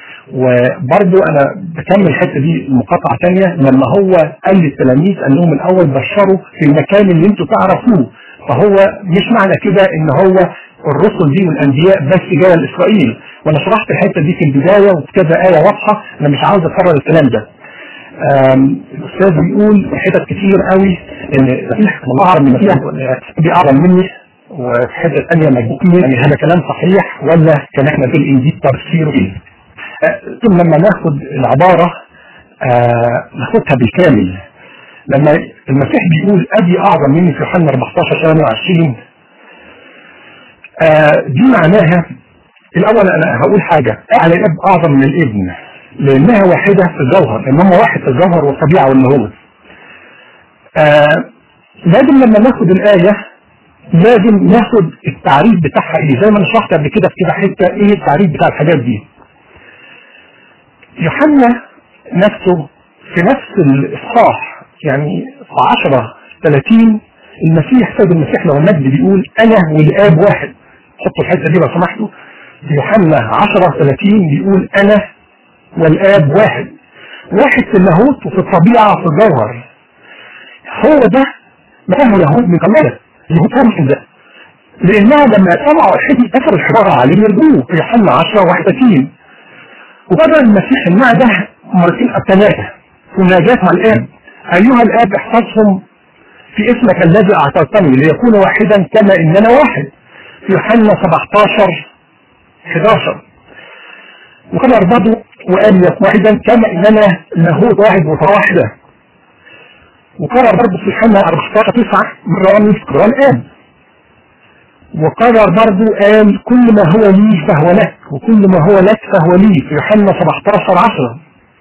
وبرضو انا بكمل الحته دي مقاطعه ثانيه لما هو قال للتلاميذ قال لهم الاول بشروا في المكان اللي انتوا تعرفوه فهو مش معنى كده ان هو الرسل دي والانبياء بس جايه لاسرائيل وانا شرحت الحته دي في البدايه وكذا ايه واضحه انا مش عاوز اكرر الكلام ده آم، الاستاذ بيقول في حتت كتير قوي ان المسيح الله اعلم من دي اعظم مني وفي حته ثانيه مجبوكني يعني هذا كلام صحيح ولا كان احنا في الانجيل تفسيره ايه؟ آه، ثم لما ناخد العباره آه، ناخدها بالكامل لما المسيح بيقول ادي اعظم مني في يوحنا 14 28 آه، دي معناها الاول انا هقول حاجه على الاب اعظم من الابن لانها واحده في الجوهر انما واحد في الجوهر والطبيعه والنهوض آه لازم لما ناخد الايه لازم ناخد التعريف بتاعها ايه زي ما انا شرحت قبل كده في كده حته ايه التعريف بتاع الحاجات دي يوحنا نفسه في نفس الاصحاح يعني في 10 30 المسيح سيد المسيح لو المجد بيقول انا والاب واحد حطوا الحته دي لو سمحتوا يوحنا 10 30 بيقول انا والاب واحد واحد في اللاهوت وفي الطبيعه في الجوهر هو ده ما هو لاهوت من الله الهوت ده لانها لما سمعوا الحدي اثر الحراره عليه يرجوه في يوحنا 10 31 وبدا المسيح النوع ده مرتين او ثلاثه في مناجاه مع الاب ايها الاب احفظهم في اسمك الذي اعطيتني ليكون واحدا كما اننا واحد في يوحنا 17 11 وكرر برضه وقال لك واحدا كما اننا لاهوت واحد وواحده وكرر برضه في يوحنا 14 9 مره قال يذكر الاب وقرر برضو قال كل ما هو لي فهو لك وكل ما هو لك فهو لي في يوحنا 17 10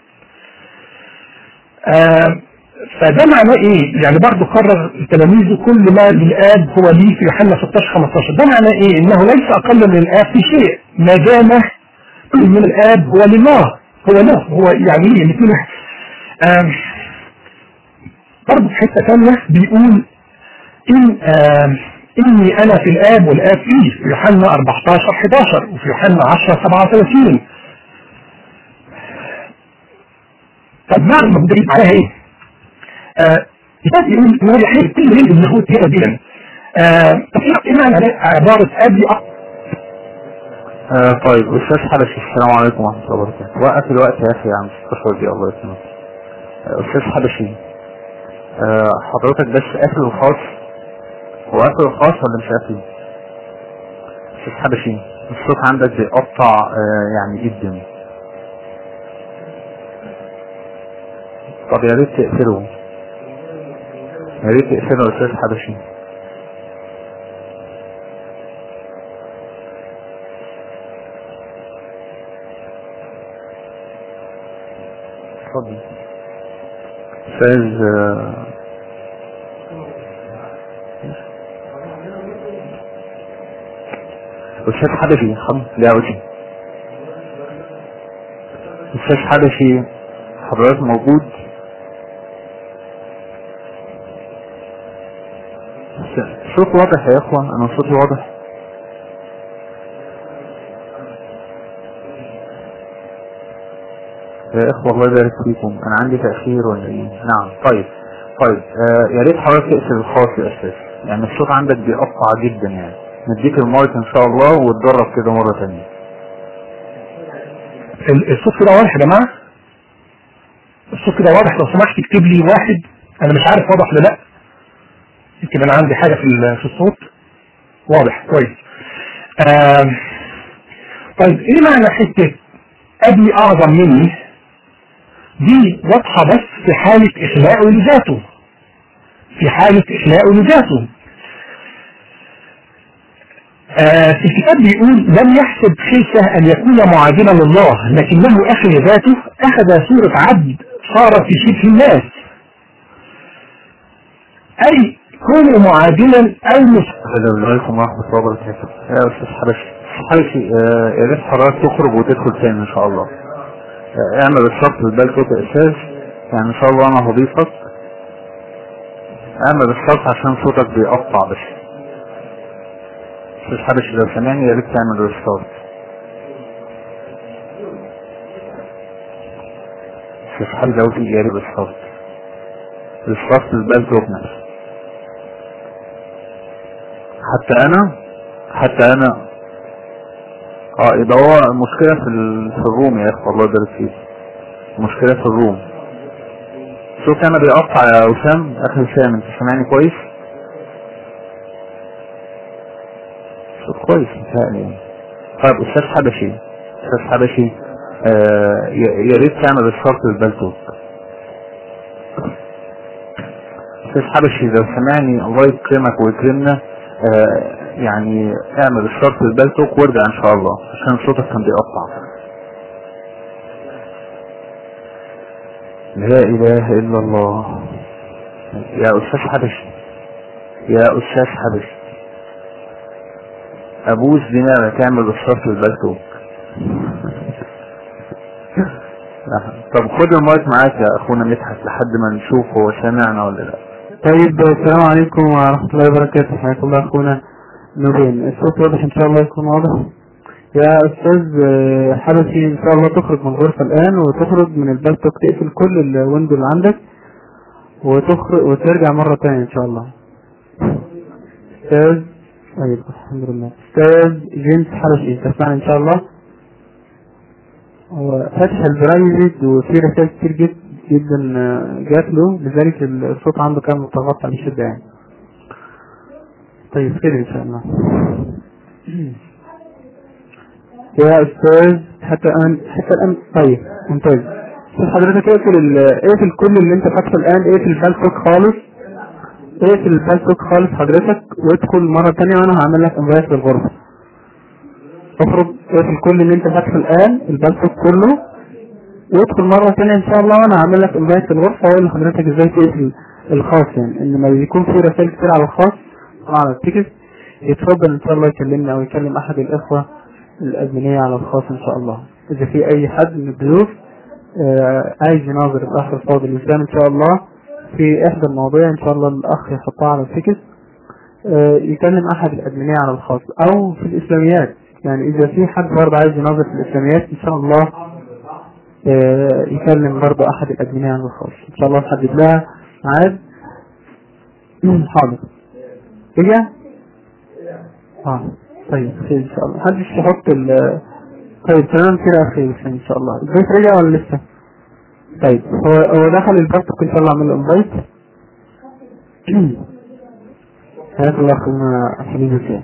آه فده معناه ايه؟ يعني برضو قرر تلاميذه كل ما للاب هو لي في يوحنا 16 15 ده معناه ايه؟ انه ليس اقل من الاب في شيء ما دام كل من الاب هو لله هو له هو يعني ايه؟ الاثنين آه برضه في حته ثانيه بيقول ان آه إني أنا في الآب والآب فيه في يوحنا 14 11 وفي يوحنا 10 37 طب معنى مبدئي عليها إيه؟ آه كتاب يقول إن هو يحيي كل من اللاهوت هنا ديا آه طب إيه معنى عبارة أبي آه طيب أستاذ حبشي السلام عليكم ورحمة الله وبركاته وقف الوقت يا أخي يا عم استغفر دي الله يسلمك آه أستاذ حبشي آه حضرتك بس قافل الخاص هو قافل الخاص ولا مش قافل؟ أستاذ حبشي الصوت عندك بيقطع آه يعني جدا طب يا ريت تقفله يا ريت تقفله يا أستاذ حبشي اتفضل استاذ آه، استاذ حبشي خم لا وجه استاذ حبشي حضرتك موجود س- صوت واضح يا اخوان انا صوتي واضح يا اخوة الله يبارك فيكم انا عندي تأخير ولا ايه نعم طيب طيب آه يا ريت حضرتك تقفل الخاص يا استاذ يعني الصوت عندك بيقطع جدا يعني نديك المايك ان شاء الله وتجرب كده مرة تانية ال- الصوت كده واضح يا جماعة الصوت كده واضح لو سمحت اكتب لي واحد انا مش عارف واضح ولا لا يمكن انا عندي حاجة في ال- في الصوت واضح كويس آم، طيب ايه معنى حتة ابي اعظم مني دي واضحة بس في حالة اخلاقه لذاته في حالة اخلاقه لذاته آه في الكتاب بيقول لم يحسب خلفه أن يكون معادلا لله لكنه أخي ذاته أخذ صورة عبد صار في شبه الناس أي كونه معادلا أو مس... السلام عليكم ورحمة الله وبركاته يا أستاذ حبشي حبشي آه، يا ريت حضرتك تخرج وتدخل تاني إن شاء الله آه، اعمل الشرط البال كده يا أستاذ يعني إن شاء الله أنا هضيفك اعمل الشرط عشان صوتك بيقطع بس أستاذ حبشي لو سمعني يا ريت تعمل الشرط أستاذ حبشي لو في يا ريت الشرط الشرط البال نفسه حتى انا حتى انا اه يبقى هو المشكلة في, ال... في الروم يا اخوة الله يبارك فيك المشكلة في الروم شوف انا بيقطع يا وسام اخي وسام انت سامعني كويس صوت كويس متهيألي طيب استاذ حبشي استاذ حبشي آه يا يا ريت تعمل الشرط للبلتوك استاذ حبشي لو سمعني الله يكرمك ويكرمنا آه يعني اعمل الشرط للبلتوك وارجع ان شاء الله عشان صوتك كان بيقطع لا اله الا الله يا استاذ حبشي يا استاذ حبشي ابوس دماغك اعمل الشرط للبلتوك طب خد المايك معاك يا اخونا مدحت لحد ما نشوف هو سامعنا ولا لا طيب السلام عليكم ورحمة الله وبركاته حياكم الله أخونا نورين الصوت واضح إن شاء الله يكون واضح يا أستاذ آه، حبشي إن شاء الله تخرج من الغرفة الآن وتخرج من البلتوك تقفل كل الويندو اللي عندك وتخرج وترجع مرة تانية إن شاء الله أستاذ طيب الحمد لله أستاذ جيمس حبشي تسمعني إن شاء الله هو فتح البرايفت وفي رسائل كتير جدا جدا آه، جات له لذلك الصوت عنده كان متغطى بشدة يعني طيب خير ان شاء الله يا استاذ حتى الان حتى الان طيب ممتاز استاذ حضرتك اقفل ال- اقفل كل اللي انت فاتحه الان اقفل البالتوك خالص اقفل الفيسبوك خالص حضرتك وادخل مرة تانية وانا هعمل لك انفايت للغرفة اخرج اقفل كل اللي انت فاتحه الان الفيسبوك كله وادخل مرة تانية ان شاء الله وانا هعمل لك انفايت للغرفة واقول لحضرتك ازاي تقفل الخاص يعني ان لما بيكون في رسائل كتير على الخاص أو على التيكت يتفضل ان شاء الله يكلمني او يكلم احد الاخوة الادمنية على الخاص ان شاء الله اذا في اي حد من الضيوف آه، عايز يناظر الاخ الفاضل الاسلام ان شاء الله في احدى المواضيع ان شاء الله الاخ يحطها على التيكت آه، يكلم احد الادمنية على الخاص او في الاسلاميات يعني اذا في حد برضه عايز يناظر في الاسلاميات ان شاء الله آه، يكلم برضه احد الادمنية على الخاص ان شاء الله نحدد لها ميعاد حاضر رجع اه طيب خير ان شاء الله محدش يحط ال طيب تمام كده خير ان شاء الله البيت رجع ولا لسه طيب هو هو دخل البيت ان شاء الله اعمل له انفايت حياك الله اخونا حبيبي فين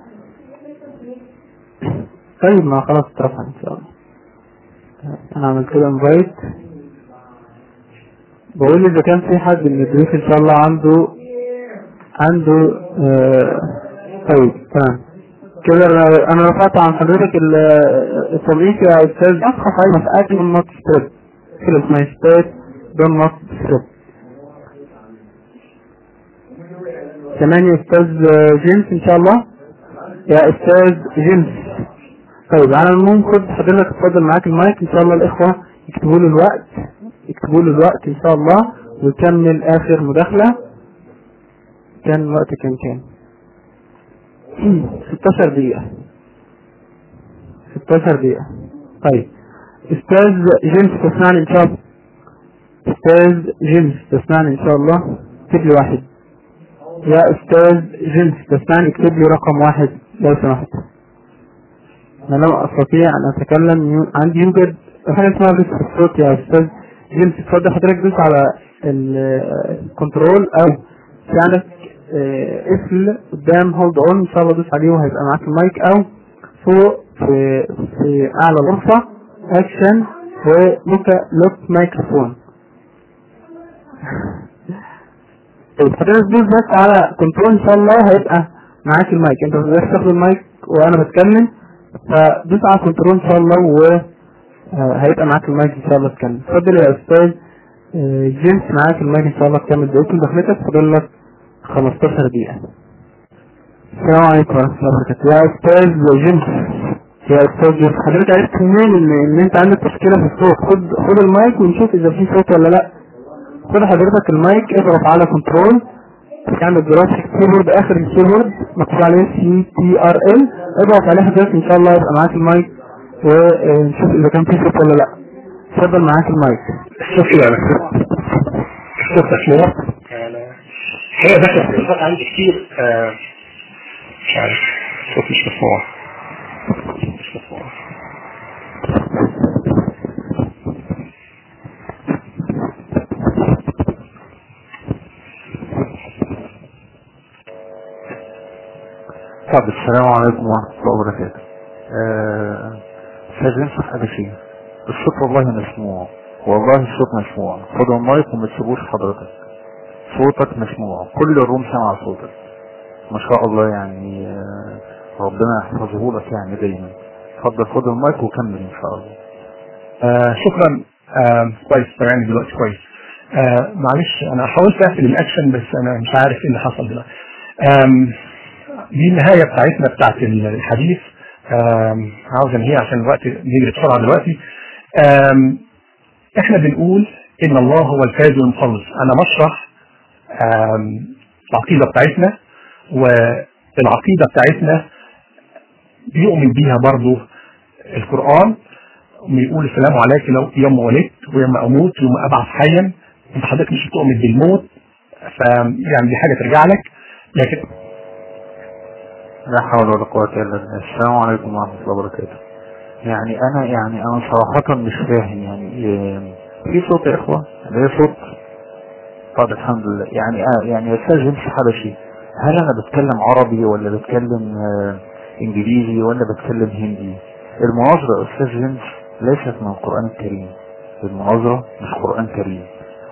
طيب ما خلاص اترفع ان شاء الله انا عملت له انفايت بقول اذا كان في حد من الضيوف ان شاء الله عنده عنده آه طيب تمام كده انا أنا رفعت عن حضرتك ال- التضييف يا استاذ اخف على مسألة من نوت ستيب كده اسمها ستيب دون نوت ستيب كمان يا استاذ جيمس ان شاء الله يا استاذ جيمس طيب على العموم خد حضرتك اتفضل معاك المايك ان شاء الله الاخوة يكتبوا له الوقت يكتبوا له الوقت ان شاء الله ويكمل اخر مداخلة كان الوقت كان كام 16 دقيقة 16 دقيقة طيب استاذ جيمس تسمعني ان شاء الله استاذ جيمس تسمعني ان شاء الله اكتب لي واحد يا استاذ جيمس تسمعني اكتب لي رقم واحد لو سمحت انا لم استطيع ان اتكلم يو- عندي يوجد حاجة اسمها بس الصوت يا استاذ جيمس اتفضل حضرتك دوس على ال- الكنترول او في عندك آه، قفل قدام هولد اون ان شاء الله دوس عليه وهيبقى معاك المايك او فوق في في اعلى الغرفة اكشن ولوك لوك مايكروفون طيب حضرتك دوس بس على كنترول ان شاء الله هيبقى معاك المايك انت بتقدر تاخد المايك وانا بتكلم فدوس على كنترول ان شاء الله و آه، هيبقى معاك المايك ان شاء الله تكمل اتفضل يا استاذ آه، جيمس معاك المايك ان شاء الله تكمل دقيقتين دخلتك فاضل لك 15 دقيقة السلام عليكم ورحمة الله وبركاته يا استاذ جيمس يا استاذ جيمس حضرتك عرفت منين ان, إن انت عندك مشكلة في الصوت خد خد المايك ونشوف اذا في صوت ولا لا خد حضرتك المايك اضغط على كنترول في عندك جرافيك كيبورد اخر الكيبورد مكتوب عليه سي تي ار ال اضغط عليه حضرتك ان شاء الله يبقى معاك المايك ونشوف اذا كان في صوت ولا لا اتفضل معاك المايك الصوت كده على فكرة. الصوت مسموع هي دخلت الصوت عندي كتير آه، مش عارف الصوت مش مسموع مش مسموع طب السلام عليكم ورحمة الله وبركاته آه، استاذ ينصح حاجة فيه الصوت والله مسموع والله الصوت مسموع خدوا المايك وما تسيبوش حضرتك صوتك مسموع كل الروم سمع صوتك ما شاء الله يعني آه، ربنا يحفظه لك يعني دايما اتفضل خد المايك وكمل ان شاء الله آه شكرا آه كويس سامعني دلوقتي كويس آه معلش انا حاولت اقفل الاكشن بس انا مش عارف ايه اللي حصل دلوقتي آم، دي النهايه بتاعتنا بتاعت الحديث آم، عاوز انهيها عشان الوقت بيجري بسرعه دلوقتي آم، احنا بنقول ان الله هو الفائز والمخلص انا بشرح آم، العقيده بتاعتنا والعقيده بتاعتنا بيؤمن بيها برضو القرآن بيقول السلام عليك لو يوم ولدت ويوم اموت يوم ابعث حيا انت حضرتك مش بتؤمن بالموت فيعني دي حاجه ترجع لك لكن لا حول ولا قوة الا بالله السلام عليكم ورحمة الله وبركاته يعني انا يعني انا صراحة مش فاهم يعني إيه، في صوت يا اخوة ده صوت طب الحمد لله يعني آه يعني يا استاذ جيمس حبشي هل انا بتكلم عربي ولا بتكلم آه انجليزي ولا بتكلم هندي المناظرة يا استاذ جيمس ليست من القرآن الكريم المناظرة مش قرآن كريم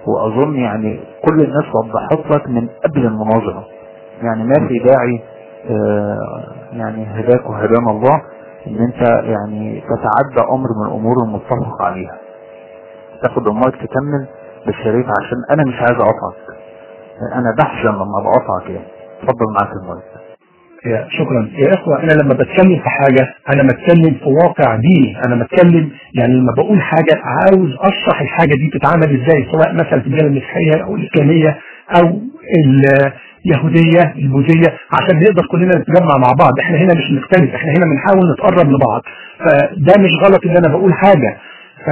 واظن يعني كل الناس وضحت لك من قبل المناظرة يعني ما في داعي آه، يعني هداك وهدانا الله ان انت يعني تتعدى امر من الامور المتفق عليها تاخد المايك تكمل بالشريف عشان انا مش عايز اقطعك انا بحزن لما بقطعك يعني اتفضل معاك المايك يا شكرا يا اخوة انا لما بتكلم في حاجة انا بتكلم في واقع ديني انا بتكلم يعني لما بقول حاجة عاوز اشرح الحاجة دي بتتعمل ازاي سواء مثلا في الديانة المسيحية او الاسلامية او اليهودية البوذية عشان نقدر كلنا نتجمع مع بعض احنا هنا مش نختلف احنا هنا بنحاول نتقرب لبعض فده مش غلط ان انا بقول حاجة ف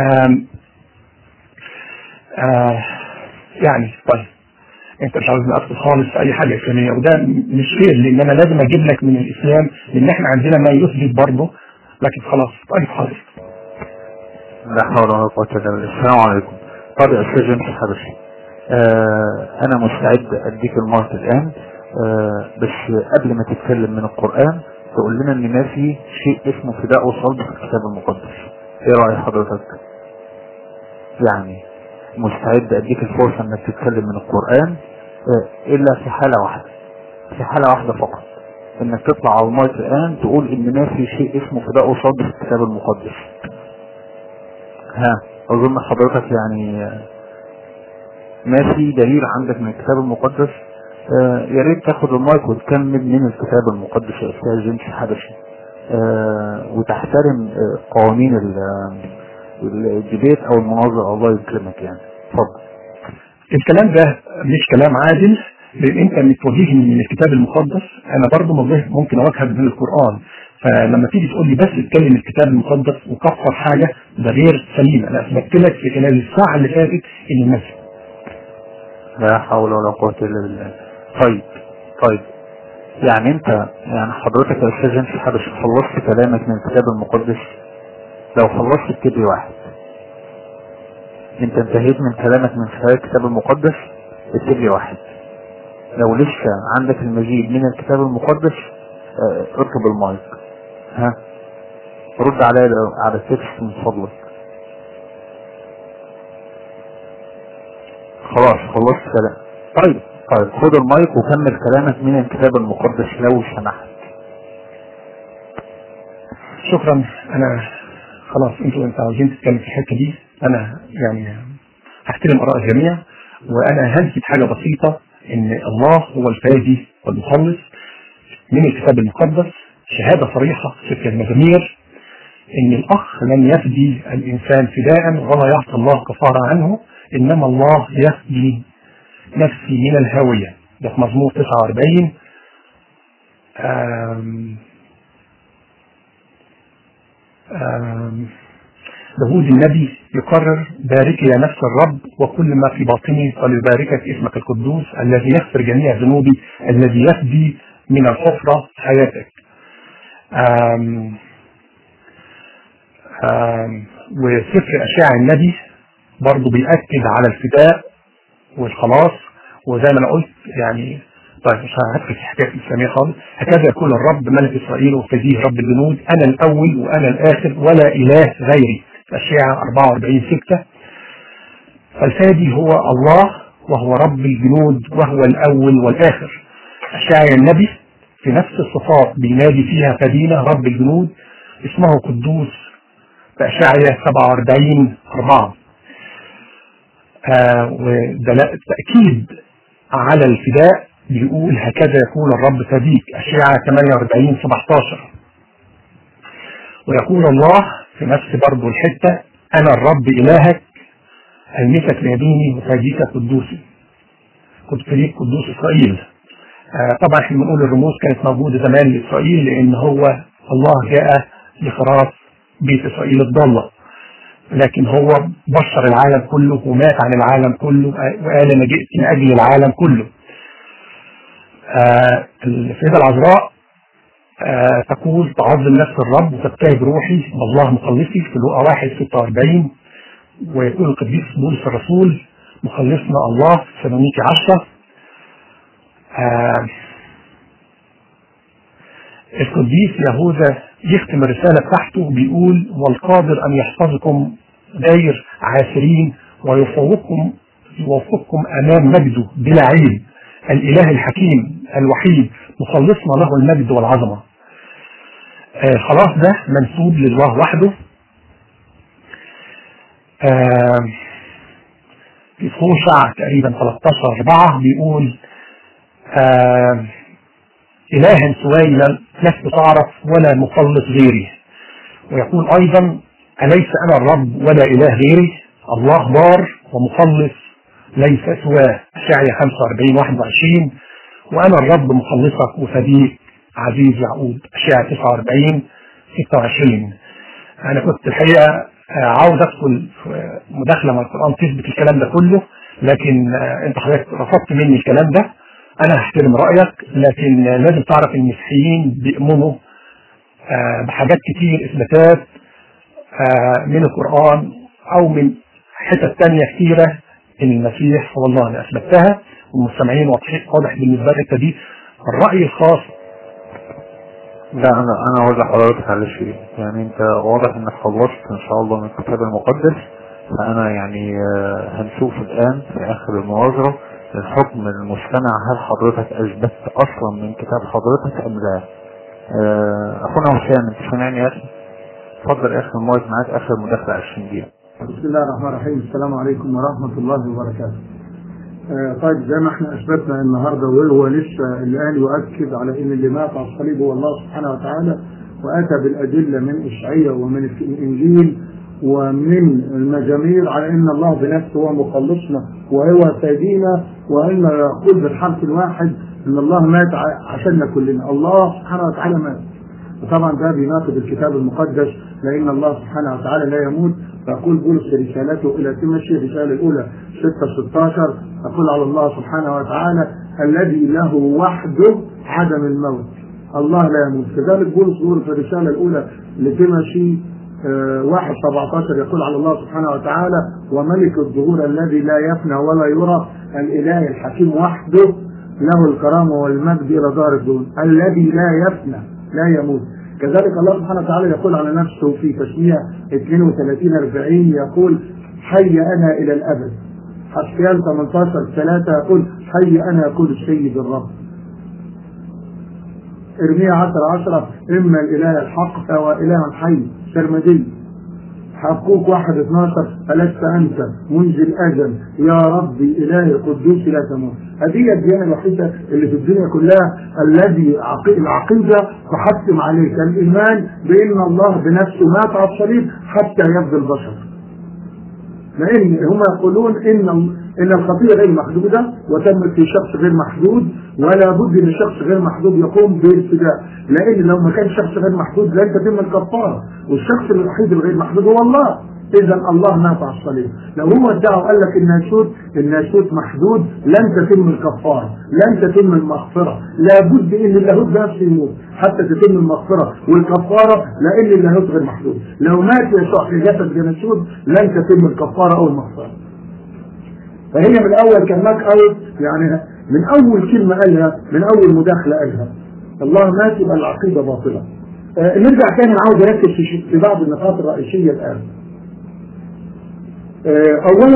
آه يعني طيب انت مش عاوزني ادخل خالص في اي حاجه اسلاميه وده مش خير لان انا لازم اجيب لك من الاسلام لان احنا عندنا ما يثبت برضه لكن خلاص طيب حاضر لا حول ولا قوة الا بالله السلام عليكم طب يا استاذ جيمس حبشي آه انا مستعد اديك المايك الان آه بس قبل ما تتكلم من القرآن تقول لنا ان ما في شيء اسمه فداء وصلب في الكتاب المقدس ايه رأي حضرتك يعني مستعد اديك الفرصة انك تتكلم من القرآن آه الا في حالة واحدة في حالة واحدة فقط انك تطلع على المايك الان تقول ان ما في شيء اسمه فداء وصلب في الكتاب المقدس ها اظن حضرتك يعني آه ما في دليل عندك من الكتاب المقدس آه يا ريت تاخد المايك وتكمل من الكتاب المقدس يا استاذ جيمس حبشي آه وتحترم آه قوانين الديبيت او المناظره الله يكرمك يعني اتفضل الكلام ده مش كلام عادل لان انت بتواجهني من الكتاب المقدس انا برضه ممكن اواجهك من القران فلما تيجي تقول لي بس اتكلم الكتاب المقدس وكفر حاجه ده غير سليم انا اثبتت لك في خلال الساعه اللي فاتت ان الناس لا حول ولا قوة إلا بالله طيب طيب يعني انت يعني حضرتك يا استاذ جيمس حبش خلصت كلامك من الكتاب المقدس لو خلصت اكتب لي واحد انت انتهيت من كلامك من خلال الكتاب المقدس اكتب لي واحد لو لسه عندك المزيد من الكتاب المقدس اه اطلب المايك ها رد عليا على التكست من فضلك خلاص خلصت كلام طيب طيب خد المايك وكمل كلامك من الكتاب المقدس لو سمحت شكرا انا خلاص انتوا انتوا عاوزين تتكلم في الحته دي انا يعني هحترم اراء الجميع وانا هنسيب حاجه بسيطه ان الله هو الفادي والمخلص من الكتاب المقدس شهاده صريحه في المزامير ان الاخ لن يفدي الانسان فداء ولا يعطي الله كفاره عنه انما الله يفدي نفسي من الهاويه ده في مزمور 49 آم آم داود النبي يقرر بارك يا نفس الرب وكل ما في باطني فليباركك اسمك القدوس الذي يغفر جميع ذنوبي الذي يفدي من الحفرة حياتك آم آم وسفر أشعة النبي برضه بيأكد على الفداء والخلاص وزي ما أنا قلت يعني طيب مش هدخل في حكاية الإسلامية خالص هكذا يقول الرب ملك إسرائيل وفديه رب الجنود أنا الأول وأنا الآخر ولا إله غيري أشعة 44 6 فالفادي هو الله وهو رب الجنود وهو الأول والآخر أشعة النبي في نفس الصفات بينادي فيها فدينا رب الجنود اسمه قدوس في أشعية 47 4 آه وتأكيد على الفداء بيقول هكذا يقول الرب فديك أشعة 48 17 ويقول الله في نفس برضه الحتة أنا الرب إلهك ألمسك بيميني وفاديك قدوسي كنت فريق قدوس إسرائيل آه طبعا احنا بنقول الرموز كانت موجودة زمان لإسرائيل لأن هو الله جاء لخلاص بيت إسرائيل الضالة لكن هو بشر العالم كله ومات عن العالم كله وقال أنا جئت من أجل العالم كله آه السيدة العذراء آه تقول تعظم نفس الرب وتبتهج روحي بالله مخلصي في لوقا 1 46 ويقول القديس بولس الرسول مخلصنا الله في سالونيكي 10 آه القديس يهوذا يختم الرسالة بتاعته بيقول والقادر أن يحفظكم غير عاسرين ويفوقكم يوفقكم أمام مجده بلا عيب الإله الحكيم الوحيد مخلصنا له المجد والعظمة آه خلاص ده منسوب لله وحده آه في خوشع تقريبا 13 4 بيقول آه إلها سواي لست تعرف ولا مخلص غيري ويقول أيضا أليس أنا الرب ولا إله غيري الله بار ومخلص ليس سواه أشعيا 45 21 وأنا الرب مخلصك وفديك عزيز يعقوب أشعيا 49 26 أنا كنت الحقيقة عاوز أدخل في مداخلة مع القرآن تثبت الكلام ده كله لكن أنت حضرتك رفضت مني الكلام ده أنا هحترم رأيك لكن لازم تعرف المسيحيين بيؤمنوا بحاجات كتير إثباتات من القرآن أو من حتت تانية كتيرة إن المسيح هو الله أنا أثبتها والمستمعين واضح بالنسبة لك دي الرأي الخاص لا انا انا عاوز حضرتك على شيء يعني انت واضح انك خلصت ان شاء الله من الكتاب المقدس فانا يعني هنشوف الان في اخر المناظرة الحكم المستمع هل حضرتك اثبتت اصلا من كتاب حضرتك ام لا اخونا هشام انت سامعني يا اخي اتفضل اخر الموعد معاك اخر مداخلة 20 دقيقة بسم الله الرحمن الرحيم السلام عليكم ورحمة الله وبركاته آه طيب زي ما احنا اثبتنا النهارده وهو لسه الان يؤكد على ان اللي مات على الصليب هو الله سبحانه وتعالى واتى بالادله من اشعياء ومن الانجيل ومن المزامير على ان الله بنفسه هو مخلصنا وهو سيدينا وان يقول بالحرف الواحد ان الله مات عشاننا كلنا الله سبحانه وتعالى مات وطبعا ده بيناقض الكتاب المقدس لان الله سبحانه وتعالى لا يموت فيقول بولس في رسالته الى تيموثي الرساله الاولى 6 16 يقول على الله سبحانه وتعالى الذي له وحده عدم الموت الله لا يموت كذلك بولس يقول في الرساله الاولى لتيموثي واحد 17 يقول على الله سبحانه وتعالى وملك الظهور الذي لا يفنى ولا يرى الاله الحكيم وحده له الكرامه والمجد الى دار الدون الذي لا يفنى لا يموت كذلك الله سبحانه وتعالى يقول على نفسه في تسمية 32 40 يقول حي أنا إلى الأبد حسيان 18 3 يقول حي أنا يقول السيد الرب ارميا 10 10 إما الإله الحق فهو إله حي سرمدي حقوق واحد 12 ألست أنت منذ الأزل يا ربي إلهي القدوس لا تموت هذه الديانة الوحيدة اللي في الدنيا كلها الذي العقيدة تحتم عليك الإيمان بأن الله بنفسه مات على الصليب حتى يبدو البشر لأن هم يقولون إن إن الخطية غير محدودة وتمت في شخص غير محدود ولا بد ان شخص غير محدود يقوم بالفداء لان لو ما كان شخص غير محدود لن تتم الكفاره والشخص الوحيد الغير محدود هو الله اذا الله مات على الصليب لو هو ادعى وقال لك الناسوت الناسوت محدود لن تتم الكفاره لن تتم المغفره لابد ان اللاهوت نفسه يموت حتى تتم المغفره والكفاره لان اللاهوت غير محدود لو مات يسوع في جسد الناسوت لن تتم الكفاره او المغفره فهي من الاول كان ماك اوت يعني من اول كلمه قالها من اول مداخله قالها الله مات يبقى العقيده باطله آه نرجع تاني عاوز اركز في, في بعض النقاط الرئيسيه الان آه اولا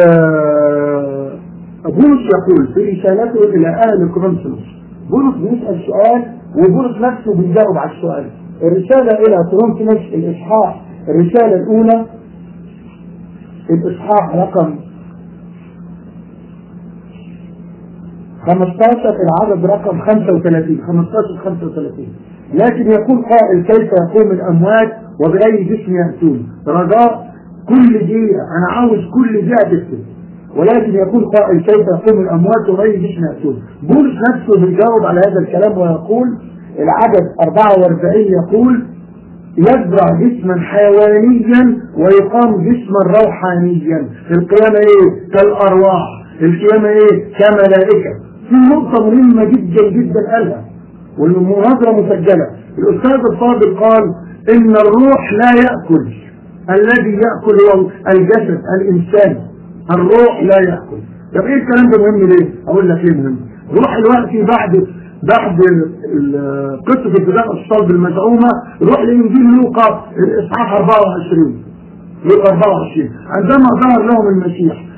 بولس يقول في رسالته الى اهل كورنثوس بولس بيسال سؤال وبولس نفسه بيجاوب على السؤال الرساله الى كورنثوس الاصحاح الرساله الاولى الاصحاح رقم 15 العدد رقم 35 15 35 لكن يقول قائل كيف يقوم الاموات وباي جسم ياتون رجاء كل دقيقه انا عاوز كل دقيقه تكتب ولكن يقول قائل كيف يقوم الاموات وباي جسم ياتون بولس نفسه بيجاوب على هذا الكلام ويقول العدد 44 يقول يزرع جسما حيوانيا ويقام جسما روحانيا القيامه ايه كالارواح القيامه ايه كملائكه في نقطة مهمة جدا جدا قالها والمناظرة مسجلة الأستاذ الفاضل قال إن الروح لا يأكل الذي يأكل هو الجسد الإنساني الروح لا يأكل طب إيه الكلام ده مهم ليه؟ أقول لك إيه مهم روح الوقت بعد بعد قصة ابتداء الصلب المزعومة روح لإنجيل لوقا الإصحاح 24 لوقا 24 عندما ظهر لهم المسيح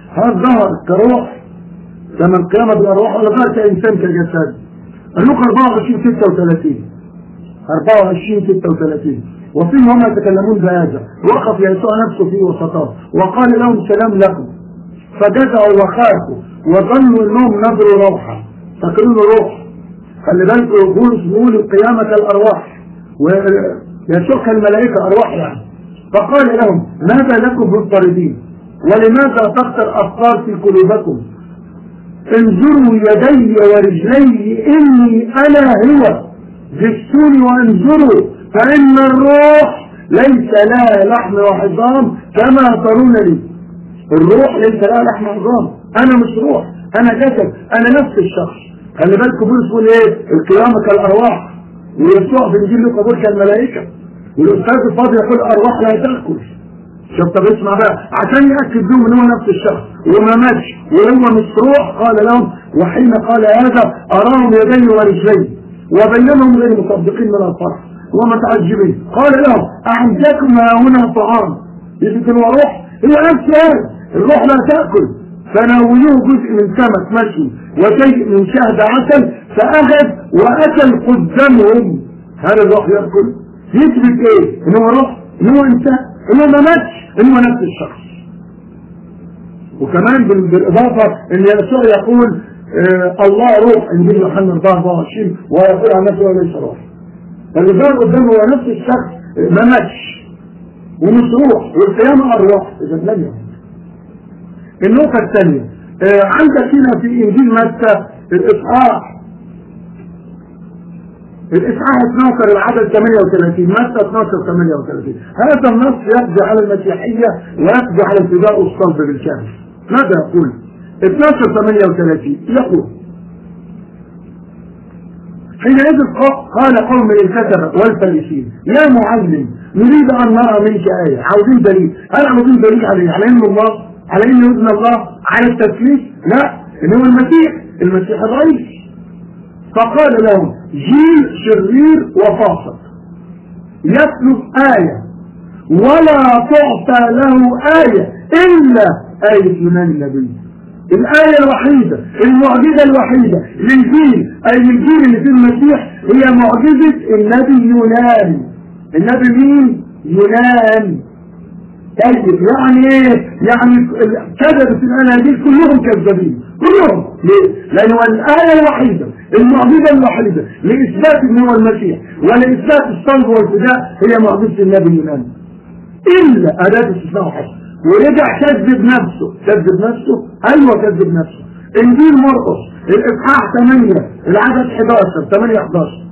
هل ظهر كروح كما القيامة بالأرواح ولا ظهر كإنسان كجسد اللوك 24 36 24 36 وفيهم هم يتكلمون بهذا وقف يسوع نفسه في وسطهم وقال لهم سلام لكم فجزعوا وخافوا وظنوا انهم نظروا روحا فاكرين روح خلي بالكم بولس بيقول القيامة كالأرواح ويسوع كالملائكة أرواح يعني فقال لهم ماذا لكم مضطربين ولماذا تخطر أفكار في قلوبكم انظروا يدي ورجلي إني أنا هو جسوني وانظروا فإن الروح ليس لها لحم وعظام كما ترون لي الروح ليس لها لحم وعظام أنا مش روح أنا جسد أنا نفس الشخص خلي بالكم بولس بيقول إيه القيامة كالأرواح ويسوع في إنجيل لوقا بيقول كالملائكة والأستاذ الفاضل يقول أرواح لا تأكل شوف طب اسمع بقى عشان يأكد لهم ان هو نفس الشخص وما ماتش وهو مش روح قال لهم وحين قال هذا أراهم يدي ورجلي وبينهم غير مصدقين من الفرح ومتعجبين قال لهم أعندكم هنا طعام يمكن روح هي نفس هذا الروح لا تأكل فناولوه جزء من سمك مشي وشيء من شهد عسل فأخذ وأكل قدامهم هل الروح يأكل؟ يثبت ايه؟ ان هو روح؟ ان هو انسان؟ ان هو ما ماتش؟ ان هو نفس الشخص وكمان بالإضافة ان يسوع يقول آه الله روح انجيل يوحنا 24 ويقول عن نفسه ليس روح فاللي ظهر قدامه هو نفس الشخص ما ماتش ومش روح والقيامة أرواح إذا لم يكن النقطة الثانية آه عندك هنا في إنجيل متى الإصحاح الإصحاح 12 العدد 38 متى 12 38 هذا النص يقضي على المسيحية ويقضي على ابتداء الصلب بالكامل ماذا يقول؟ 12 38 يقول حينئذ قال قوم للكتبة والفريسين يا معلم نريد أن نرى منك آية عاوزين دليل هل عاوزين دليل على على علم الله على ان ابن الله على التثليث لا ان هو المسيح المسيح الرئيس فقال لهم جيل شرير وفاسق يطلب آية ولا تعطى له آية إلا آية يونان النبي الآية الوحيدة المعجزة الوحيدة للجيل أي الجيل اللي في المسيح هي معجزة النبي يونان النبي مين؟ يونان طيب يعني ايه يعني كذبت الاناجيل كلهم كذابين كلهم ليه لان هو الايه الوحيده المعجزه الوحيده لاثبات ان هو المسيح ولاثبات الصلب والفداء هي معجزه النبي يونان الا اداه استثناء حصر ورجع كذب نفسه كذب نفسه ايوه كذب نفسه انجيل مرقس الاصحاح 8 العدد 11 8 11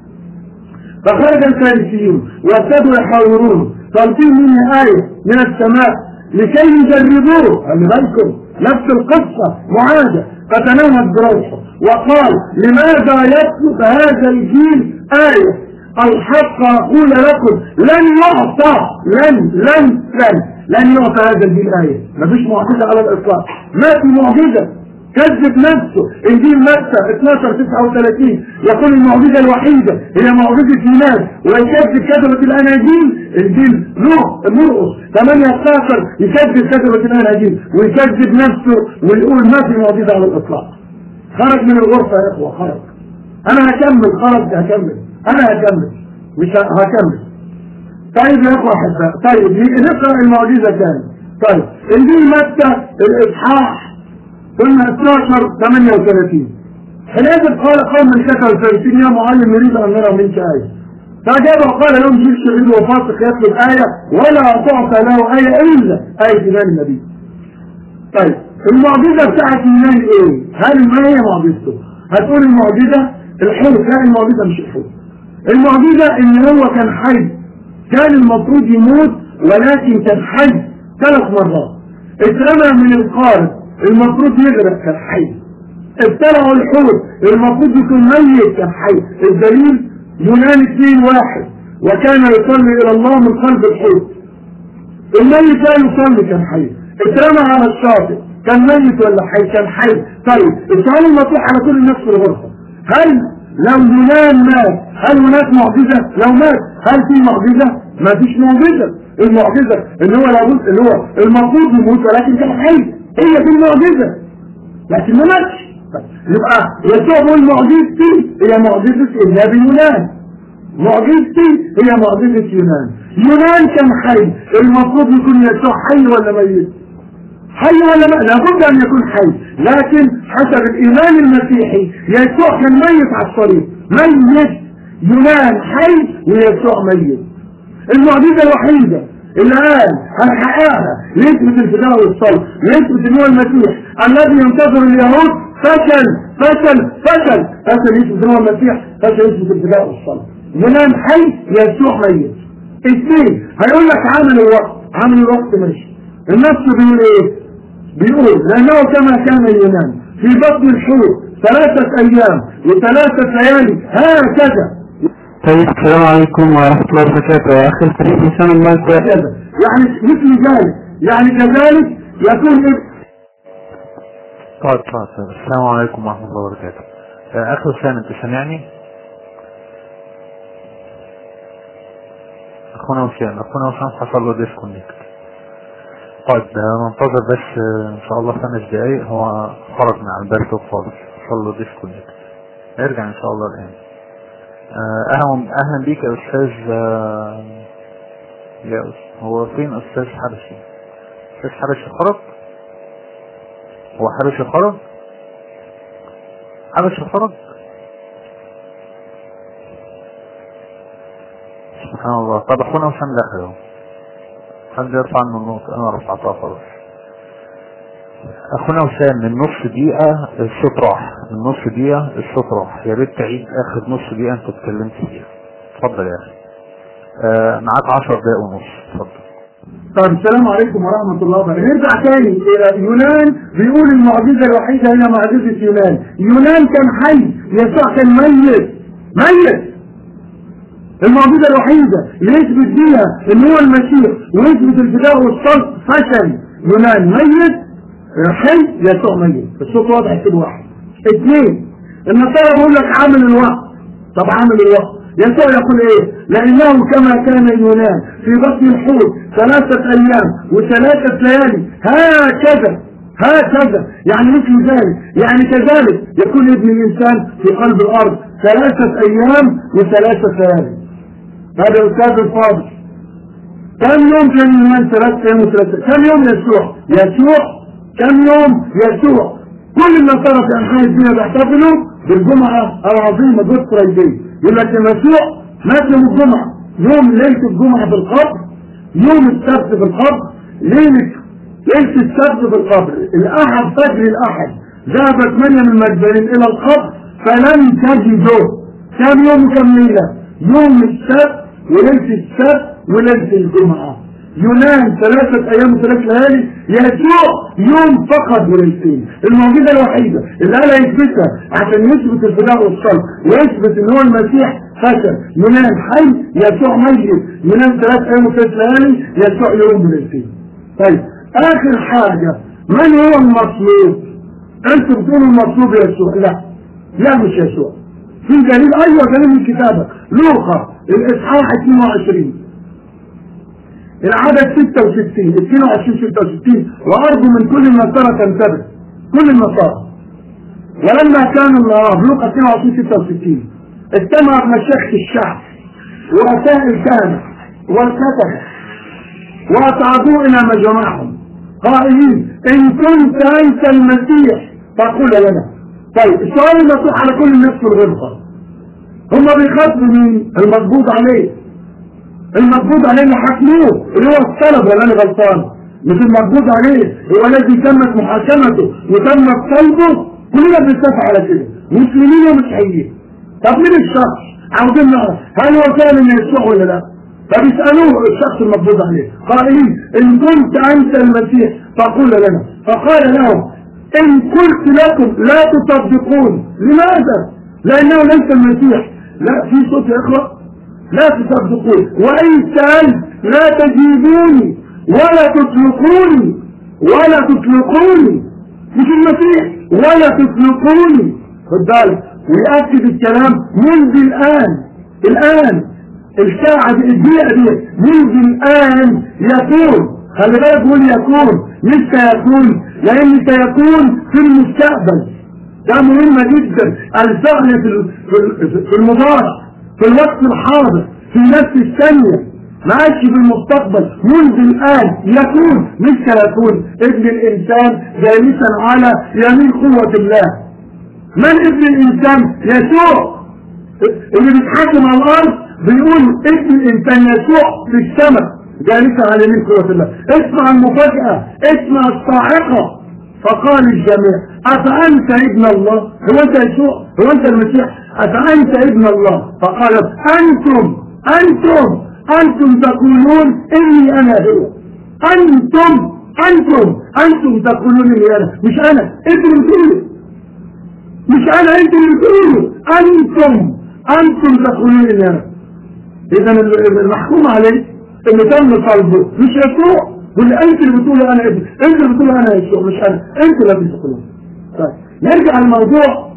فخرج الفارسيون وابتدوا يحاورون طالبين مني آية من السماء لكي يجربوه خلي بالكم نفس القصة معادة فتنهد بروحه وقال لماذا يطلب هذا الجيل آية الحق أقول لكم لن يعطى لن لن لن لن يعطى هذا الجيل آية مفيش معجزة على الإطلاق ما في معجزة كذب نفسه انجيل متى 12 39 يقول المعجزه الوحيده هي معجزه يونان ويكذب كتبه الاناجيل انجيل نوح مرقس 18 يكذب كتبه الاناجيل ويكذب نفسه ويقول ما في معجزه على الاطلاق خرج من الغرفه يا اخوه خرج انا هكمل خرج هكمل انا هكمل مش هكمل طيب يا اخوه احباء طيب نقرا المعجزه تاني طيب انجيل متى الاصحاح ثم 12 38 حينئذ قال قوم الكتب الفارسيين يا معلم نريد ان نرى منك ايه فاجاب وقال لهم جيل شرير وفاسق يطلب ايه ولا تعطى له ايه الا ايه ايمان النبي طيب المعجزه بتاعت ايمان ايه؟ هل ما هي معجزته؟ هتقول المعجزه الحوت لا المعجزه مش الحوت المعجزه ان هو كان حي كان المفروض يموت ولكن كان حي ثلاث مرات اترمى من القارب المفروض يغرق كان حي ابتلعوا الحوت المفروض يكون ميت كان حي الدليل يونان اثنين واحد وكان يصلي الى الله من قلب الحوت الميت لا يصلي كان حي اترمى على الشاطئ كان ميت ولا حي كان حي طيب السؤال المطروح على كل الناس في الغرفه هل لو يونان مات هل هناك معجزه لو مات هل في معجزه ما فيش معجزه المعجزه ان هو لابد اللي هو المفروض يموت ولكن كان حي هي دي المعجزة لكن ما ماتش يبقى يسوع بيقول معجزتي هي معجزة النبي يونان معجزتي هي معجزة يونان يونان كان حي المفروض يكون يسوع حي ولا ميت حي ولا ميت لابد ان يكون حي لكن حسب الايمان المسيحي يسوع كان ميت على الصليب ميت يونان حي ويسوع ميت المعجزة الوحيدة اللي قال هنحققها يثبت الفداء والصلب يثبت ان هو المسيح الذي ينتظر اليهود فشل فشل فشل فشل يثبت ان هو المسيح فشل يثبت الفداء والصلب ينام حي يسوع ميت اثنين هيقول لك عامل الوقت عامل الوقت ماشي النص بيقول ايه بيقول لانه كما كان ينام في بطن الحوت ثلاثة ايام وثلاثة ليالي هكذا طيب السلام عليكم ورحمة الله وبركاته يا أخي الكريم إنسان الله كويس هكذا يعني مثل ذلك يعني كذلك يكون إيه؟ طيب طيب السلام عليكم ورحمة الله وبركاته آه، أخي وسام أنت سامعني؟ أخونا وسام أخونا وسام حصل له ديسكونكت طيب آه، ننتظر بس آه، إن شاء الله خمس دقايق هو خرج من على البرد خالص حصل له ديسكونكت يرجع إن شاء الله الآن آه، أهلا أهلا بيك يا أستاذ آه، يا أستاذ هو فين أستاذ حبشي؟ أستاذ حبشي خرج؟ هو حبشي خرج؟ حبشي خرج؟ سبحان الله طب أخونا وسام دخل أهو حد يرفع عنه النقطة أنا رفعتها خلاص أخونا وسام من نص دقيقة الصوت راح من نص دقيقة الصوت راح يا ريت تعيد آخر نص دقيقة أنت اتكلمت فيها اتفضل يا أخي آه معاك 10 دقايق ونص اتفضل طيب السلام عليكم ورحمة الله وبركاته نرجع تاني إلى يونان بيقول المعجزة الوحيدة هي معجزة يونان يونان كان حي يسوع كان ميت ميت المعجزة الوحيدة اللي يثبت بيها ان هو المسيح ويثبت الفداء والصلب فشل يونان ميت حي يسوع ميت الصوت واضح كده واحد اثنين النصارى بيقول لك عامل الوقت طب عامل الوقت يسوع يقول ايه لانه كما كان يونان في بطن الحوت ثلاثة ايام وثلاثة ليالي هكذا هكذا يعني مثل ذلك يعني كذلك يكون ابن الانسان في قلب الارض ثلاثة ايام وثلاثة ليالي هذا الاستاذ الفاضل كم يوم كان يونان ثلاثة ايام وثلاثة كم يوم يسوع يسوع كم يوم يسوع كل النصارى في انحاء الدنيا بيحتفلوا بالجمعة العظيمة جود فرايداي يقول لك يسوع مات يوم الجمعة يوم ليلة الجمعة في القبر يوم السبت في القبر ليلة ليلة السبت في القبر الأحد فجر الأحد ذهبت مريم المجدلين إلى القبر فلم تجده كم يوم كم ليلة يوم السبت وليلة السبت وليلة الجمعة يونان ثلاثة أيام وثلاث ليالي يسوع يوم فقط وليلتين المعجزة الوحيدة اللي قالها يثبتها عشان يثبت الفداء والصلب ويثبت ان هو المسيح فشل يونان حي يسوع ميت يونان ثلاث أيام وثلاث ليالي يسوع يوم وليلتين طيب آخر حاجة من هو المطلوب؟ أنتوا بتقولوا المطلوب يسوع لا لا مش يسوع في دليل أيوة دليل الكتابة لوقا الإصحاح 22 العدد 66 22 66 وأرجو من كل النصارى تنتبه كل النصارى ولما كان النهار لوقا 22 66 اجتمع مشايخ الشعب ورؤساء الكهنة والكتبة وأصعدوا إلى مجمعهم قائلين إن كنت أنت المسيح فقل لنا طيب السؤال المطروح على كل الناس في الغرفة هم بيخاطبوا مين؟ المضبوط عليه المقبوض عليه اللي حكموه اللي هو الطلب ولا انا غلطان مش المقبوض عليه هو الذي تمت محاكمته وتم طلبه كلنا بنتفق على كده مسلمين ومسيحيين طب مين الشخص عاوزين نعرف هل هو فعلا يسوع ولا لا فبيسألوه الشخص المقبوض عليه قائلين ان كنت انت المسيح فقل لنا فقال لهم ان قلت لكم لا تصدقون لماذا لانه ليس المسيح لا في صوت يا اخوه لا تصدقون وإن سألت لا تجيبوني ولا تطلقوني ولا تطلقوني مش المسيح ولا تطلقوني خد بالك ويأكد الكلام منذ الآن الآن الساعة الدقيقة دي منذ الآن يقول خلي بالك بقول يكون مش سيكون لان سيكون في المستقبل ده مهمة جدا الفعل في ال- في ال- في المضارع في الوقت الحاضر في نفس الثانية ما عادش في المستقبل منذ الآن يكون مش سيكون ابن الإنسان جالسا على يمين قوة الله من ابن الإنسان يسوع اللي بيتحكم على الأرض بيقول ابن الإنسان يسوع في السماء جالسا على يمين قوة الله اسمع المفاجأة اسمع الصاعقة فقال الجميع أفأنت ابن الله هو أنت يسوع هو أنت المسيح أفأنت ابن الله فقال أنتم أنتم أنتم تقولون إني أنا هو أنتم أنتم أنتم تقولون إني أنا مش أنا أنتم اللي بتقولوا مش أنا أنتم اللي بتقولوا أنتم أنتم تقولون إني أنا إذا المحكوم عليه اللي تم صلبه مش يسوع واللي أنت اللي بتقولوا أنا ابن أنت اللي بتقولوا أنا يسوع مش أنا أنت اللي بتقولوا طيب نرجع للموضوع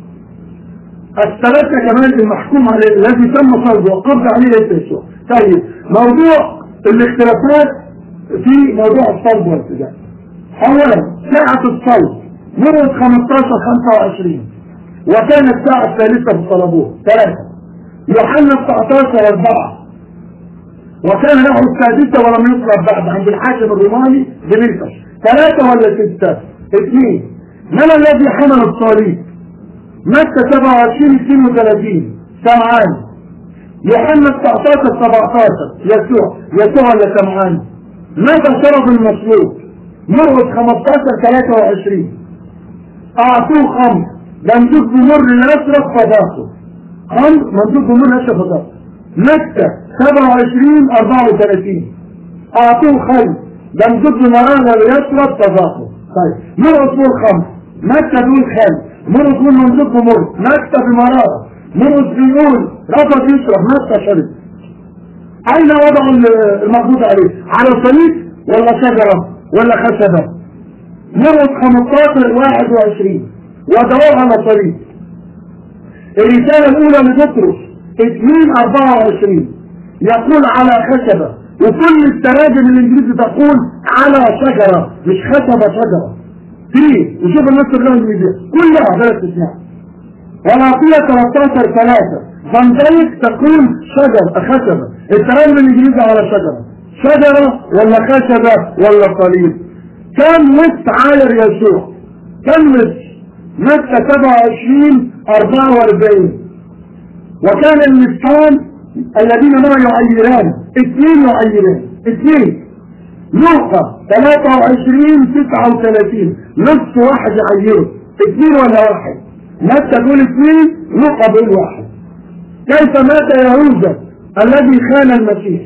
الثلاثة كمان المحكوم عليه الذي تم صلبه وقبض عليه ليس يسوع طيب موضوع الاختلافات في موضوع الصلب والارتجاع اولا ساعة الصلب مرت 15 25 وكانت الساعة الثالثة في طلبوه ثلاثة يوحنا 19 4 وكان له السادسة ولم يطلب بعد عند الحاكم الروماني بملكش ثلاثة ولا ستة اثنين من الذي حمل الصليب متى 27 32 سمعان يوحنا 19 17 يسوع يسوع ولا سمعان ماذا شرب المصلوب مرقس 15 23 اعطوه خمر ممدود بمر يشرب فضاقه خمر ممدود بمر يشرب فضاقه متى 27 34 اعطوه خمر ممدود بمرارة ليشرب فضاقه طيب مرقس بيقول خمر متى بيقول خمر مرقس بيقول ممدود بمر متى بمرارة مرقس بيقول رفض يشرب متى شرب أين وضعوا المقبوض عليه على صليب ولا شجرة ولا خشبة مرقس 15 21 وضعوه على صليب الرسالة الأولى لبطرس 2 24 يقول على خشبة وكل التراجم الإنجليزي تقول على شجرة مش خشبة شجرة في وشوف النص اللغة الإنجليزية كلها بلا استثناء والعطية 13 3 فان دايك تقول شجر خشبة التراجم الإنجليزي على شجرة شجرة ولا خشبة ولا صليب كم نص عاير يسوع كم نص متى 27 44 وكان النسكان الذين ما يعيران اثنين يعيران اثنين لوقا 23 39 نص واحد يعيره اثنين ولا واحد متى تقول اثنين لوقا بيقول واحد كيف مات يهوذا الذي خان المسيح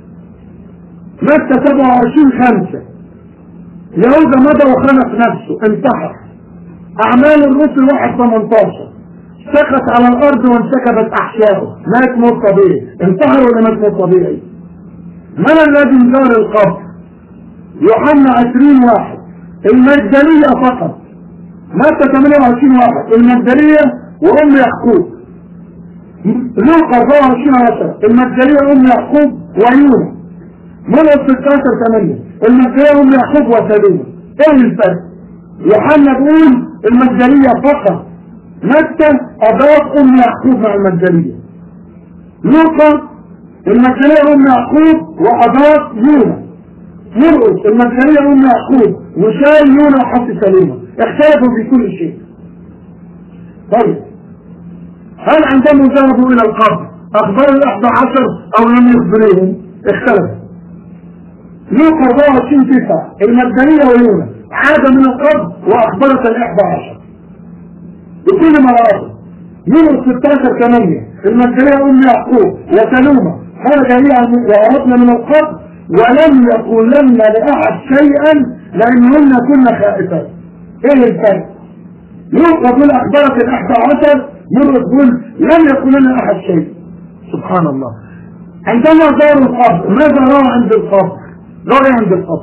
متى 27 5 يهوذا مضى وخنق نفسه انتحر أعمال الرسل واحد 18 سقط على الأرض وانسكبت أحشائه مات موت طبيعي انتحر ولا مات موت طبيعي من الذي زار القبر يوحنا 20 واحد المجدلية فقط متى 28 واحد المجدلية وأم يعقوب لوقا 24 10 المجدلية أم يعقوب ويونا مرقس 16 8 المجدلية أم يعقوب وسليمة إيه الفرق؟ يوحنا بيقول المجدلية فقط متى أضاف أم يعقوب مع المجدلية لوقا المجدلية أم يعقوب وأضاف يونا مرقس المجدلية أم يعقوب وشال يونا وحط سليمة اختلفوا في كل شيء طيب هل عندما ذهبوا إلى القبر أخبروا الأحد عشر أو لم يخبريهم اختلف لوقا 24 تسعة المجدلية ويونا عاد من القبر وأخبرت الإحدى عشر بكل مراتب يونس 16 8 المجدلية أم يعقوب وسلومة خرج هي وعرفنا من القبر ولم يقول لنا لأحد شيئا لأنهن كنا خائفات إيه الفرق؟ لوقا يقول أخبرت الإحدى عشر مرة تقول لم يقول لنا أحد شيء سبحان الله عندما زاروا القبر ماذا رأى عند القبر؟ رأى عند القبر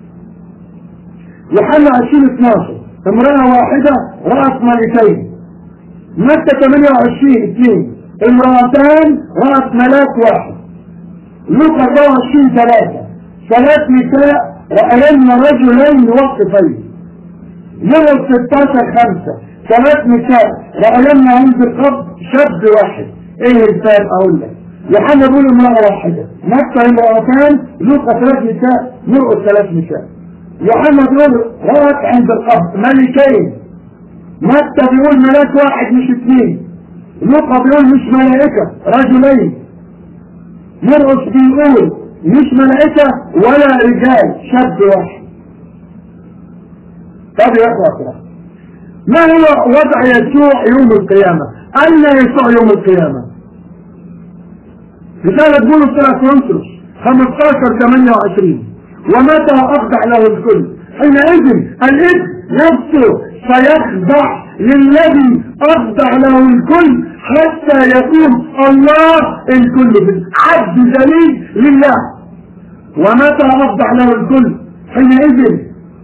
يوحنا 20 12 امرأة واحدة رأت ملكين متى 28 2 امرأتان رأت ملاك واحد لوقا 24 3 ثلاث نساء رأينا رجلين واقفين يوم 16 خمسة ثلاث نساء رأينا عند القبر شاب واحد ايه الفرق اقول لك يوحنا بيقول امرأة واحدة متى امرأتان لوقا ثلاث نساء مرقس ثلاث نساء يوحنا بيقول رأت عند القبر ملكين متى بيقول ملاك واحد مش اثنين لوقا بيقول مش ملائكة رجلين مرقس بيقول مش ملائكة ولا رجال شاب واحد طب يا اخوة ما هو وضع يسوع يوم القيامة أين يسوع يوم القيامة رسالة بولس إلى كورنثوس 15 28 ومتى أخضع له الكل حينئذ الابن نفسه سيخضع للذي أخضع له الكل حتى يكون الله الكل عبد ذليل لله ومتى أخضع له الكل حينئذ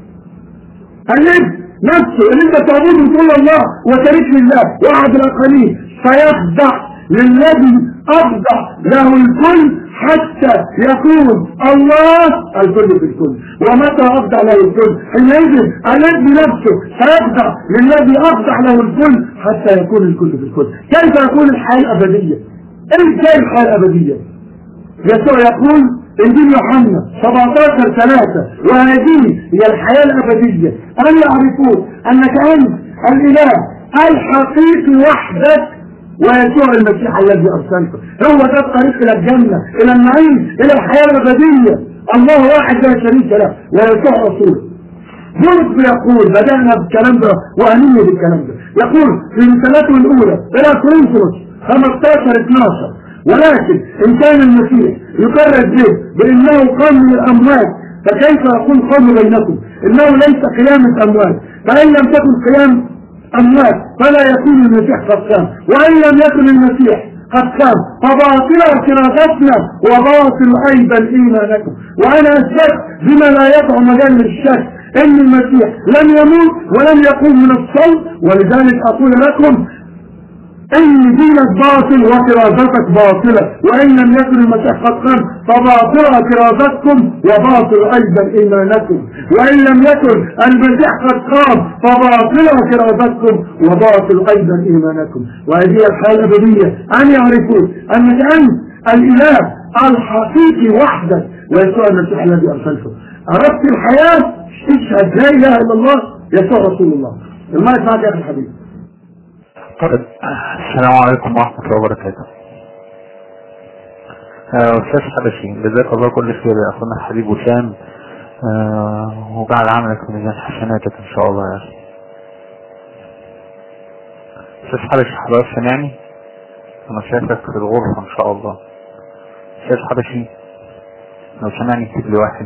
الابن نفسه اللي انت تعبده وتقول الله وشريك لله واحد الاقليم فيخضع للذي اخضع له الكل حتى يكون الله الكل في الكل ومتى اخضع له الكل حينئذ الذي نفسه سيخضع للذي اخضع له الكل حتى يكون الكل في الكل كيف يكون الحياه الابديه؟ ازاي الحياه الابديه؟ يسوع يقول انجيل يوحنا 17 3 وهذه هي الحياة الأبدية أن يعرفون أنك أنت الإله الحقيقي وحدك ويسوع المسيح الذي أرسلته هو ده الطريق إلى الجنة إلى النعيم إلى الحياة الأبدية الله واحد لا شريك له ويسوع رسوله بولس يقول بدأنا بالكلام ده وأنية بالكلام ده يقول في رسالته الأولى إلى كورنثوس 15 12 ولكن إن كان المسيح يكرر به بأنه قام من الأموات فكيف يكون قام بينكم إنه ليس قيامة أموات فإن لم تكن قيام أموات فلا يكون المسيح قد قام وإن لم يكن المسيح قد قام فباطلة كرافتنا وباطل أيضا إيمانكم وأنا أثبت بما لا يقع مجال للشك إن المسيح لم يموت ولم يقوم من الصلب ولذلك أقول لكم ان دينك باطل وكرازتك باطلة وان لم يكن المسيح قد قام فباطلة كرازتكم وباطل ايضا ايمانكم وان لم يكن المسيح قد قام فباطلة كرازتكم وباطل ايضا ايمانكم وهذه الحياة الابدية ان يعرفون انك انت الاله الحقيقي وحدك ويسوع المسيح الذي ارسلته اردت الحياة اشهد لا اله الا الله يسوع رسول الله المايك معك يا اخي الحبيب طيب السلام عليكم ورحمة الله وبركاته آه، أستاذ حبشي جزاك الله كل خير يا أخونا الحبيب وسام آه، وجعل عملك في ميزان حسناتك إن شاء الله يا أخي أستاذ حبشي حضرتك سامعني أنا شايفك في الغرفة إن شاء الله أستاذ حبشي لو سامعني اكتب لي واحد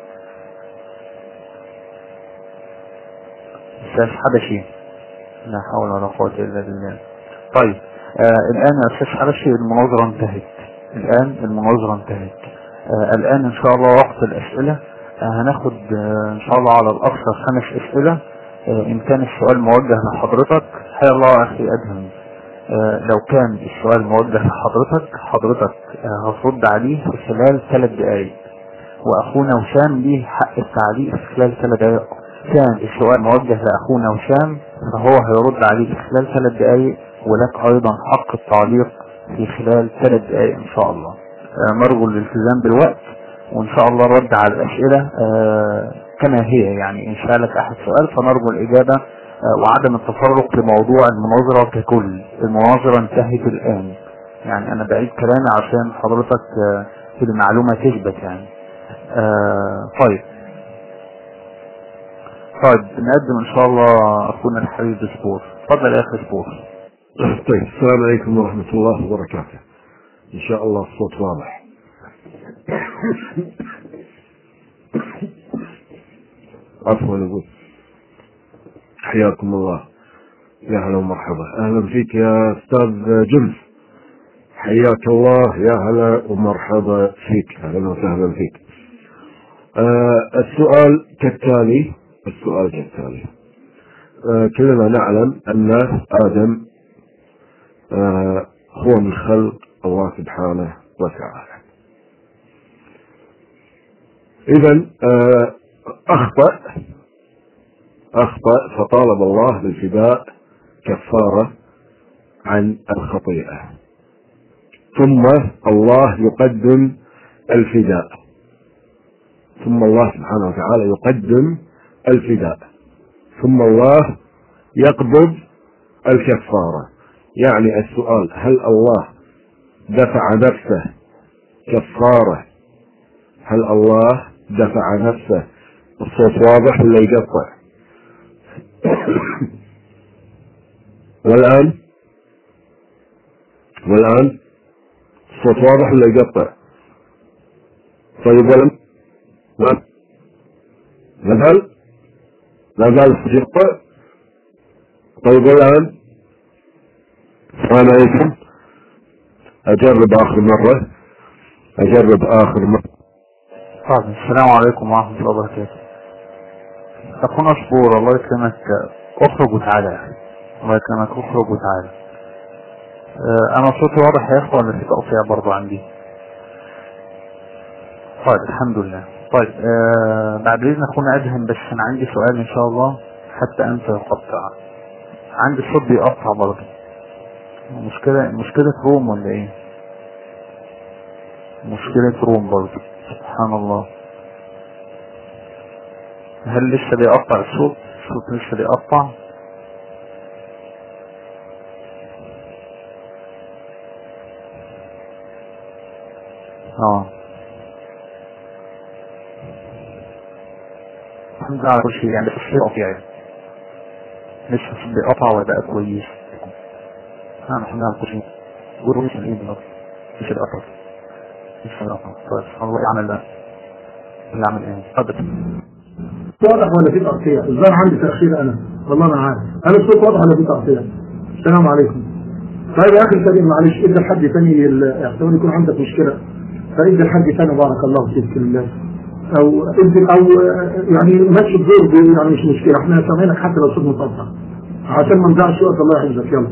أستاذ حبشي لا حول ولا قوة إلا بالله طيب آه الآن يا أستاذ حبشي المناظرة انتهت الآن المناظرة انتهت آه الآن إن شاء الله وقت الأسئلة آه هناخد آه إن شاء الله على الأكثر خمس أسئلة آه إن كان السؤال موجه لحضرتك حيا الله أخي أدهم آه لو كان السؤال موجه لحضرتك حضرتك آه هترد عليه في خلال ثلاث دقائق وأخونا وسام ليه حق التعليق في خلال ثلاث دقائق كان السؤال موجه لأخونا وسام فهو هيرد عليه في خلال ثلاث دقائق ولك أيضا حق التعليق في خلال ثلاث دقائق إن شاء الله آه نرجو الالتزام بالوقت وإن شاء الله الرد على الأسئلة آه كما هي يعني إن سألك أحد سؤال فنرجو الإجابة آه وعدم التطرق لموضوع المناظرة ككل المناظرة انتهت الآن يعني أنا بعيد كلامي عشان حضرتك آه في المعلومة تثبت يعني آه طيب طيب نقدم ان شاء الله اخونا الحبيب سبور اتفضل يا اخي سبور طيب السلام عليكم ورحمة الله وبركاته إن شاء الله الصوت واضح عفوا أقول حياكم الله يا هلا ومرحبا أهلا فيك يا أستاذ جلس حياك الله يا هلا ومرحبا فيك أهلا وسهلا فيك آه السؤال كالتالي السؤال كالتالي آه كلنا نعلم أن آدم آه هو من خلق الله سبحانه وتعالى إذا آه أخطأ أخطأ فطالب الله بالفداء كفارة عن الخطيئة ثم الله يقدم الفداء ثم الله سبحانه وتعالى يقدم الفداء ثم الله يقبض الكفارة يعني السؤال هل الله دفع نفسه كفارة هل الله دفع نفسه الصوت واضح ولا يقطع والآن والآن الصوت واضح ولا يقطع طيب ولم لا لا زال لا زال الصوت يقطع طيب والآن السلام عليكم أجرب آخر مرة أجرب آخر مرة طيب السلام عليكم ورحمة الله وبركاته أخونا شبور الله يكرمك اخرج وتعالى يا أخي الله يكرمك اخرج وتعالى آه، أنا صوتي واضح يا إخوة ولا في تقطيع برضو عندي طيب الحمد لله طيب آه بعد إذن أخونا أدهم بس أنا عندي سؤال إن شاء الله حتى أنت يقطع عندي الصوت بيقطع برضو مشكلة مشكلة روم ولا إيه؟ مشكلة روم برضو سبحان الله هل لسه بيقطع الصوت الصوت لسه بيقطع اه الحمد لله على كل شيء يعني بس الصوت يعني لسه الصوت بيقطع ولا بقى كويس نعم الحمد لله على كل شيء قولوا لسه الايه بالظبط مش القطع لسه القطع طيب الله يعمل ده يعمل ايه اتفضل واضح ولا في تقطيع الظاهر عندي تأخير أنا والله ما عارف هل الصوت واضح ولا في تقطيع السلام عليكم طيب يا أخي الكريم معلش إدى لحد تاني ال- احتمال يكون عندك مشكلة فإدى لحد تاني بارك الله فيك لله أو إدي أو يعني ماشي الدور دي يعني مش مشكلة احنا سامعينك حتى لو صوت متقطع عشان ما نضيعش وقت الله يحفظك يلا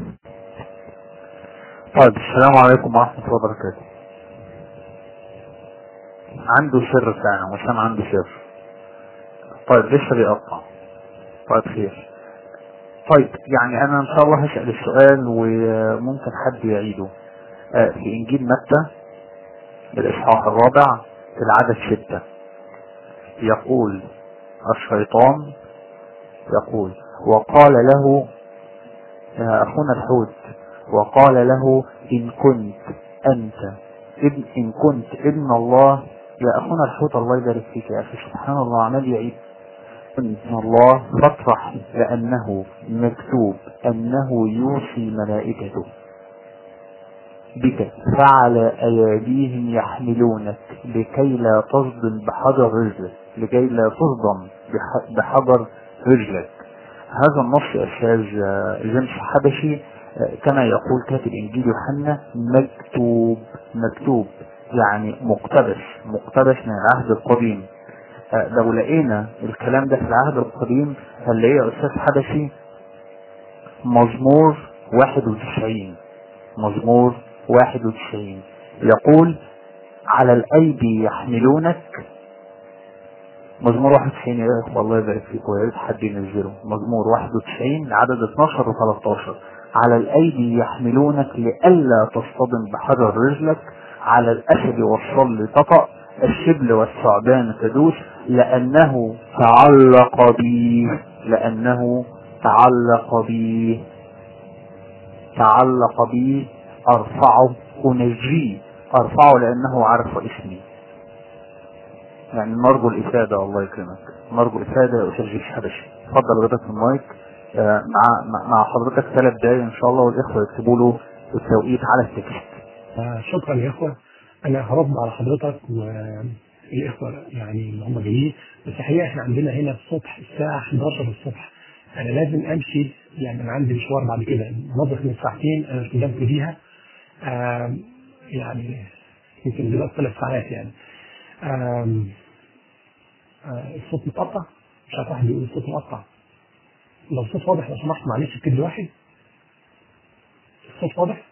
طيب السلام عليكم ورحمة الله وبركاته عنده سر فعلا وسام عنده سر طيب لسه بيقطع طيب خير طيب يعني انا ان شاء الله هسأل السؤال وممكن حد يعيده آه، في انجيل متى الاصحاح الرابع في العدد ستة يقول الشيطان يقول وقال له يا اخونا الحوت وقال له ان كنت انت ابن ان كنت ابن الله يا اخونا الحوت الله يبارك فيك يا اخي سبحان الله عمال يعيد من الله فاطرح لأنه مكتوب أنه يوصي ملائكته بك فعلى أيديهم يحملونك لكي لا تصدم بحجر رجلك لكي لا تصدم بح- بحجر رجلك هذا النص يا أستاذ آه، جيمس حبشي آه، كما يقول كاتب إنجيل يوحنا مكتوب مكتوب يعني مقتبس مقتبس من العهد القديم آه، لو لقينا الكلام ده في العهد القديم هنلاقيه يا استاذ حبشي مزمور 91 مزمور 91 يقول على الايدي يحملونك مزمور 91 يا اخوة الله يبارك فيكم يا ريت حد ينزله مزمور 91 عدد 12 و 13 على الايدي يحملونك لئلا تصطدم بحجر رجلك على الاسد والصل تطأ الشبل والثعبان تدوس لأنه تعلق بي لأنه تعلق بي تعلق بي أرفعه أنجيه أرفعه لأنه عرف اسمي يعني نرجو الإفادة الله يكرمك نرجو الإفادة يا أستاذ جيش حبشي اتفضل غدك في المايك آه، مع مع- مع حضرتك ثلاث دقايق إن شاء الله والإخوة يكتبوا له التوقيت على التكست آه، شكرا يا اخوه انا هرد على حضرتك والاخوه يعني اللي هم جايين بس الحقيقه احنا عندنا هنا الصبح الساعه 11 الصبح انا لازم امشي يعني انا عندي مشوار بعد كده نظف من ساعتين انا مش مدمت بيها آم، يعني يمكن دلوقتي ثلاث ساعات يعني آم، آه، الصوت متقطع مش عارف واحد بيقول الصوت مقطع لو الصوت واضح لو سمحت معلش اكتب لي واحد الصوت واضح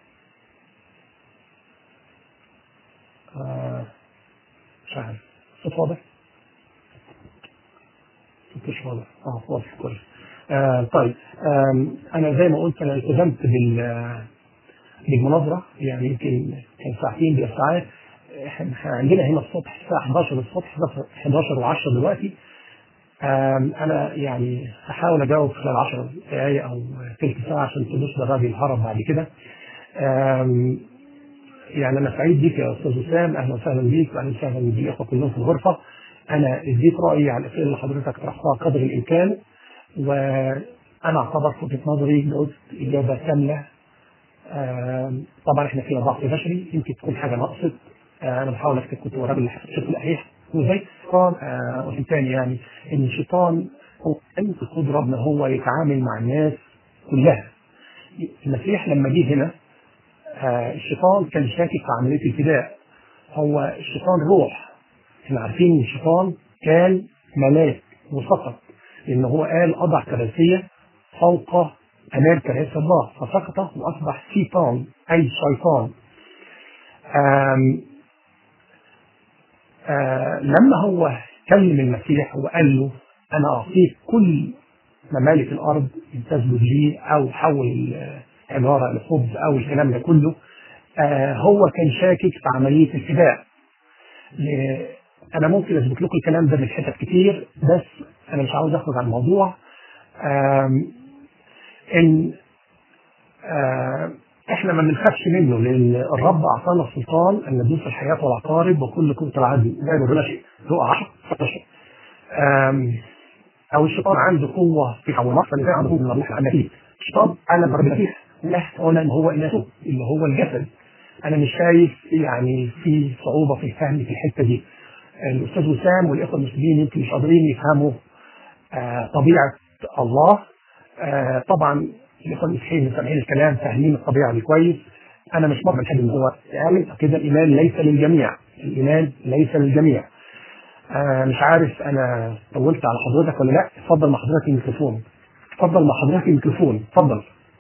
آه، مش عارف الصوت واضح مش واضح اه واضح كويس آه طيب آه انا زي ما قلت انا التزمت بال بالمناظره يعني يمكن كان ساعتين بقى ساعات احنا عندنا هنا الصبح الساعه 11 الصبح 11 و10 دلوقتي آم، انا يعني هحاول اجاوب خلال 10 دقائق او ثلث ساعه عشان تدوس الراجل الهرب بعد كده آم، يعني انا سعيد بيك يا استاذ وسام اهلا وسهلا بيك واهلا وسهلا بالاخوه كلهم في الغرفه انا اديت رايي على الاسئله اللي حضرتك طرحتها قدر الامكان وانا اعتبر في وجهه نظري قلت اجابه كامله آم، طبعا احنا فينا ضعف بشري يمكن تكون حاجه نقصت آه، انا بحاول افتكر كنت هو راجل بشكل احيح وزي الشيطان آه، وفي تاني يعني ان الشيطان هو عنده قدره ان هو يتعامل مع الناس كلها المسيح لما جه هنا آه، الشيطان كان شاكك في عمليه الفداء هو الشيطان روح احنا عارفين ان الشيطان كان ملاك وسقط لان هو قال اضع كراسيه فوق امام كراسي الله فسقط واصبح شيطان اي شيطان آم آه لما هو كلم المسيح وقال له انا اعطيك كل ممالك الارض ان تسجد لي او حول آه، عباره لخبز او الكلام ده كله آه هو كان شاكك في عمليه الفداء ل- انا ممكن اثبت لكم الكلام ده من حتت كتير بس انا مش عاوز اخرج عن الموضوع آم، ان آه، احنا ما بنخافش منه لان الرب اعطانا السلطان ان ندوس الحياه والعقارب وكل قوه العدو لا يضرنا شيء رؤى 10 16 آم، او الشيطان عنده قوه في حول مصر اللي عنده من الروح العنكي الشيطان انا بربيح لا ولا ان هو اناسه اللي هو الجسد انا مش شايف يعني في صعوبه في فهمي في الحته دي الاستاذ وسام والاخوه المسلمين يمكن مش قادرين يفهموا آه، طبيعه الله آه، طبعا الاخوه المسيحيين سامعين الكلام فاهمين الطبيعه دي كويس انا مش مؤمن حد ان هو يعني كده الايمان ليس للجميع الايمان ليس للجميع آه مش عارف انا طولت على حضرتك ولا لا اتفضل مع حضرتك الميكروفون اتفضل مع حضرتك الميكروفون اتفضل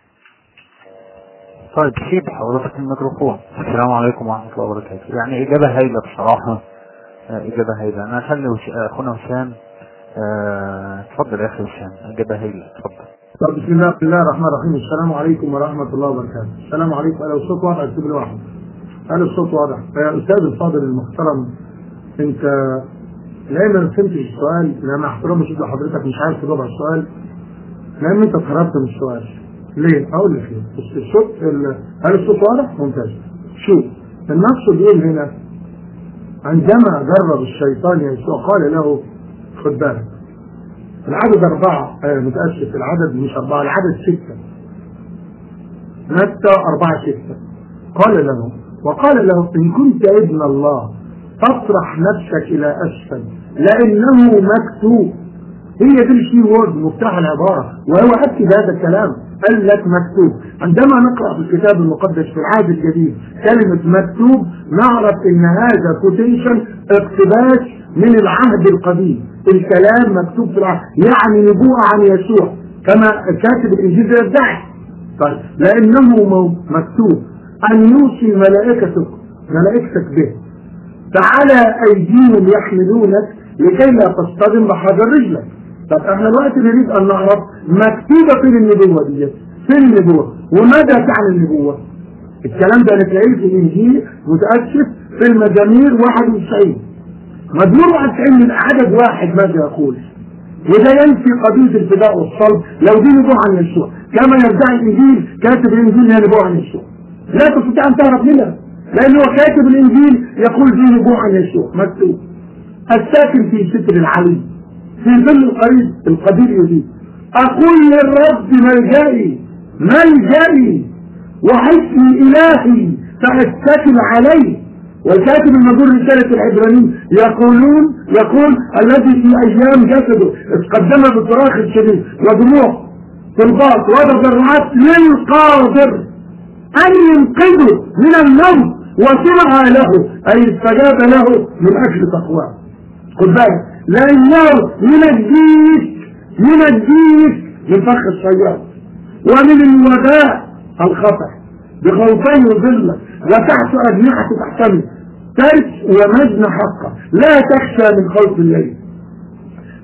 طيب سيب حضرتك الميكروفون السلام عليكم ورحمة الله وبركاته يعني إجابة هايلة بصراحة آه، إجابة هايلة أنا أخلي وش- آه، أخونا وسام آه، اتفضل يا أخي وسام إجابة هايلة اتفضل طب بسم الله بسم الله الرحمن الرحيم السلام عليكم ورحمة الله وبركاته السلام عليكم أنا الصوت واضح اكتب لي واحد أنا الصوت واضح يا أستاذ الفاضل المحترم أنت لأن ما فهمتش السؤال لأن احترام شديد لحضرتك مش عارف تجاوب على السؤال لأن أنت اتهربت من السؤال ليه؟ أقول لك ليه؟ بس الصوت ال- هل الصوت واضح؟ ممتاز شوف النص بيقول هنا عندما جرب الشيطان يسوع قال له خد بالك العدد أربعة آه متأسف العدد مش أربعة العدد ستة متى أربعة ستة قال له وقال له إن كنت ابن الله فاطرح نفسك إلى أسفل لأنه مكتوب هي دي الكي وورد مفتاح العبارة وهو أكد هذا الكلام قال لك مكتوب عندما نقرأ في الكتاب المقدس في العهد الجديد كلمة مكتوب نعرف ان هذا كوتيشن اقتباس من العهد القديم الكلام مكتوب في العهد يعني نبوءة عن يسوع كما كاتب الانجيل يدعي طيب لانه مو- مكتوب ان يوصي ملائكتك ملائكتك به تعالى ايديهم يحملونك لكي لا تصطدم بحجر رجلك طب احنا دلوقتي نريد ان نعرف مكتوبه فين النبوه دي فين النبوه وماذا تعني النبوه الكلام ده نتلاقيه في الانجيل متاسف في المزامير 91 مزمور 91 من عدد واحد ماذا يقول وده ينفي قضيه الفداء والصلب لو دي نبوه عن يسوع كما يدعي الانجيل كاتب الانجيل هي نبوه عن يسوع لا تستطيع ان تعرف منها لانه كاتب الانجيل يقول دي نبوه عن يسوع مكتوب الساكن في ستر العلي في ظل القريب القدير يزيد اقول للرب ملجئي ملجئي وحسني الهي فاتكل عليه والكاتب المذكور رسالة العبرانيين يقولون يقول الذي في ايام جسده اتقدم بصراخ الشديد ودموع طلبات وتضرعات للقادر أن ينقذه من الموت وسمع له أي استجاب له من أجل تقواه خد بالك لأنه ينجيك ينجيك من فخ الصياد ومن الوباء الخطر بخوفين وذلة وتحت أجنحة تحتمل ترك ومجن حقه لا تخشى من خوف الليل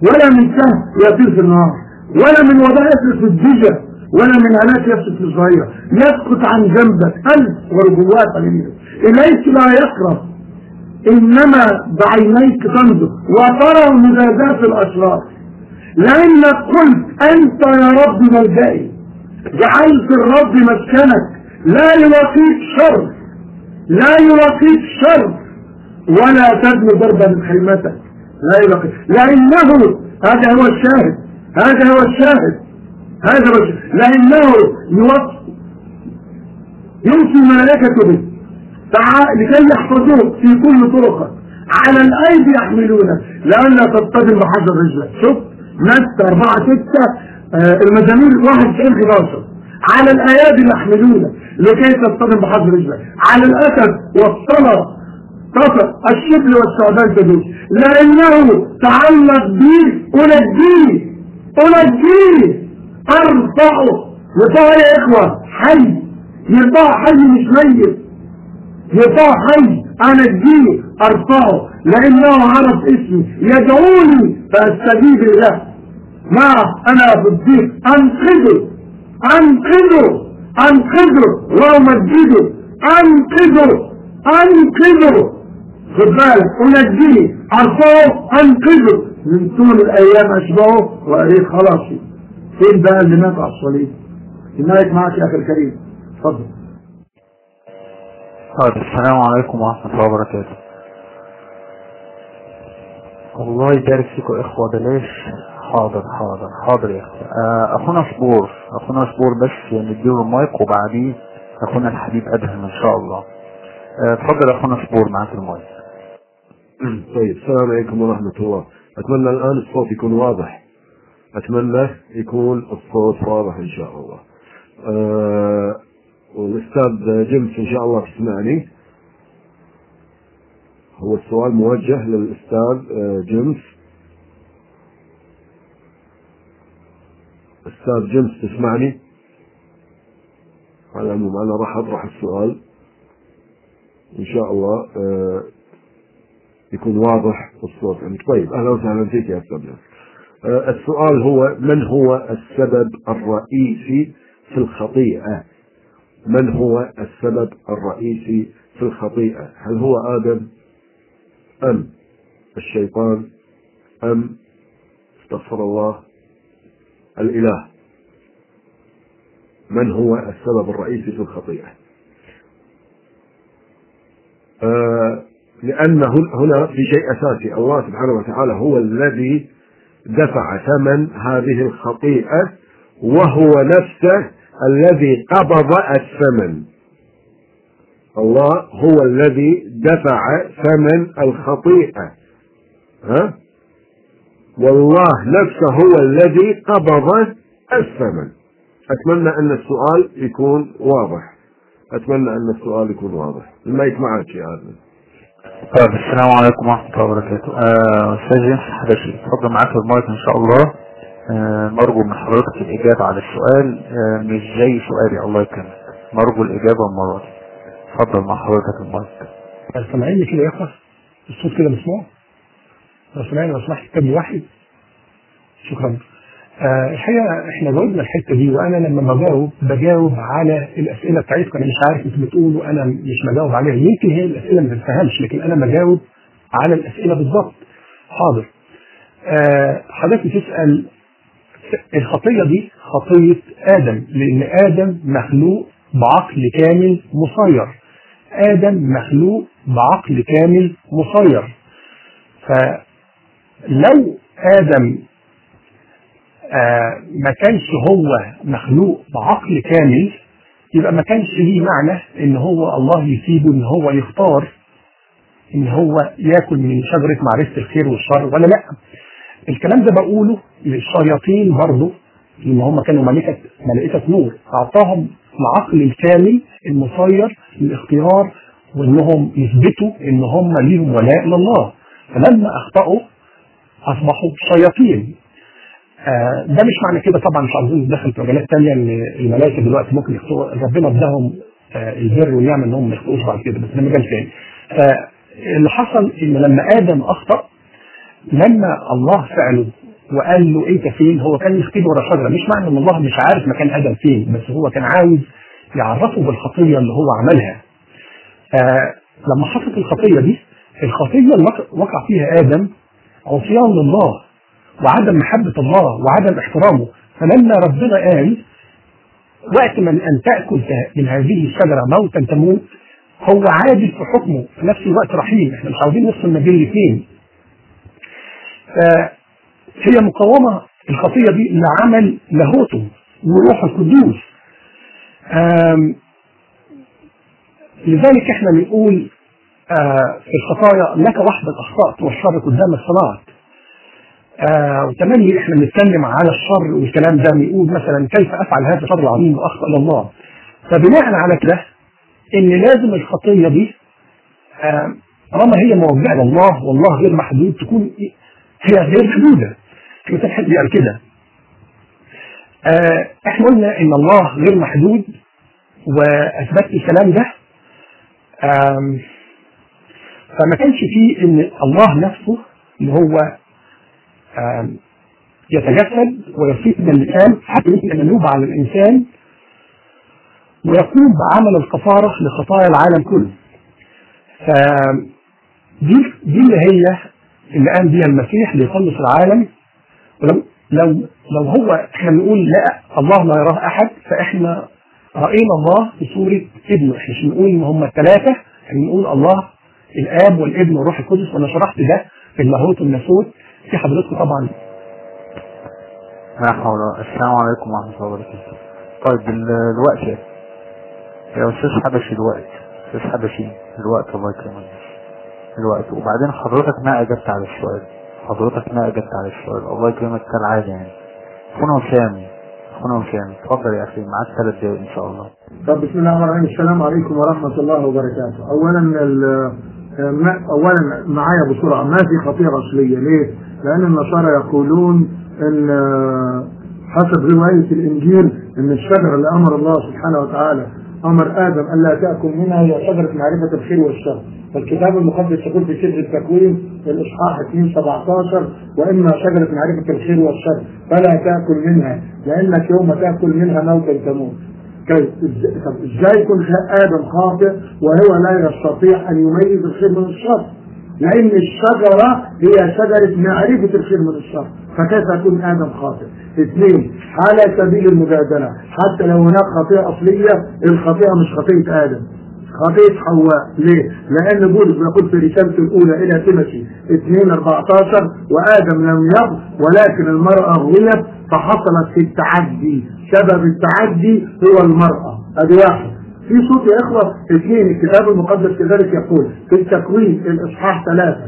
ولا من سهم يطير في النار ولا من وباء يسرق الدجى ولا من هلاك يسرق في الصغيرة يسقط عن جنبك ألف ورجوات عليك إليك لا يقرب إنما بعينيك تنظر وترى مجازات الأشرار لأنك قلت أنت يا رب ملجئي جعلت الرب مسكنك لا يلاقيك شر لا يلاقيك شر ولا تبني ضربا من خيمتك لا يلاقيك لأنه هذا هو الشاهد هذا هو الشاهد هذا هو الشاهد لأنه يوصي يوصي ملائكته به لكي يحفظوك في كل طرقك على الأيدي يحملونك لئلا تصطدم بحجر رجلك شوف متى 4 6 آه المزامير 91 11 على الايادي يحملونك لكي تصطدم بحجر رجلك على الاسد والصلاه تصل الشبل والثعبان تدوس لانه تعلق بي انجيه انجيه ارفعه يطاع يا اخوه حي يطاع حي مش ميت يطاع حي انجيه ارفعه لانه عرف اسمي يدعوني فاستجيب له ما انا في الضيق انقذه انقذه انقذه وامجده انقذه انقذه خد بالك انجيه ارفعه انقذه من طول الايام اشبهه وقريت خلاص فين بقى اللي مات على الصليب المايك معك يا اخي الكريم اتفضل طيب السلام عليكم ورحمة الله وبركاته الله يبارك فيكم اخوة بلاش حاضر حاضر حاضر يا اخوة آه، اخونا صبور اخونا صبور بس نديله المايك وبعديه اخونا الحبيب ادهم ان شاء الله آه، اتفضل يا اخونا صبور معاك المايك طيب السلام عليكم ورحمة الله أتمنى الآن الصوت يكون واضح أتمنى يكون الصوت واضح إن شاء الله أه والأستاذ جيمس إن شاء الله تسمعني هو السؤال موجه للأستاذ آه، جيمس أستاذ جيمس تسمعني على العموم أنا راح أطرح السؤال إن شاء الله آه، يكون واضح الصوت عندك طيب أهلا وسهلا فيك يا أستاذ جيمس آه، السؤال هو من هو السبب الرئيسي في الخطيئة من هو السبب الرئيسي في الخطيئة هل هو آدم أم الشيطان أم استغفر الله الإله من هو السبب الرئيسي في الخطيئة آه لأن هنا في شيء أساسي الله سبحانه وتعالى هو الذي دفع ثمن هذه الخطيئة وهو نفسه الذي قبض الثمن الله هو الذي دفع ثمن الخطيئة ها والله نفسه هو الذي قبض الثمن أتمنى أن السؤال يكون واضح أتمنى أن السؤال يكون واضح المايك معك يا آدم طيب السلام عليكم ورحمة الله وبركاته آه، أستاذ جيمس حبشي اتفضل معاك المايك إن شاء الله آه، نرجو من حضرتك الإجابة على السؤال آه، مش زي سؤالي الله يكرمك نرجو الإجابة المرة دي اتفضل مع حضرتك المايك سامعيني كده يا اخوة الصوت كده مسموع لو سامعني لو سمحت كتاب لي واحد شكرا آه الحقيقة احنا جاوبنا الحتة دي وانا لما بجاوب بجاوب على الاسئلة بتاعتكم انا مش عارف انتوا بتقولوا انا مش بجاوب عليها يمكن هي الاسئلة ما تتفهمش لكن انا بجاوب على الاسئلة بالظبط حاضر آه حضرتك بتسأل الخطية دي خطية آدم لأن آدم مخلوق بعقل كامل مسير آدم مخلوق بعقل كامل مسير فلو آدم آه ما كانش هو مخلوق بعقل كامل يبقى ما كانش ليه معنى ان هو الله يسيبه ان هو يختار ان هو ياكل من شجرة معرفة الخير والشر ولا لا الكلام ده بقوله للشياطين برضه لان هم كانوا ملكة ملائكة نور اعطاهم العقل الكامل المسير للاختيار وانهم يثبتوا ان هم ليهم ولاء لله فلما اخطأوا اصبحوا شياطين آه ده مش معنى كده طبعا مش عاوزين ندخل في مجالات ثانيه ان الملائكه دلوقتي ممكن يخطئوا ربنا اداهم آه البر والنعمه انهم ما يخطئوش بعد كده بس ده مجال ثاني فاللي حصل ان لما ادم اخطا لما الله فعله وقال له انت فين هو كان يختبي ورا شجره مش معنى ان الله مش عارف مكان ادم فين بس هو كان عاوز يعرفه بالخطيه اللي هو عملها آه لما حصلت الخطيه دي الخطيه اللي وق- وقع فيها ادم عصيان لله وعدم محبه الله وعدم احترامه فلما ربنا قال وقت من ان تاكل من هذه الشجره موتا تموت هو عادل في حكمه في نفس الوقت رحيم احنا مش عاوزين نفصل ما بين الاثنين فهي مقاومه الخطيه دي لعمل لاهوته وروح القدوس آم، لذلك احنا بنقول آه، في الخطايا لك وحدك اخطات والشر قدامك صنعت آه وتملي احنا بنتكلم على الشر والكلام ده بنقول مثلا كيف افعل هذا الشر العظيم واخطا الى الله فبناء على كده ان لازم الخطيه دي آه، طالما هي موجهه لله والله غير محدود تكون هي غير محدوده مثل حد قال كده آه، احنا قلنا ان الله غير محدود واثبت الكلام ده آم، فما كانش فيه ان الله نفسه اللي هو آم، يتجسد ويصيب من الانسان حتى يمكن ان ينوب على الانسان ويقوم بعمل الكفاره لخطايا العالم كله. فدي دي اللي هي اللي قام بيها المسيح ليخلص العالم ولو لو لو هو احنا بنقول لا الله لا يراه احد فاحنا راينا الله في صوره ابنه احنا مش بنقول ان هم الثلاثه احنا بنقول الله الاب والابن والروح القدس وانا شرحت ده في اللاهوت والناسوت في حضرتكم طبعا لا حول ولا- السلام عليكم ورحمة الله وبركاته طيب ال- الوقت يا يا أستاذ حبشي الوقت أستاذ حبشي الوقت الله يكرمك الوقت وبعدين حضرتك ما أجبت على السؤال حضرتك ما أجبت على السؤال الله يكرمك كالعادة يعني أخونا وسام أخونا وسام اتفضل يا أخي معاك ثلاث دقايق إن شاء الله طب بسم الله الرحمن الرحيم السلام عليكم ورحمة الله وبركاته أولا ال- ما أولا معايا بسرعة ما في خطيئة أصلية ليه؟ لأن النصارى يقولون أن حسب رواية الإنجيل أن الشجرة اللي أمر الله سبحانه وتعالى أمر آدم ألا تأكل منها هي شجرة معرفة الخير والشر فالكتاب المقدس يقول في سفر التكوين الإصحاح 2 17 وإما شجرة معرفة الخير والشر فلا تأكل منها لأنك يوم تأكل منها موتا تموت كيف إز- طب ازاي يكون ادم خاطئ وهو لا يستطيع ان يميز الخير من الشر لان الشجره هي شجره معرفه الخير من الشر فكيف يكون ادم خاطئ اثنين على سبيل المجادله حتى لو هناك خطيئه اصليه الخطيئه مش خطيئه ادم خطيئة حواء ليه؟ لأن بولس بيقول في رسالته الأولى إلى تيموثي 2 14 وآدم لم يغ ولكن المرأة غلب فحصلت في التعدي سبب التعدي هو المرأة أدي واحد في صوت يا إخوة اثنين الكتاب المقدس كذلك يقول في التكوين الإصحاح ثلاثة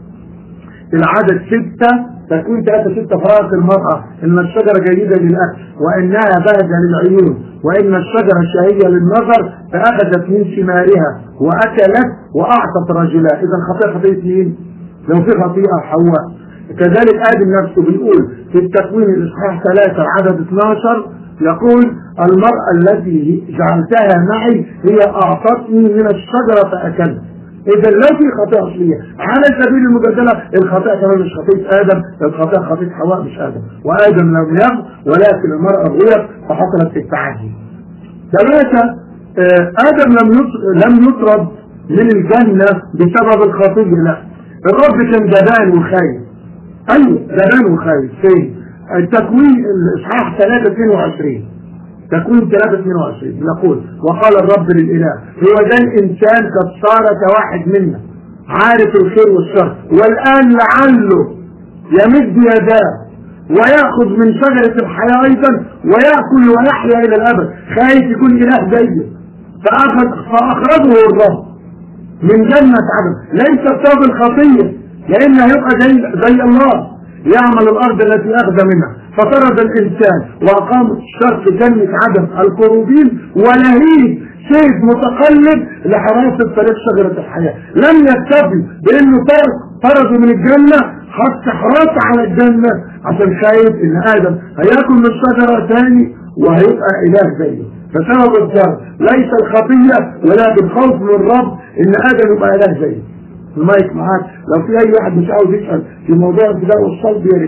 العدد ستة تكوين ثلاثة ستة فرأت المرأة إن الشجرة جيدة للأكل وإنها بهجة للعيون وإن الشجرة شهية للنظر فأخذت من ثمارها وأكلت وأعطت رجلها إذا خطيئة خطيئة مين؟ لو في خطيئة حواء كذلك آدم نفسه بيقول في التكوين الإصحاح ثلاثة عدد 12 يقول المرأة التي جعلتها معي هي أعطتني من الشجرة فأكلت إذا لو في خطيئة أصلية على سبيل المجادلة الخطيئة كمان مش خطيئة آدم الخطيئة خطيئة حواء مش آدم وآدم لم يغ ولكن المرأة غير فحصلت في التعدي ثلاثة آه، آدم لم يط- لم يطرد من الجنة بسبب الخطية لا الرب كان جبان وخايف أيوه جبان وخايف فين؟ التكوين الإصحاح 3 22 تكوين 3 22 يقول وقال الرب للإله هو ده الإنسان قد صار كواحد منا عارف الخير والشر والآن لعله يمد يداه ويأخذ من شجرة الحياة أيضا ويأكل ويحيا إلى الأبد خايف يكون إله زيه فأخذ فأخرجه الرب من جنة عدن ليس بسبب الخطية لأنه هيبقى زي, زي الله يعمل الأرض التي أخذ منها فطرد الإنسان وأقام شرط جنة عدن الكروبين ولهيب سيف متقلب لحراسة طريق شجرة الحياة لم يكتفي بأنه طرد طرده من الجنة حط حراسة على الجنة عشان خايف إن آدم هياكل من الشجرة تاني وهيبقى إله زيه فسبب الشر ليس الخطية ولكن خوف من الرب إن آدم يبقى إله زيه المايك معاك لو في أي واحد مش عاوز يسأل في موضوع الفداء والصلب يا ريت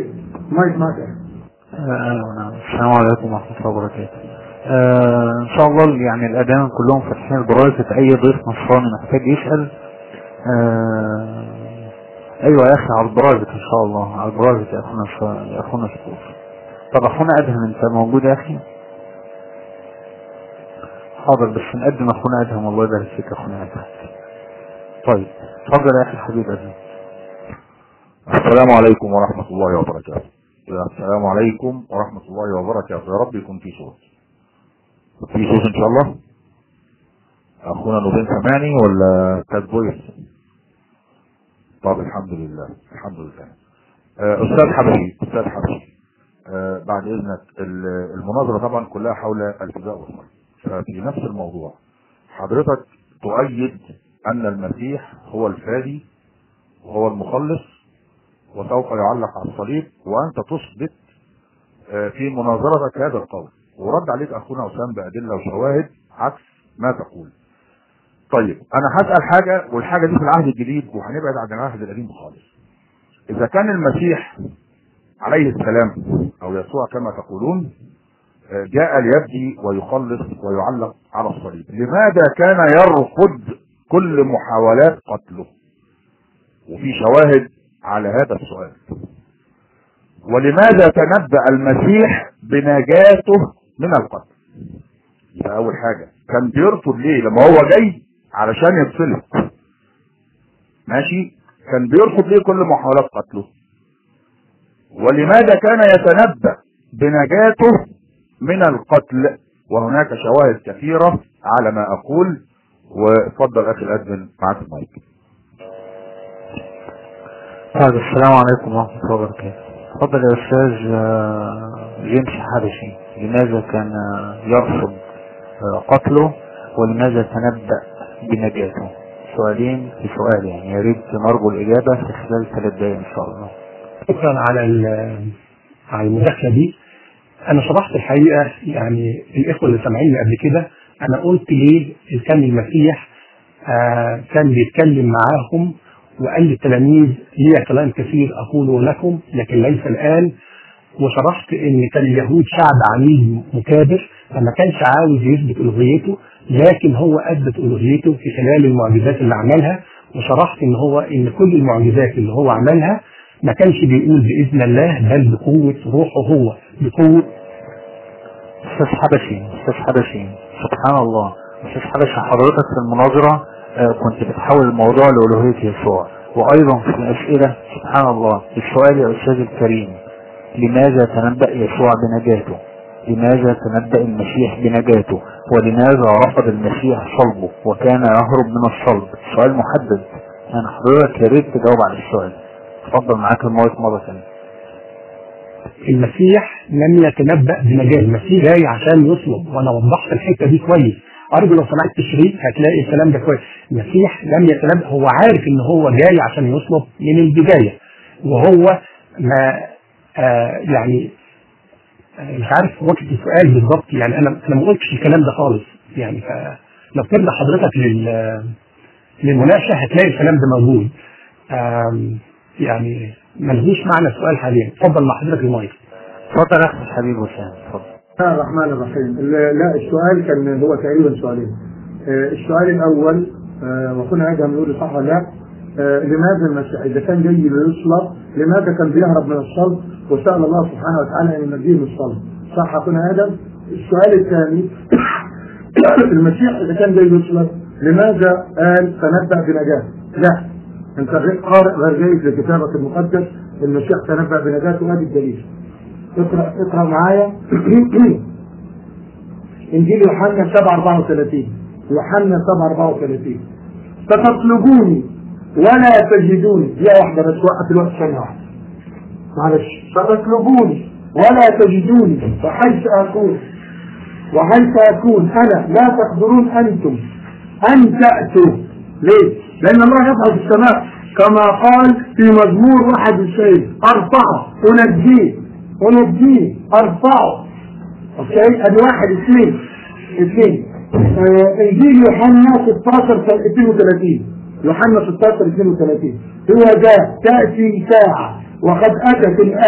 مايك معك آه، السلام عليكم ورحمة الله وبركاته آه، ان شاء الله يعني الادان كلهم فاتحين البرايفت اي ضيف نصراني محتاج يسأل آه، ايوه يا اخي على البرايفت ان شاء الله على البرايفت يا اخونا ش- يا اخونا شكور طب اخونا ادهم انت موجود يا اخي حاضر بس نقدم اخونا ادهم الله يبارك فيك يا اخونا ادهم طيب اتفضل يا اخي الحبيب ادهم السلام عليكم ورحمة الله وبركاته السلام عليكم ورحمة الله وبركاته يا رب يكون في صوت في صوت ان شاء الله اخونا نوبين سامعني ولا كات فويس طب الحمد لله الحمد لله آه، استاذ حبيبي استاذ حبيبي آه، بعد اذنك ال- المناظرة طبعا كلها حول الفداء والصلب ففي نفس الموضوع حضرتك تؤيد ان المسيح هو الفادي وهو المخلص وسوف يعلق على الصليب وانت تثبت آه، في مناظرتك هذا القول ورد عليك اخونا اسام بادله وشواهد عكس ما تقول طيب انا هسال حاجه والحاجه دي في العهد الجديد وهنبعد عن العهد القديم خالص اذا كان المسيح عليه السلام او يسوع كما تقولون آه، جاء ليبدي ويخلص ويعلق على الصليب لماذا كان يرفض كل محاولات قتله وفي شواهد على هذا السؤال ولماذا تنبأ المسيح بنجاته من القتل ده اول حاجة كان بيرفض ليه لما هو جاي علشان يتصلب ماشي كان بيرفض ليه كل محاولات قتله ولماذا كان يتنبأ بنجاته من القتل وهناك شواهد كثيرة على ما اقول واتفضل اخي الادمن معاك المايك طيب السلام عليكم ورحمة الله وبركاته اتفضل يا أستاذ آه، جيمس حبشي لماذا كان آه، يرفض آه، قتله ولماذا تنبأ بنجاته سؤالين في سؤال يعني يا ريت نرجو الإجابة في خلال ثلاث دقايق إن شاء الله شكرا على ال- على المداخله دي انا شرحت الحقيقه يعني الاخوه اللي سامعيني قبل كده انا قلت ليه كان المسيح آه كان بيتكلم معاهم وقال للتلاميذ لي كلام كثير اقوله لكم لكن ليس الان وشرحت ان كان اليهود شعب عنيد مكابر فما كانش عاوز يثبت الوهيته لكن هو اثبت الوهيته في خلال المعجزات اللي عملها وشرحت ان هو ان كل المعجزات اللي هو عملها ما كانش بيقول باذن الله بل بقوه روحه هو بقوه أستاذ حبشي أستاذ حبشي سبحان الله أستاذ حبشي حضرتك في المناظرة آه، كنت بتحول الموضوع لألوهية يسوع وأيضا في الأسئلة سبحان الله السؤال يا أستاذ الكريم لماذا تنبأ يسوع بنجاته لماذا تنبأ المسيح بنجاته ولماذا رفض المسيح صلبه وكان يهرب من الصلب سؤال محدد يعني حضرتك يا ريت تجاوب على السؤال اتفضل معاك المايك مرة ثانية المسيح لم يتنبأ بنجاة المسيح جاي عشان يصلب وانا وضحت الحته دي كويس ارجو لو سمعت التشريح هتلاقي الكلام ده كويس المسيح لم يتنبأ هو عارف ان هو جاي عشان يصلب من البدايه وهو ما آه يعني آه مش عارف وقت السؤال بالظبط يعني انا انا ما قلتش الكلام ده خالص يعني فلو ترجع حضرتك لل للمناقشه هتلاقي الكلام ده موجود آم، يعني ملهوش معنى السؤال حاليا اتفضل مع حضرتك المايك اتفضل يا أخي الحبيب وسام اتفضل بسم الله الرحمن الرحيم ال- لا السؤال كان هو تقريبا سؤالين آه، السؤال الاول آه، وكنا ادهم يقول صح ولا لا آه، لماذا المسيح اذا كان جاي ليصلب لماذا كان بيهرب من الصلب وسال الله سبحانه وتعالى ان ينجيه من الصلب صح يا اخونا ادم السؤال الثاني المسيح اذا كان جاي يصلب لماذا قال تنبأ بنجاة لا انت غير قارئ غير جيد لكتابك المقدس المسيح تنبأ بنجاته وادي الدليل اقرا اقرا معايا انجيل يوحنا 7 34 يوحنا 7 34 فتطلبوني ولا تجدوني دي واحده بس وقف الوقت ثانيه واحده معلش فتطلبوني ولا تجدوني وحيث اكون وحيث اكون انا لا تقدرون انتم ان تاتوا ليه؟ لان الله يفعل في السماء كما قال في مزمور واحد الشيء ارفعه انجيه انجيه ارفعه اوكي ادي واحد اثنين اثنين آه، انجيل يوحنا 16 32 يوحنا 16 32 هو جاء تاتي ساعه وقد اتت الان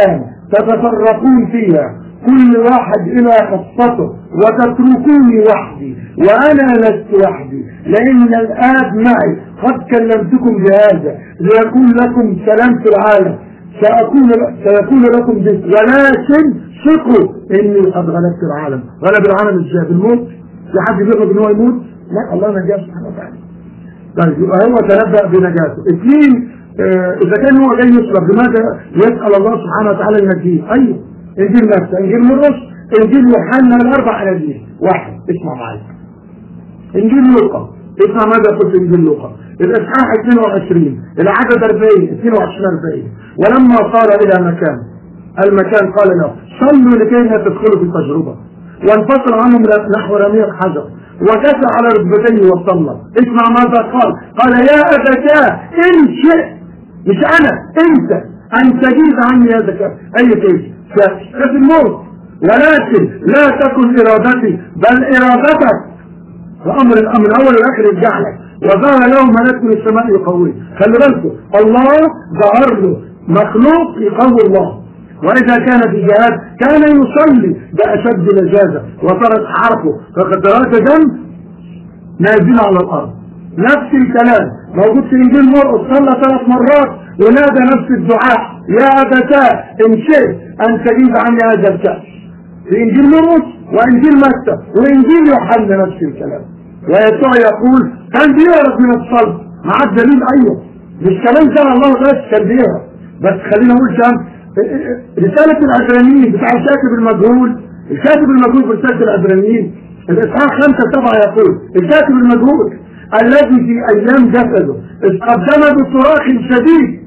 تتفرقون فيها كل واحد إلى قصته وتتركوني وحدي وأنا لست وحدي لأن الآب معي قد كلمتكم بهذا ليكون لكم سلام في العالم سأكون سيكون لكم به ولكن ثقوا إني قد غلبت العالم غلب العالم إزاي بالموت في حد بيغلب إن هو يموت لا الله نجاه سبحانه وتعالى طيب يبقى هو تنبأ بنجاته اثنين آه إذا كان هو جاي يصلب لماذا يسأل الله سبحانه وتعالى ينجيه أيوه إنجيل متى إنجيل مرقس إنجيل يوحنا الأربع أناجيل واحد اسمع معايا إنجيل لوقا اسمع ماذا قلت إنجيل لوقا الإصحاح 22 العدد 40 22 40 ولما صار إلى مكان المكان قال له صلوا لكي لا تدخلوا في التجربة وانفصل عنهم نحو رميق حجر وجث على ركبتيه وصلى اسمع ماذا قال قال يا أبتاه إن شئت مش أنا أنت أن تجيز عني يا ذكاء أي كيف في الموت ولكن لا تكن إرادتي بل إرادتك وأمر الأمر الأول والآخر يرجع لك وظهر له ملاك من السماء يقويه خلي بالكم الله ظهر له مخلوق يقوي الله وإذا كان في جهاد كان يصلي بأشد لجازة وصارت حرفه فقدرات دم نازلة على الأرض نفس الكلام موجود في إنجيل مرقس صلى ثلاث مرات ونادى نفس الدعاء يا أبتاه إن شئت أن تجيب عني هذا الكأس في إنجيل مرقس وإنجيل متى وإنجيل يوحنا نفس الكلام ويسوع يقول كان بيهرب من الصلب مع الدليل أيوه مش كمان كان الله بس كان بيهرب بس خلينا نقول كام رسالة العبرانيين بتاع الكاتب المجهول الكاتب المجهول في رسالة العبرانيين الإصحاح خمسة سبعة يقول الكاتب المجهول الذي في أيام جسده إذ قدم بصراخ شديد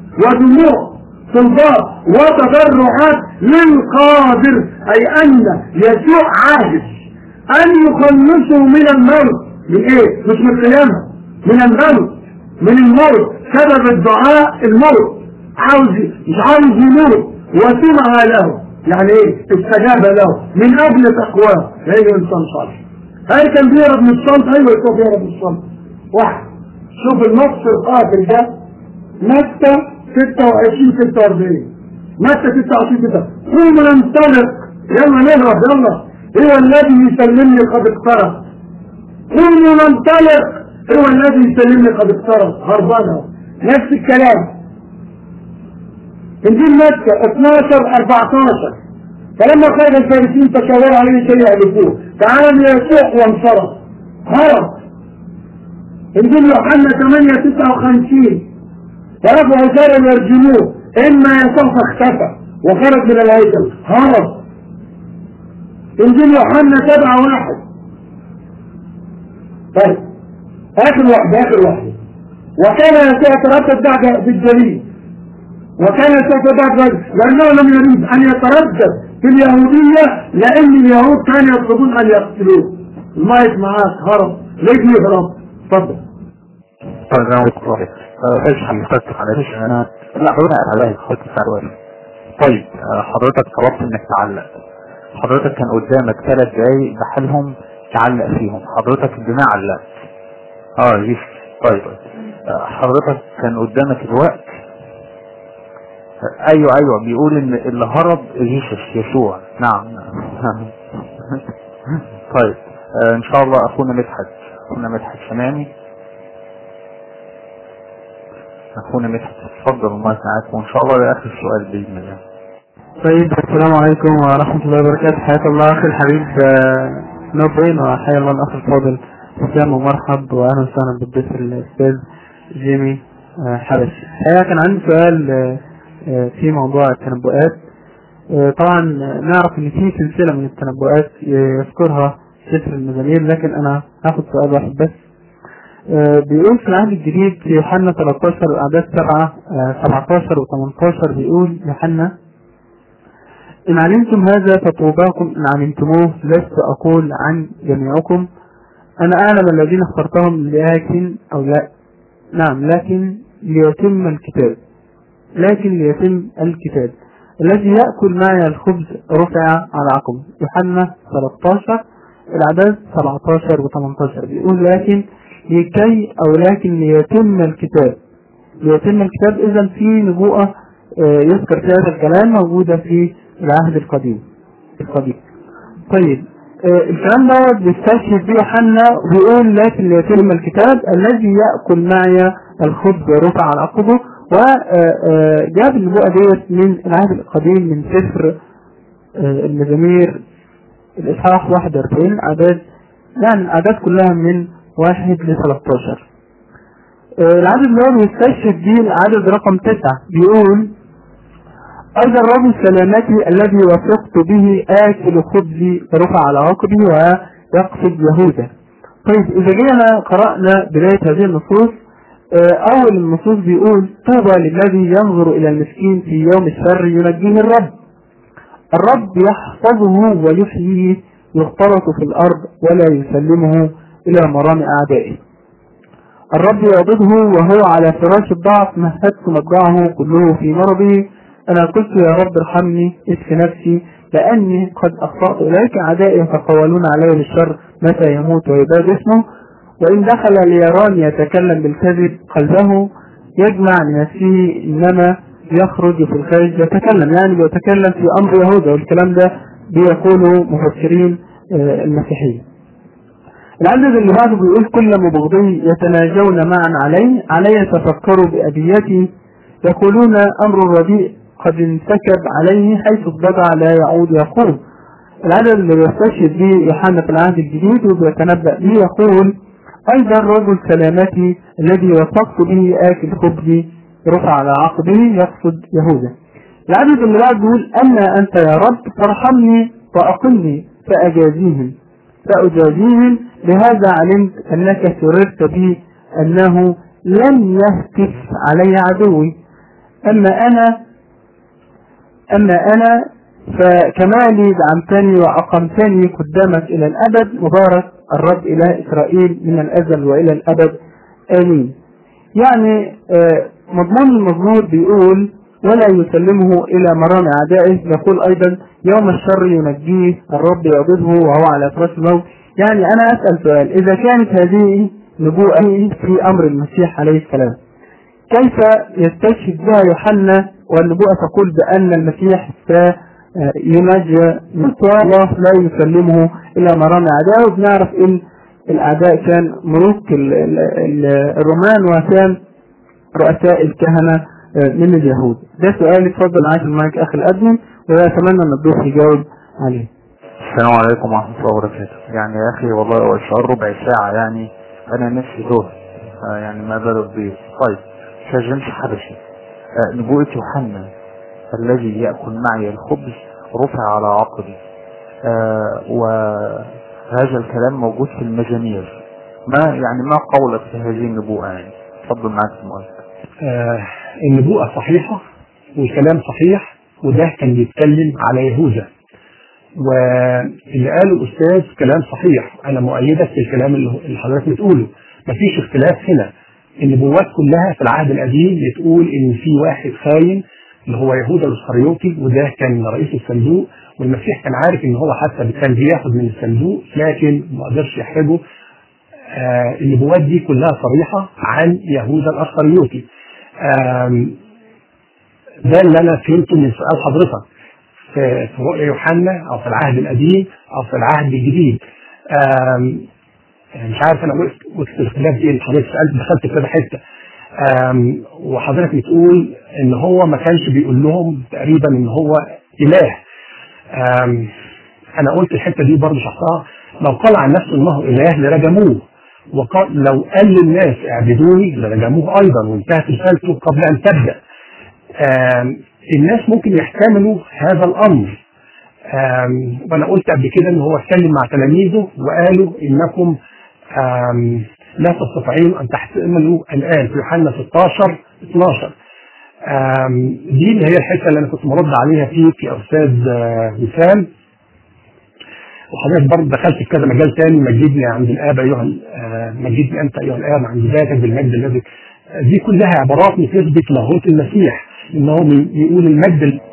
ودموع صلبات وتضرعات للقادر أي أن يسوع عاجز أن يخلصه من الموت من إيه؟ مش من القيامة من الموت من الموت سبب الدعاء الموت عاوز مش عاوز يموت وسمع له يعني ايه استجاب له من اجل تقواه لانه انسان صالح هل كان بيهرب من الصمت ايوه يكون بيهرب من الصمت واحد شوف النص القاتل ده متى 26 46 متى 26 كده قوم ننطلق يلا نهرب يلا هو الذي يسلمني قد اقترب قوم ننطلق هو الذي يسلمني قد اقترب هربانه نفس الكلام انجيل مكة 12 14 فلما خرج الفارسيين تشاوروا عليه شيء يهلكوه تعالى يسوع وانصرف هرب انجيل يوحنا 8 59 فرفعوا سارا يرجموه اما يسوع فاختفى وخرج من الهيكل هرب انجيل يوحنا 7 واحد طيب اخر واحد اخر واحد وكان يسوع يتردد بعد في الجليل وكان سوف بعد ذلك لأنه لم يريد أن يتردد في اليهودية لأن اليهود كانوا يطلبون أن يقتلوه المايك معاك هرب ليش يهرب تفضل طيب انا قلت واحد ايش حضرتك على ايش انا لا حضرتك على خط السعر طيب آه، حضرتك طلبت انك تعلق حضرتك كان قدامك ثلاث دقايق بحالهم تعلق فيهم حضرتك بما علقت اه يس طيب آه، حضرتك كان قدامك الوقت ايوه ايوه بيقول ان اللي هرب يسوع يسوع نعم نعم طيب آه ان شاء الله اخونا مدحت اخونا مدحت سمعني اخونا مدحت اتفضل المايك معاك وان شاء الله ده اخر سؤال باذن الله طيب السلام عليكم ورحمة الله وبركاته حياة الله أخي الحبيب آه، نوبين وحيا الله الأخ الفاضل حسام ومرحب وأهلا وسهلا بالضيف الأستاذ جيمي آه، حبشي الحقيقة كان عندي سؤال آه، آه، في موضوع التنبؤات آه، طبعا نعرف ان في سلسلة من التنبؤات يذكرها سفر المزامير لكن انا هاخد سؤال واحد بس آه، بيقول في العهد الجديد في يوحنا 13 اعداد 7 آه، 17 و18 بيقول يوحنا إن علمتم هذا فطوباكم إن علمتموه لست أقول عن جميعكم أنا أعلم الذين اخترتهم لكن أو لا نعم لكن ليتم الكتاب لكن ليتم الكتاب الذي يأكل معي الخبز رفع على عقب يوحنا 13 الأعداد 17 و 18 بيقول لكن لكي أو لكن ليتم الكتاب ليتم الكتاب إذا في نبوءة آه، يذكر في هذا الكلام موجودة في العهد القديم القديم طيب آه، الكلام دوت بيستشهد بيه يوحنا وبيقول لكن ليتم الكتاب الذي يأكل معي الخبز ورفع على عقبه وجاب النبوءة ديت من العهد القديم من سفر آه، المزامير الإصحاح 41 أعداد يعني الأعداد كلها من 1 ل 13 آه، العدد اللي هو بيستشهد بيه العدد رقم 9 بيقول أيضا الرجل سلامتي الذي وثقت به آكل خبزي رفع على عقبي ويقصد يهوذا طيب إذا جينا قرأنا بداية هذه النصوص آه، أول النصوص بيقول طوبى للذي ينظر إلى المسكين في يوم الشر ينجيه الرب الرب يحفظه ويحييه يختلط في الأرض ولا يسلمه إلى مرام أعدائه الرب يعبده وهو على فراش الضعف مهدت مضجعه كله في مرضه أنا قلت يا رب ارحمني اشف نفسي لأني قد أخطأت إليك أعدائي يتقولون علي بالشر متى يموت ويباد اسمه وإن دخل ليراني يتكلم بالكذب قلبه يجمع لنفسه إنما يخرج في الخارج يتكلم يعني بيتكلم في أمر يهوذا والكلام ده بيقوله مفسرين آه، المسيحيين العدد اللي بعده بيقول كل مبغضي يتناجون معا علي علي تفكروا بأبيتي يقولون أمر الرديء قد انسكب عليه حيث الضجع لا يعود يقوم العدد اللي بيستشهد به يوحنا في العهد الجديد وبيتنبأ به يقول أيضا رجل سلامتي الذي وثقت به آكل خبزي رفع على عقبه يقصد يهوذا العدد اللي بعد بيقول أما أنت يا رب فارحمني وأقلني فأجازيهم فأجازيهم لهذا علمت أنك سررت بي أنه لن يهتف علي عدوي أما أنا أما أنا فكمالي دعمتني وأقمتني قدامك إلى الأبد مبارك الرب إله إسرائيل من الأزل وإلى الأبد آمين يعني آه، مضمون المزمور بيقول ولا يسلمه إلى مرام أعدائه يقول أيضا يوم الشر ينجيه الرب يعبده وهو على فراش الموت يعني أنا أسأل سؤال إذا كانت هذه نبوءة في أمر المسيح عليه السلام كيف يستشهد بها يوحنا والنبوءة تقول بأن المسيح سينجى الله لا يسلمه إلى مرام أعدائه وبنعرف إن الأعداء كان ملوك ال- ال- ال- الرومان وكان رؤساء الكهنة من اليهود ده سؤال اتفضل معاك المايك أخي الأدمن وأتمنى أن الضيف يجاوب عليه السلام عليكم ورحمة الله وبركاته يعني يا أخي والله هو الشعار ربع ساعة يعني أنا نفسي تهت آه، يعني ما بال الضيف طيب أستاذ جيمس حبشي آه، نبوءة يوحنا الذي يأكل معي الخبز رفع على عقبي آه، وهذا الكلام موجود في المزامير ما يعني ما قولك في هذه النبوءة يعني تفضل معك المؤلف آه النبوءة صحيحة والكلام صحيح وده كان بيتكلم على يهوذا واللي قاله الأستاذ كلام صحيح أنا مؤيدك في الكلام اللي اللي حضرتك بتقوله مفيش اختلاف هنا النبوات كلها في العهد القديم بتقول إن في واحد خاين اللي هو يهوذا الإسخريوطي وده كان رئيس الصندوق والمسيح كان عارف إن هو حتى كان بياخد من الصندوق لكن ما قدرش يحرجه آه النبوات دي كلها صريحة عن يهوذا الأسخريوطي آم، ده اللي أنا فهمته من سؤال حضرتك في في رؤيا يوحنا أو في العهد القديم أو في العهد الجديد آم، مش عارف أنا وقفت وقفت الاختلاف دي اللي حضرتك سألت دخلت في كذا حتة آم، وحضرتك بتقول إن هو ما كانش بيقول لهم تقريبا إن هو إله آم، أنا قلت الحتة دي برضه شرحتها لو قال عن نفسه إنه إله لرجموه وقال لو قال للناس اعبدوني لرجموه أيضا وانتهت رسالته قبل أن تبدأ آم، الناس ممكن يحتملوا هذا الأمر آم، وأنا قلت قبل كده إن هو اتكلم مع تلاميذه وقالوا إنكم آم، لا تستطيعون أن تحتملوا الآن في يوحنا 16 12 آم، دي اللي هي الحته اللي انا كنت مرد عليها فيك يا استاذ آه، وسام وحضرتك برضه دخلت في كذا مجال تاني مجدني عند الاب ايها ال- آه، مجدني انت ايها الاب عند ذاتك بالمجد الذي آه، دي كلها عبارات بتثبت لاهوت المسيح ان هو بي- بيقول المجد ال-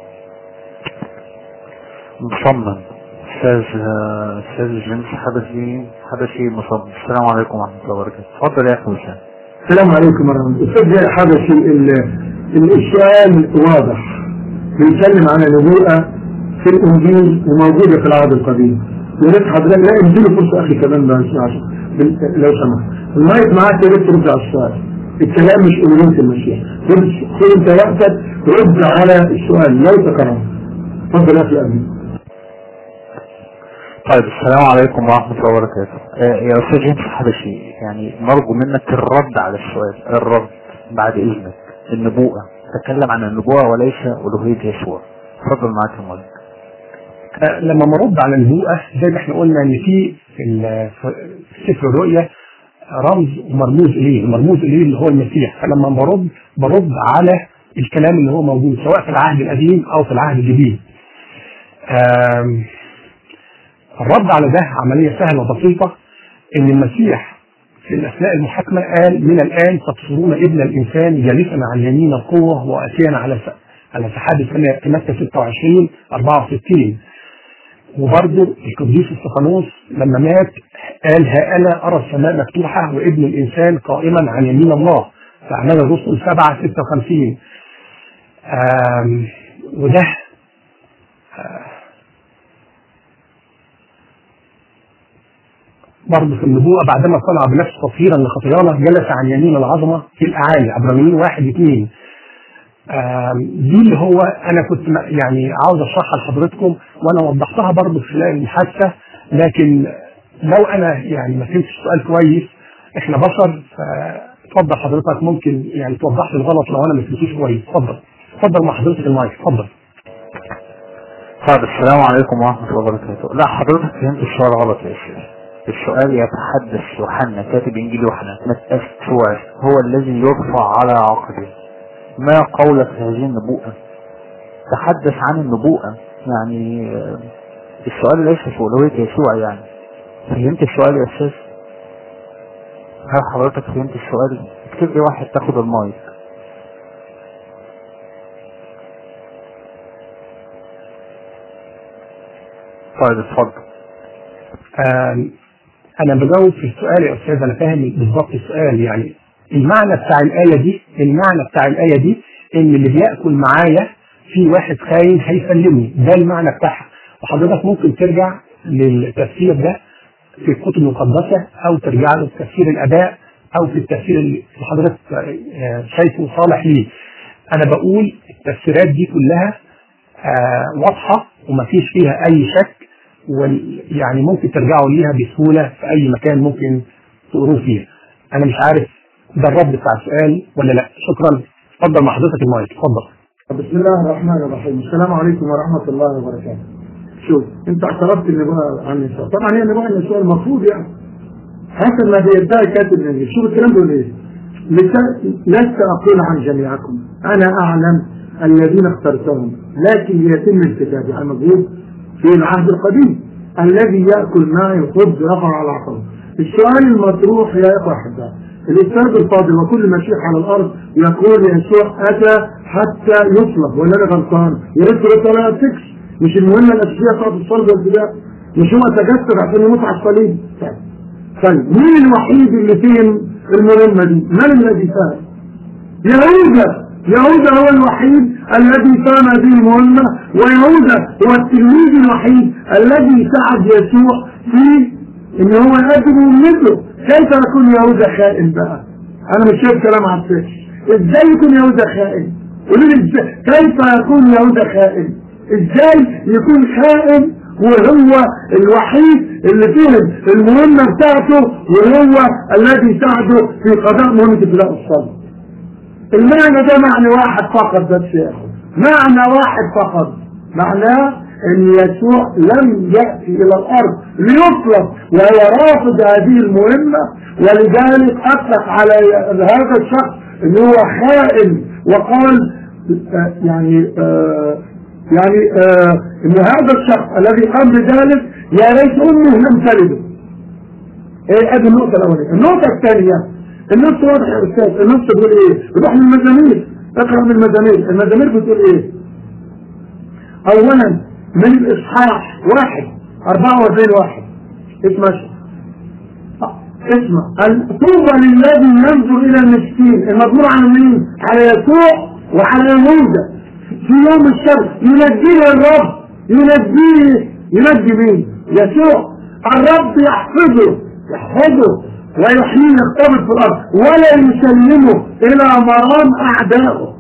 مصمم أستاذ آه، أستاذ جيمس حبشي حبشي مصمم السلام عليكم ورحمة الله وبركاته اتفضل يا أخي وسام السلام عليكم ورحمة الله أستاذ حبشي ال- السؤال واضح بيتكلم عن النبوءة في الإنجيل وموجودة في العهد القديم يا ريت حضرتك لا اديله فرصة أخي كمان بقى عشان بال- لو سمحت المايك معاك يا ريت ترد على السؤال الكلام مش ألوهية المسيح خد خد أنت وقتك رد على السؤال لو تكرم اتفضل يا أخي أمين طيب السلام عليكم ورحمة الله وبركاته آه، يا أستاذ جيمس حبشي يعني نرجو منك الرد على السؤال الرد بعد إذنك النبوءة تكلم عن النبوءة وليس ألوهية يسوع اتفضل معاك المايك آه، لما مرد على النبوءة زي ما احنا قلنا ان في في ال- في سفر الرؤيا رمز ومرموز اليه، المرموز اليه اللي هو المسيح، فلما برد برد على الكلام اللي هو موجود سواء في العهد القديم او في العهد الجديد. آم، الرد على ده عملية سهلة وبسيطة ان المسيح في الاثناء المحاكمة قال من الان تبصرون ابن الانسان جالسا عن يمين القوة واتيا على س- على سحاب السماء في متى 26 64 وبرضه القديس استفانوس لما مات قال ها انا ارى السماء مفتوحه وابن الانسان قائما عن يمين الله في اعمال الرسل 7 56 آم، وده برضه في النبوءة بعدما صنع بنفسه تطهيرا لخطايانا جلس عن يمين العظمة في الأعالي عبرانيين واحد اثنين آم، دي اللي هو أنا كنت م- يعني عاوز أشرحها لحضرتكم وأنا وضحتها برضه خلال المحادثة لكن لو أنا يعني ما فهمتش السؤال كويس إحنا بشر فاتفضل حضرتك ممكن يعني توضح لي الغلط لو أنا ما فهمتوش كويس اتفضل اتفضل مع حضرتك المايك اتفضل طيب السلام عليكم ورحمة الله وبركاته لا حضرتك فهمت السؤال غلط يا شيخ السؤال يتحدث يوحنا كاتب انجيل يوحنا متى سوى هو الذي يرفع على عقبه ما قولك في هذه النبوءة تحدث عن النبوءة يعني آه، السؤال ليس في أولوية يسوع يعني فهمت السؤال يا أستاذ هل حضرتك فهمت السؤال اكتب لي واحد تاخد المايك طيب اتفضل آم، انا بجاوب في السؤال يا استاذ انا فاهم بالظبط السؤال يعني المعنى بتاع الايه دي المعنى بتاع الايه دي ان اللي بياكل معايا في واحد خاين هيسلمني ده المعنى بتاعها وحضرتك ممكن ترجع للتفسير ده في الكتب المقدسه او ترجع له في تفسير الاباء او في التفسير اللي حضرتك آه، شايفه صالح ليه انا بقول التفسيرات دي كلها آه، واضحه ومفيش فيها اي شك وال- يعني ممكن ترجعوا ليها بسهولة في أي مكان ممكن تقروه فيه أنا مش عارف ده الرد بتاع السؤال ولا لا شكرا اتفضل مع حضرتك المايك اتفضل بسم الله الرحمن الرحيم السلام عليكم ورحمة الله وبركاته شوف انت اعترفت النبوة عن النساء طبعا هي النبوة عن النساء المفروض يعني حسب ما بيدعي كاتب الانجيل شوف الكلام بيقول ايه لس- لست اقول عن جميعكم انا اعلم الذين اخترتهم لكن ليتم الكتاب يعني موجود في العهد القديم الذي ياكل معي الخبز يقع على عقبه السؤال المطروح يا اخوه احبائي الاستاذ الفاضل وكل مسيح على الارض يقول يسوع اتى حتى يصلب ولا انا غلطان يا ريت ترد على تكس مش المهمه الاساسيه بتاعت الصلب والفداء مش هو تجسد عشان يموت على الصليب طيب مين الوحيد اللي فهم المهمه دي؟ من الذي فهم؟ يهوذا يهوذا هو الوحيد الذي قام هذه المهمة ويهوذا هو التلميذ الوحيد الذي ساعد يسوع في ان هو يقدم مهمته كيف يكون يهوذا خائن بقى انا مش شايف كلام على الفكر ازاي يكون يهوذا خائن قولوا لي ازاي كيف يكون يهوذا خائن ازاي يكون خائن وهو الوحيد اللي فهم المهمة بتاعته وهو الذي ساعده في قضاء مهمة ابتلاء الصبر المعنى ده معنى واحد فقط بس يا اخو معنى واحد فقط معناه ان يسوع لم يأتي الى الارض ليطلب وهو رافض هذه المهمة ولذلك اطلق على هذا الشخص ان هو خائن وقال آه يعني آه يعني آه ان هذا الشخص الذي قام بذلك يا ريت امه لم تلده ايه ادي النقطة الاولية النقطة الثانية النص واضح يا استاذ النص بيقول ايه بروح للمزامير اقرا من المزامير المزامير بتقول ايه اولا من الاصحاح واحد 44 واحد اسمع اسمع طوبى للذي ينظر الى المسكين المضمور عن مين على يسوع وعلى يهوذا في يوم الشر ينجيه الرب ينجيه ينجي مين يسوع الرب يحفظه يحفظه ويحييه يختبط في الارض ولا يسلمه الى مرام اعدائه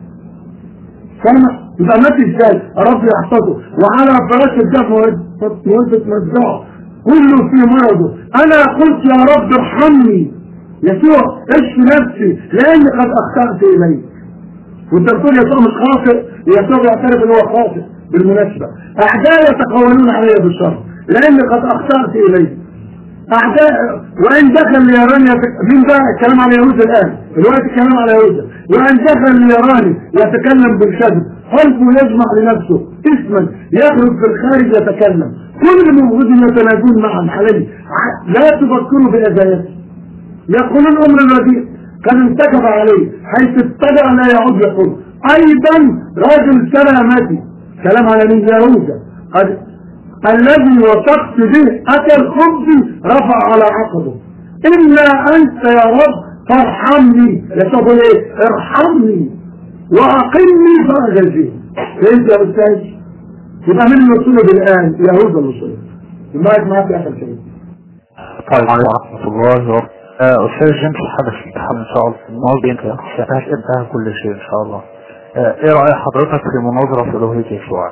فاهم يبقى مات ازاي الرب يحفظه وعلى فراش الجبل وانت تمزعه كله في مرضه انا قلت يا رب ارحمني يسوع اشفي نفسي لاني قد اخطأت اليك وانت بتقول يسوع مش خاطئ يسوع بيعترف ان هو خاطئ بالمناسبة اعدائي يتقولون علي بالشر لاني قد اخطأت اليك اعداء وان دخل ليراني مين بقى الكلام على يهوذا الان دلوقتي الكلام على يهوذا وان دخل ليراني يتكلم بالكذب قلبه يجمع لنفسه اسما يخرج في الخارج يتكلم كل موجود يتنادون معا عليه لا تفكروا باذايته يقولون امر رديء قد انتكب عليه حيث اتبع لا يعود يقول ايضا راجل سلامتي كلام على مين يهوذا قد الذي وثقت به أتى الخبز رفع على عقبه إلا أنت يا رب فارحمني يسوع إيه ارحمني وأقمني فأجزيه فهمت يا أستاذ يبقى من المطلوب الآن يهوذا المصير المايك معك يا أخي الكريم طيب ورحمة الله وبركاته آه، أستاذ جيمس الحبشي إن شاء الله الماضي أنت انتهى كل شيء إن شاء الله آه، إيه رأي حضرتك في مناظرة في ألوهية يسوع؟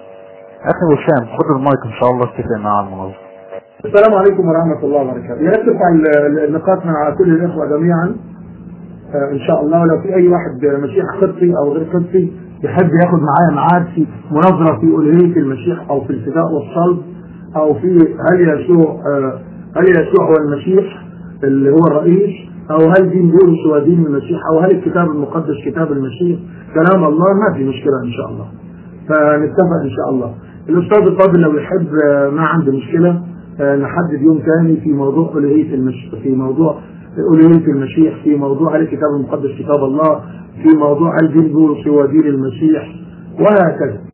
أخي وسام خد المايك إن شاء الله اتفق مع المناظرة السلام عليكم ورحمة الله وبركاته يا ريت ترفع ال- النقاط مع كل الإخوة جميعا آه، إن شاء الله ولو في أي واحد مسيح قبطي أو غير قبطي يحب ياخد معايا ميعاد في مناظرة في ألوهية المسيح أو في الفداء والصلب أو في هل يسوع آه، هل يسوع هو المسيح اللي هو الرئيس أو هل دين بولس هو دين المسيح أو هل الكتاب المقدس كتاب المسيح كلام الله ما في مشكلة إن شاء الله فنتفق إن شاء الله الأستاذ الفاضل لو يحب آه، ما عنده مشكلة آه، نحدد يوم ثاني في موضوع ألوهية المسيح في موضوع ألوهية المسيح في موضوع هل الكتاب المقدس كتاب الله في موضوع هل دين بولس هو دين المسيح وهكذا